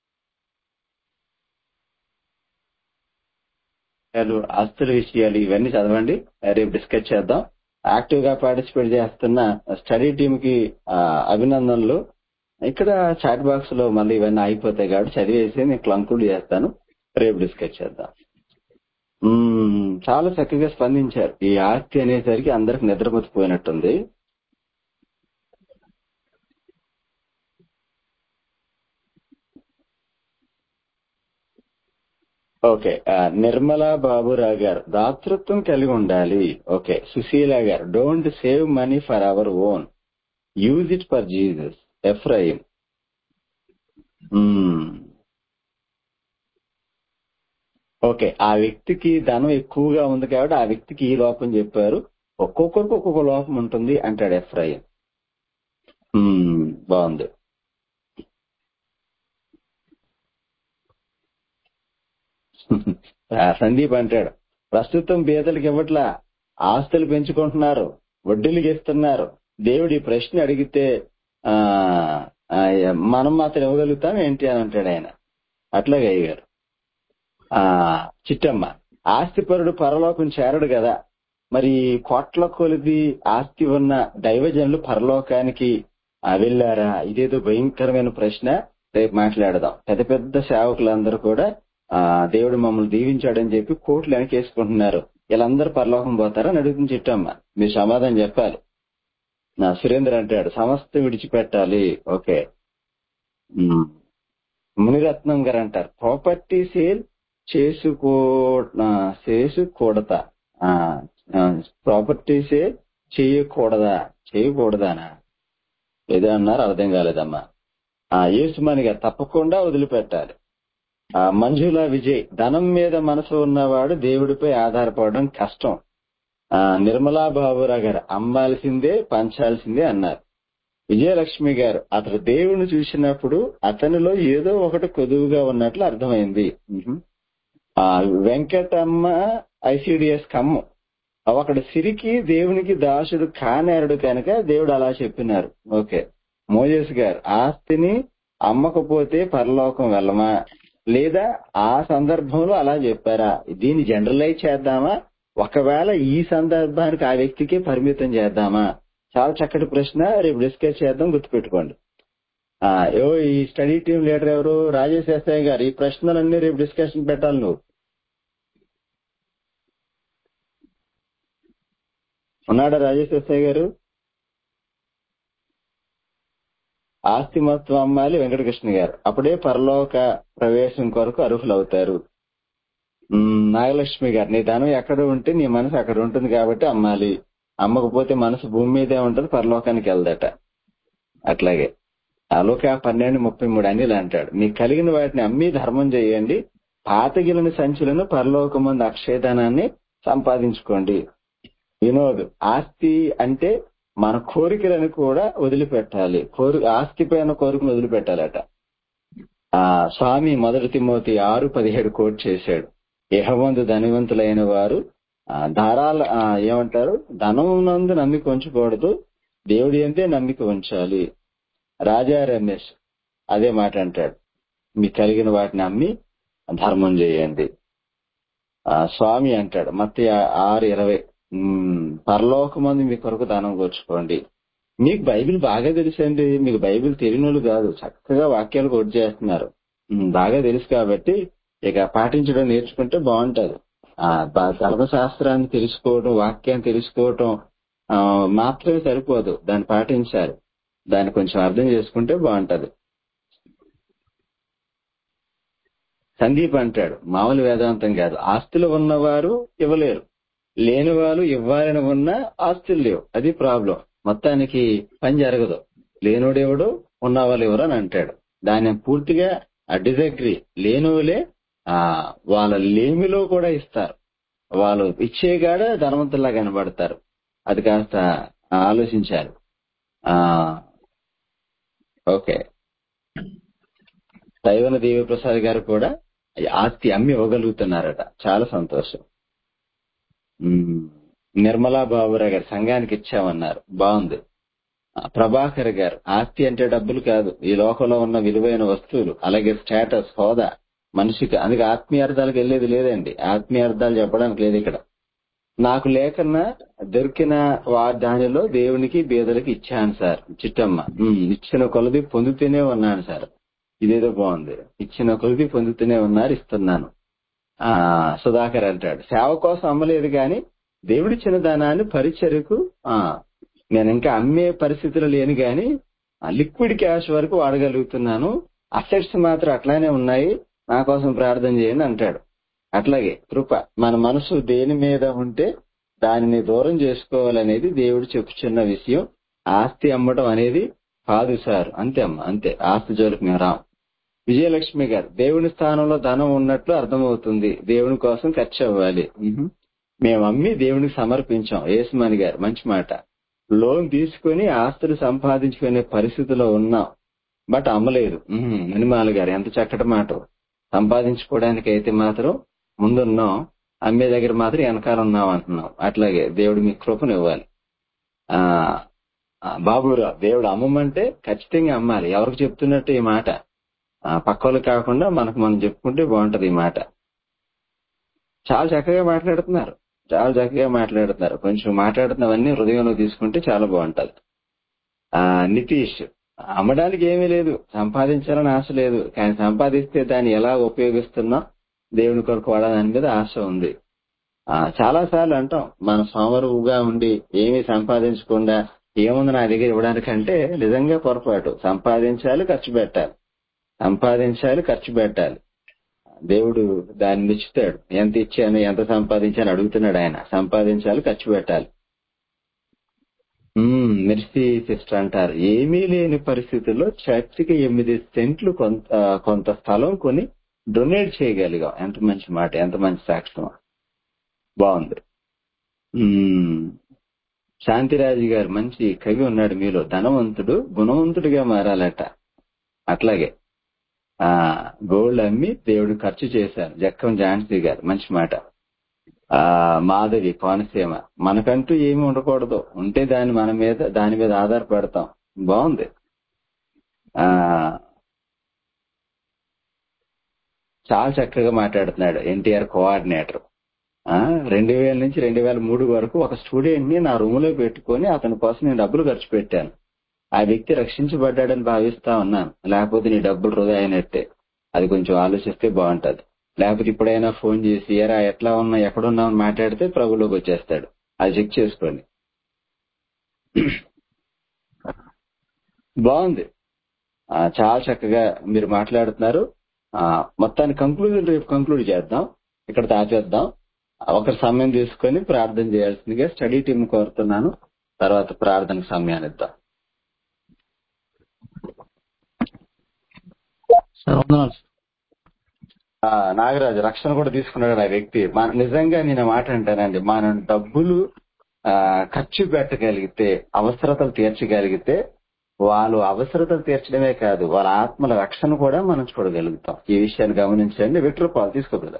J: విషయాలు, ఆస్తుల విషయాలు ఇవన్నీ చదవండి రేపు డిస్కస్ చేద్దాం యాక్టివ్ గా పార్టిసిపేట్ చేస్తున్న స్టడీ టీమ్ కి ఆ, అభినందనలు ఇక్కడ చాట్ బాక్స్ లో మళ్ళీ ఇవన్నీ అయిపోతాయి కాబట్టి చదివేసి నేను కంక్లూడ్ చేస్తాను రేపు డిస్కస్ చేద్దాం మ్మ్, చాలా చక్కగా స్పందించారు ఈ ఆస్తి అనేసరికి అందరికి నిద్రపోతుపోయినట్టుంది ఓకే ఆ, నిర్మలా బాబురావు గారు దాతృత్వం కలిగి ఉండాలి ఓకే సుశీల గారు don't save money for our own use it for Jesus Ephraim hmm. Okay ఆ వ్యక్తికి ధనం ఎక్కువగా ఉంది కాబట్టి ఆ వ్యక్తికి ఈ లోపం చెప్పారు ఒక్కొక్కరికి ఒక్కొక్క లోపం ఉంటుంది అంటాడు ఎఫ్రాయిం మ్మ్, బాగుంది ఆ, సందీప్ అంటాడు ప్రస్తుతం పేదలకు ఇవ్వట్లా ఆస్తులు పెంచుకుంటున్నారు వడ్డీలకు ఇస్తున్నారు దేవుడు ఈ ప్రశ్న అడిగితే ఆ ఆ, మనం మాత్రం ఇవ్వగలుగుతాం ఏంటి అని అంటాడు ఆయన అట్లాగే అయ్యారు ఆ చిట్టమ్మ ఆస్తిపరుడు పరలోకం చేరడు కదా మరి కోట్ల కొలిది ఆస్తి ఉన్న దైవజనులు పరలోకానికి ఆ, వెళ్ళారా ఇదేదో భయంకరమైన ప్రశ్న రేపు మాట్లాడదాం పెద్ద పెద్ద సేవకులందరూ కూడా ఆ దేవుడు మమ్మల్ని దీవించాడని చెప్పి కోట్లు వెనకేసుకుంటున్నారు వీళ్ళందరూ పరలోకం పోతారని అడుగుతుంది చిట్టమ్మ మీరు సమాధానం చెప్పాలి నా సురేంద్ర అంటాడు సమస్త విడిచిపెట్టాలి ఓకే ఉమ్. మునిరత్నం గారు అంటారు ప్రాపర్టీ సేల్ చేసుకో ఆ, చేసుకోడతా ప్రాపర్టీ సేల్ చేయకూడదా చేయకూడదానా ఏదో అన్నారు అర్థం కాలేదమ్మా ఆ యేసుమణి గారు తప్పకుండా వదిలిపెట్టాలి ఆ మంజుల విజయ్ ధనం మీద మనసు ఉన్నవాడు దేవుడిపై ఆధారపడడం కష్టం ఆ నిర్మలా బాబురావు గారు అమ్మాల్సిందే పంచాల్సిందే అన్నారు విజయలక్ష్మి గారు అతడు దేవుడిని చూసినప్పుడు అతనిలో ఏదో ఒకటి కొదువుగా ఉన్నట్లు అర్థమైంది మ్హూ. ఆ వెంకటమ్మ ఐసిడిఎస్ కమ్ము ఒకడు సిరికి దేవునికి దాసుడు కానేరుడు కనుక దేవుడు అలా చెప్పినారు ఓకే మోజేస్ గారు ఆస్తిని అమ్మకపోతే పరలోకం వెళ్ళమా లేదా ఆ సందర్భంలో అలా చెప్పారా దీన్ని జనరలైజ్ చేద్దామా ఒకవేళ ఈ సందర్భానికి ఆ వ్యక్తికే పరిమితం చేద్దామా చాలా చక్కటి ప్రశ్న రేపు డిస్కస్ చేద్దాం గుర్తుపెట్టుకోండి ఆ, ఏవో ఈ స్టడీ టీం లీడర్ ఎవరు రాజేష్ ఎస్ఐ గారు ఈ ప్రశ్నలన్నీ రేపు డిస్కషన్ పెట్టాలి నువ్వు ఉన్నాడా రాజేష్ ఎస్ఐ గారు ఆస్తి మొత్తం అమ్మాలి వెంకటకృష్ణ గారు అప్పుడే పరలోక ప్రవేశం కొరకు అర్హులు అవుతారు ఉమ్, నాగలక్ష్మి గారు నీ ధనం ఎక్కడ ఉంటే నీ మనసు అక్కడ ఉంటుంది కాబట్టి అమ్మాలి అమ్మకపోతే మనసు భూమి మీదే ఉంటుంది పరలోకానికి వెళ్దట అట్లాగే అలోక పన్నెండు ముప్పై మూడు అనిల్ అంటాడు మీకు కలిగిన వాటిని అమ్మి ధర్మం చేయండి పాతగిలిన సంచులను పరలోకమందు అక్షయధనాన్ని సంపాదించుకోండి వినోద్ ఆస్తి అంటే మన కోరికలను కూడా వదిలిపెట్టాలి కోరి ఆస్తి పైన కోరికను వదిలిపెట్టాలట ఆ స్వామి మొదటి తిమోతి ఆరు పదిహేడు కోట్ చేశాడు యహమందు ధనవంతులైన వారు ఆ, ధారాల ఆ, ఏమంటారు ధనం నందు నమ్మిక ఉంచకూడదు దేవుడి అంతే నమ్మిక ఉంచాలి రాజా రమేష్ అదే మాట అంటాడు మీకు కలిగిన వాటిని అమ్మి ధర్మం చేయండి ఆ స్వామి అంటాడు మత్తి ఆరు ఇరవై ఉమ్, పరలోకమంది మీ కొరకు దానం కూర్చుకోండి మీకు బైబిల్ బాగా తెలుసండి మీకు బైబిల్ తెలియని వాళ్ళు కాదు చక్కగా వాక్యాలు కొట్టు చేస్తున్నారు ఉమ్, బాగా తెలుసు కాబట్టి ఇక పాటించడం నేర్చుకుంటే బాగుంటది ఆ బ- ధర్మశాస్త్రాన్ని తెలుసుకోవడం వాక్యాన్ని తెలుసుకోవటం ఆ, మాత్రమే సరిపోదు దాన్ని పాటించాలి దాన్ని కొంచెం అర్థం చేసుకుంటే బాగుంటది సందీప్ అంటాడు మామూలు వేదాంతం కాదు ఆస్తులు ఉన్నవారు ఇవ్వలేరు లేని వాళ్ళు ఇవ్వాలని ఉన్నా ఆస్తులు లేవు అది ప్రాబ్లం మొత్తానికి పని జరగదు లేనోడెవడు ఉన్నవాళ్ళు ఎవరు అని అంటాడు దాన్ని పూర్తిగా డిజగ్రీ లేనోలే ఆ వాళ్ళ లేమిలో కూడా ఇస్తారు వాళ్ళు ఇచ్చేగాడ ధనవంతుల్లా కనబడతారు అది కాస్త ఆలోచించాలి ఆ ఓకే దైవన దేవి ప్రసాద్ గారు కూడా ఈ ఆస్తి అమ్మి ఇవ్వగలుగుతున్నారట చాలా సంతోషం ఉమ్, నిర్మలా బాబురావు గారు సంఘానికి ఇచ్చామన్నారు బాగుంది ఆ, ప్రభాకర్ గారు ఆస్తి అంటే డబ్బులు కాదు ఈ లోకంలో ఉన్న విలువైన వస్తువులు అలాగే స్టేటస్ హోదా మనిషికి అందుకే ఆత్మీయార్థాలకు వెళ్ళేది లేదండి ఆత్మీయార్థాలు చెప్పడానికి లేదు ఇక్కడ నాకు లేకన్నా దొరికిన వా- దానిలో దేవునికి బీదలకి ఇచ్చాను సార్ చిట్టమ్మ ఉమ్, ఇచ్చిన కొలది పొందుతూనే ఉన్నాను సార్ ఇదేదో బాగుంది ఇచ్చిన కొలది పొందుతూనే ఉన్నారు ఇస్తున్నాను ఆ సుధాకర్ అంటాడు సేవ కోసం అమ్మలేదు కానీ దేవుడిచ్చిన దానాన్ని పరిచర్యకు ఆ నేను ఇంకా అమ్మే పరిస్థితిలో లేను గాని లిక్విడ్ క్యాష్ వరకు వాడగలుగుతున్నాను అసెట్స్ మాత్రం అట్లానే ఉన్నాయి నా కోసం ప్రార్థన చేయండి అంటాడు అట్లాగే కృప మన మనసు దేని మీద ఉంటే దానిని దూరం చేసుకోవాలనేది దేవుడు చెప్పుచున్న విషయం ఆస్తి అమ్మడం అనేది కాదు సార్ అంతే అమ్మ అంతే ఆస్తి జోలికి మేము రాం విజయలక్ష్మి గారు దేవుని స్థానంలో ధనం ఉన్నట్లు అర్థమవుతుంది దేవుని కోసం ఖర్చు అవ్వాలి మ్హూ. మేము అమ్మి దేవునికి సమర్పించాం ఏసుమణి గారు మంచి మాట లోన్ తీసుకుని ఆస్తులు సంపాదించుకునే పరిస్థితిలో ఉన్నాం బట్ అమ్మలేదు మ్హూ. మణిమాల గారు ఎంత చక్కటి మాట సంపాదించుకోవడానికి అయితే మాత్రం ముందున్నాం అమ్మే దగ్గర మాత్రం వెనకాల ఉన్నాం అంటున్నాం అట్లాగే దేవుడు మీ కృపను ఇవ్వాలి ఆ ఆ, బాబురావు దేవుడు అమ్మమంటే ఖచ్చితంగా అమ్మాలి ఎవరికి చెప్తున్నట్టు ఈ మాట ఆ, పక్కోళ్ళు కాకుండా మనకు మనం చెప్పుకుంటే బాగుంటది ఈ మాట చాలా చక్కగా మాట్లాడుతున్నారు చాలా చక్కగా మాట్లాడుతున్నారు కొంచెం మాట్లాడుతున్నవన్నీ హృదయంలో తీసుకుంటే చాలా బాగుంటది ఆ నితీష్ అమ్మడానికి ఏమీ లేదు సంపాదించాలని ఆశ లేదు కానీ సంపాదిస్తే దాన్ని ఎలా ఉపయోగిస్తున్నా దేవుని కొరకు వాడదాని మీద ఆశ ఉంది ఆ చాలా సార్లు అంటాం మన సోమరువుగా ఉండి ఏమీ సంపాదించకుండా ఏముంది నా దగ్గర ఇవ్వడానికంటే నిజంగా పొరపాటు సంపాదించాలి ఖర్చు పెట్టాలి సంపాదించాలి ఖర్చు పెట్టాలి దేవుడు దాన్ని మెచ్చుతాడు ఎంత ఇచ్చాను ఎంత సంపాదించాను అడుగుతున్నాడు ఆయన సంపాదించాలి ఖర్చు పెట్టాలి మ్మ్, మిర్చి సిస్టర్ అంటారు ఏమీ లేని పరిస్థితుల్లో చర్చికి ఎనిమిది సెంట్లు కొంత కొంత స్థలం కొని డొనేట్ చేయగలిగాం ఎంత మంచి మాట ఎంత మంచి సాక్ష్యం బాగుంది మ్మ్. శాంతిరాజు గారు మంచి కవి ఉన్నాడు మీలో ధనవంతుడు గుణవంతుడిగా మారాలట అట్లాగే ఆ గోల్డ్ అమ్మి దేవుడు ఖర్చు చేశారు జక్కం ఝాన్సీ గారు మంచి మాట ఆ మాధవి కోనసీమ మనకంటూ ఏమి ఉండకూడదు ఉంటే దాన్ని మన మీద దాని మీద ఆధారపడతాం బాగుంది ఆ చాలా చక్కగా మాట్లాడుతున్నాడు ఎన్టీఆర్ కోఆర్డినేటర్ ఆ రెండు వేల నుంచి రెండు వేల మూడు వరకు ఒక స్టూడెంట్ ని నా రూమ్ లో పెట్టుకొని అతని కోసం నేను డబ్బులు ఖర్చు పెట్టాను ఆ వ్యక్తి రక్షించబడ్డాడని భావిస్తా ఉన్నాను లేకపోతే నీ డబ్బులు వృధా అయినట్టే అది కొంచెం ఆలోచిస్తే బాగుంటది లేకపోతే ఇప్పుడైనా ఫోన్ చేసి ఎరా ఎట్లా ఉన్నా ఎక్కడున్నావు అని మాట్లాడితే ప్రభులోకి వచ్చేస్తాడు అది చెక్ చేసుకోండి బాగుంది ఆ, చాలా చక్కగా మీరు మాట్లాడుతున్నారు ఆ, మొత్తాన్ని కంక్లూజన్ రేపు కంక్లూడ్ చేద్దాం ఇక్కడ దాచేద్దాం ఒక సమయం తీసుకొని ప్రార్థన చేయాల్సిందిగా స్టడీ టీం కోరుతున్నాను తర్వాత ప్రార్థనకు సమయాన్ని ఇద్దాం
G: సార్ వందనాలు సార్.
J: ఆ, నాగరాజు రక్షణ కూడా తీసుకున్నాడు ఆ వ్యక్తి మన నిజంగా నేను మాట అంటానండి మనం డబ్బులు ఆ, ఖర్చు పెట్టగలిగితే అవసరతలు తీర్చగలిగితే వాళ్ళు అవసరతలు తీర్చడమే కాదు వాళ్ళ ఆత్మల రక్షణ కూడా మనం చూడగలుగుతాం ఈ విషయాన్ని గమనించండి విక్టర్ పాలు తీసుకోగలరు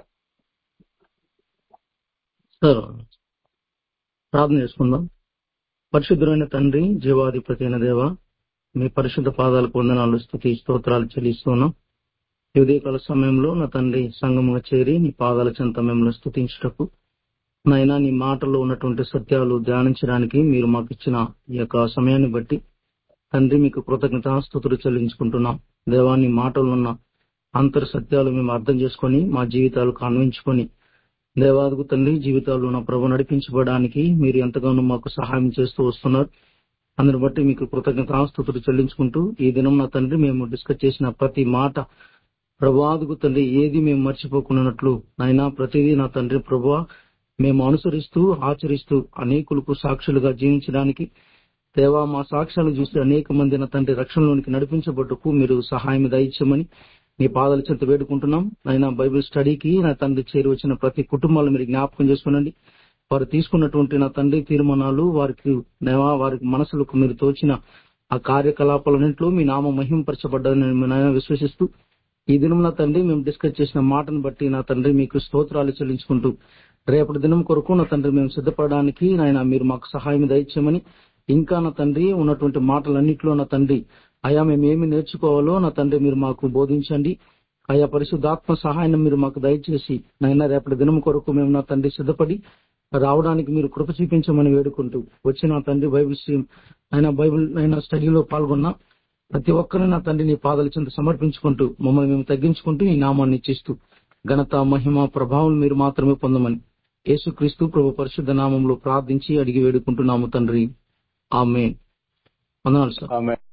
G: సార్ ప్రార్థన చేసుకుందాం పరిశుద్ధమైన తండ్రి జీవాధిపతి అయిన దేవ మీ పరిశుద్ధ పాదాలకు వందనాలు స్థుతి స్తోత్రాలు చెల్లిస్తున్నాం ఈ ఉదయకాల సమయంలో నా తండ్రి సంగముగా చేరి నీ పాదాల చెంత మిమ్మల్ని స్థుతించుటకు నైనా నీ మాటల్లో ఉన్నటువంటి సత్యాలు ధ్యానించడానికి మీరు మాకు ఇచ్చిన ఈ యొక్క సమయాన్ని బట్టి తండ్రి మీకు కృతజ్ఞతాస్థుతులు చెల్లించుకుంటున్నాం దేవా నీ మాటల్లో ఉన్న అంతర్ సత్యాలు మేము అర్థం చేసుకొని మా జీవితాలకు అన్వయించుకొని దేవాదుకు తండ్రి జీవితాల్లో నా ప్రభు నడిపించబడడానికి మీరు ఎంతగానో మాకు సహాయం చేస్తూ వస్తున్నారు అందుని బట్టి మీకు కృతజ్ఞతాస్థుతులు చెల్లించుకుంటూ ఈ దినం నా తండ్రి మేము డిస్కస్ చేసిన ప్రతి మాట ప్రభాదుకు తండ్రి ఏది మేము మర్చిపోకున్నట్లు నాయనా ప్రతిదీ నా తండ్రి ప్రభా మేము అనుసరిస్తూ ఆచరిస్తూ అనేకులకు సాక్షులుగా జీవించడానికి దేవా మా సాక్ష్యాలు చూసి అనేక మంది నా తండ్రి రక్షణలోనికి నడిపించబడ్డకు మీరు సహాయం దయచేయమని నీ పాదాల చెంత వేడుకుంటున్నాం అయినా బైబిల్ స్టడీకి నా తండ్రి చేరి వచ్చిన ప్రతి కుటుంబాలు మీరు జ్ఞాపకం చేసుకునండి వారు తీసుకున్నటువంటి నా తండ్రి తీర్మానాలు వారికి దేవా వారికి మనసులకు మీరు తోచిన ఆ కార్యకలాపాలన్నింటిలో మీ నామం మహింపరచబడ్డదని నేను నాయన విశ్వసిస్తూ ఈ దినం నా తండ్రి మేము డిస్కస్ చేసిన మాటను బట్టి నా తండ్రి మీకు స్తోత్రాలు చెల్లించుకుంటూ రేపటి దినం కొరకు నా తండ్రి మేము సిద్ధపడడానికి నాయన మీరు మాకు సహాయం దయచేయమని ఇంకా నా తండ్రి ఉన్నటువంటి మాటలన్నింటిలో నా తండ్రి అయా మేము ఏమి నేర్చుకోవాలో నా తండ్రి మీరు మాకు బోధించండి ఆయా పరిశుద్ధాత్మ సహాయం మీరు మాకు దయచేసి నైనా రేపటి దినం కొరకు మేము నా తండ్రి సిద్ధపడి రావడానికి మీరు కృప చూపించమని వేడుకుంటూ వచ్చిన తండ్రి బైబిల్ స్ట్రీమ్ ఆయన బైబిల్ అయినా స్టడీలో పాల్గొన్న ప్రతి ఒక్కరిని నా తండ్రి నీ పాదాల చెంత సమర్పించుకుంటూ మమ్మల్ని మేము తగ్గించుకుంటూ నీ నామాన్ని ఇచ్చిస్తూ ఘనత మహిమ ప్రభావం మీరు మాత్రమే పొందమని యేసుక్రీస్తు ప్రభు పరిశుద్ధ నామంలో ప్రార్థించి అడిగి వేడుకుంటున్నాము తండ్రి ఆమె వందనాలు సార్
J: ఆమె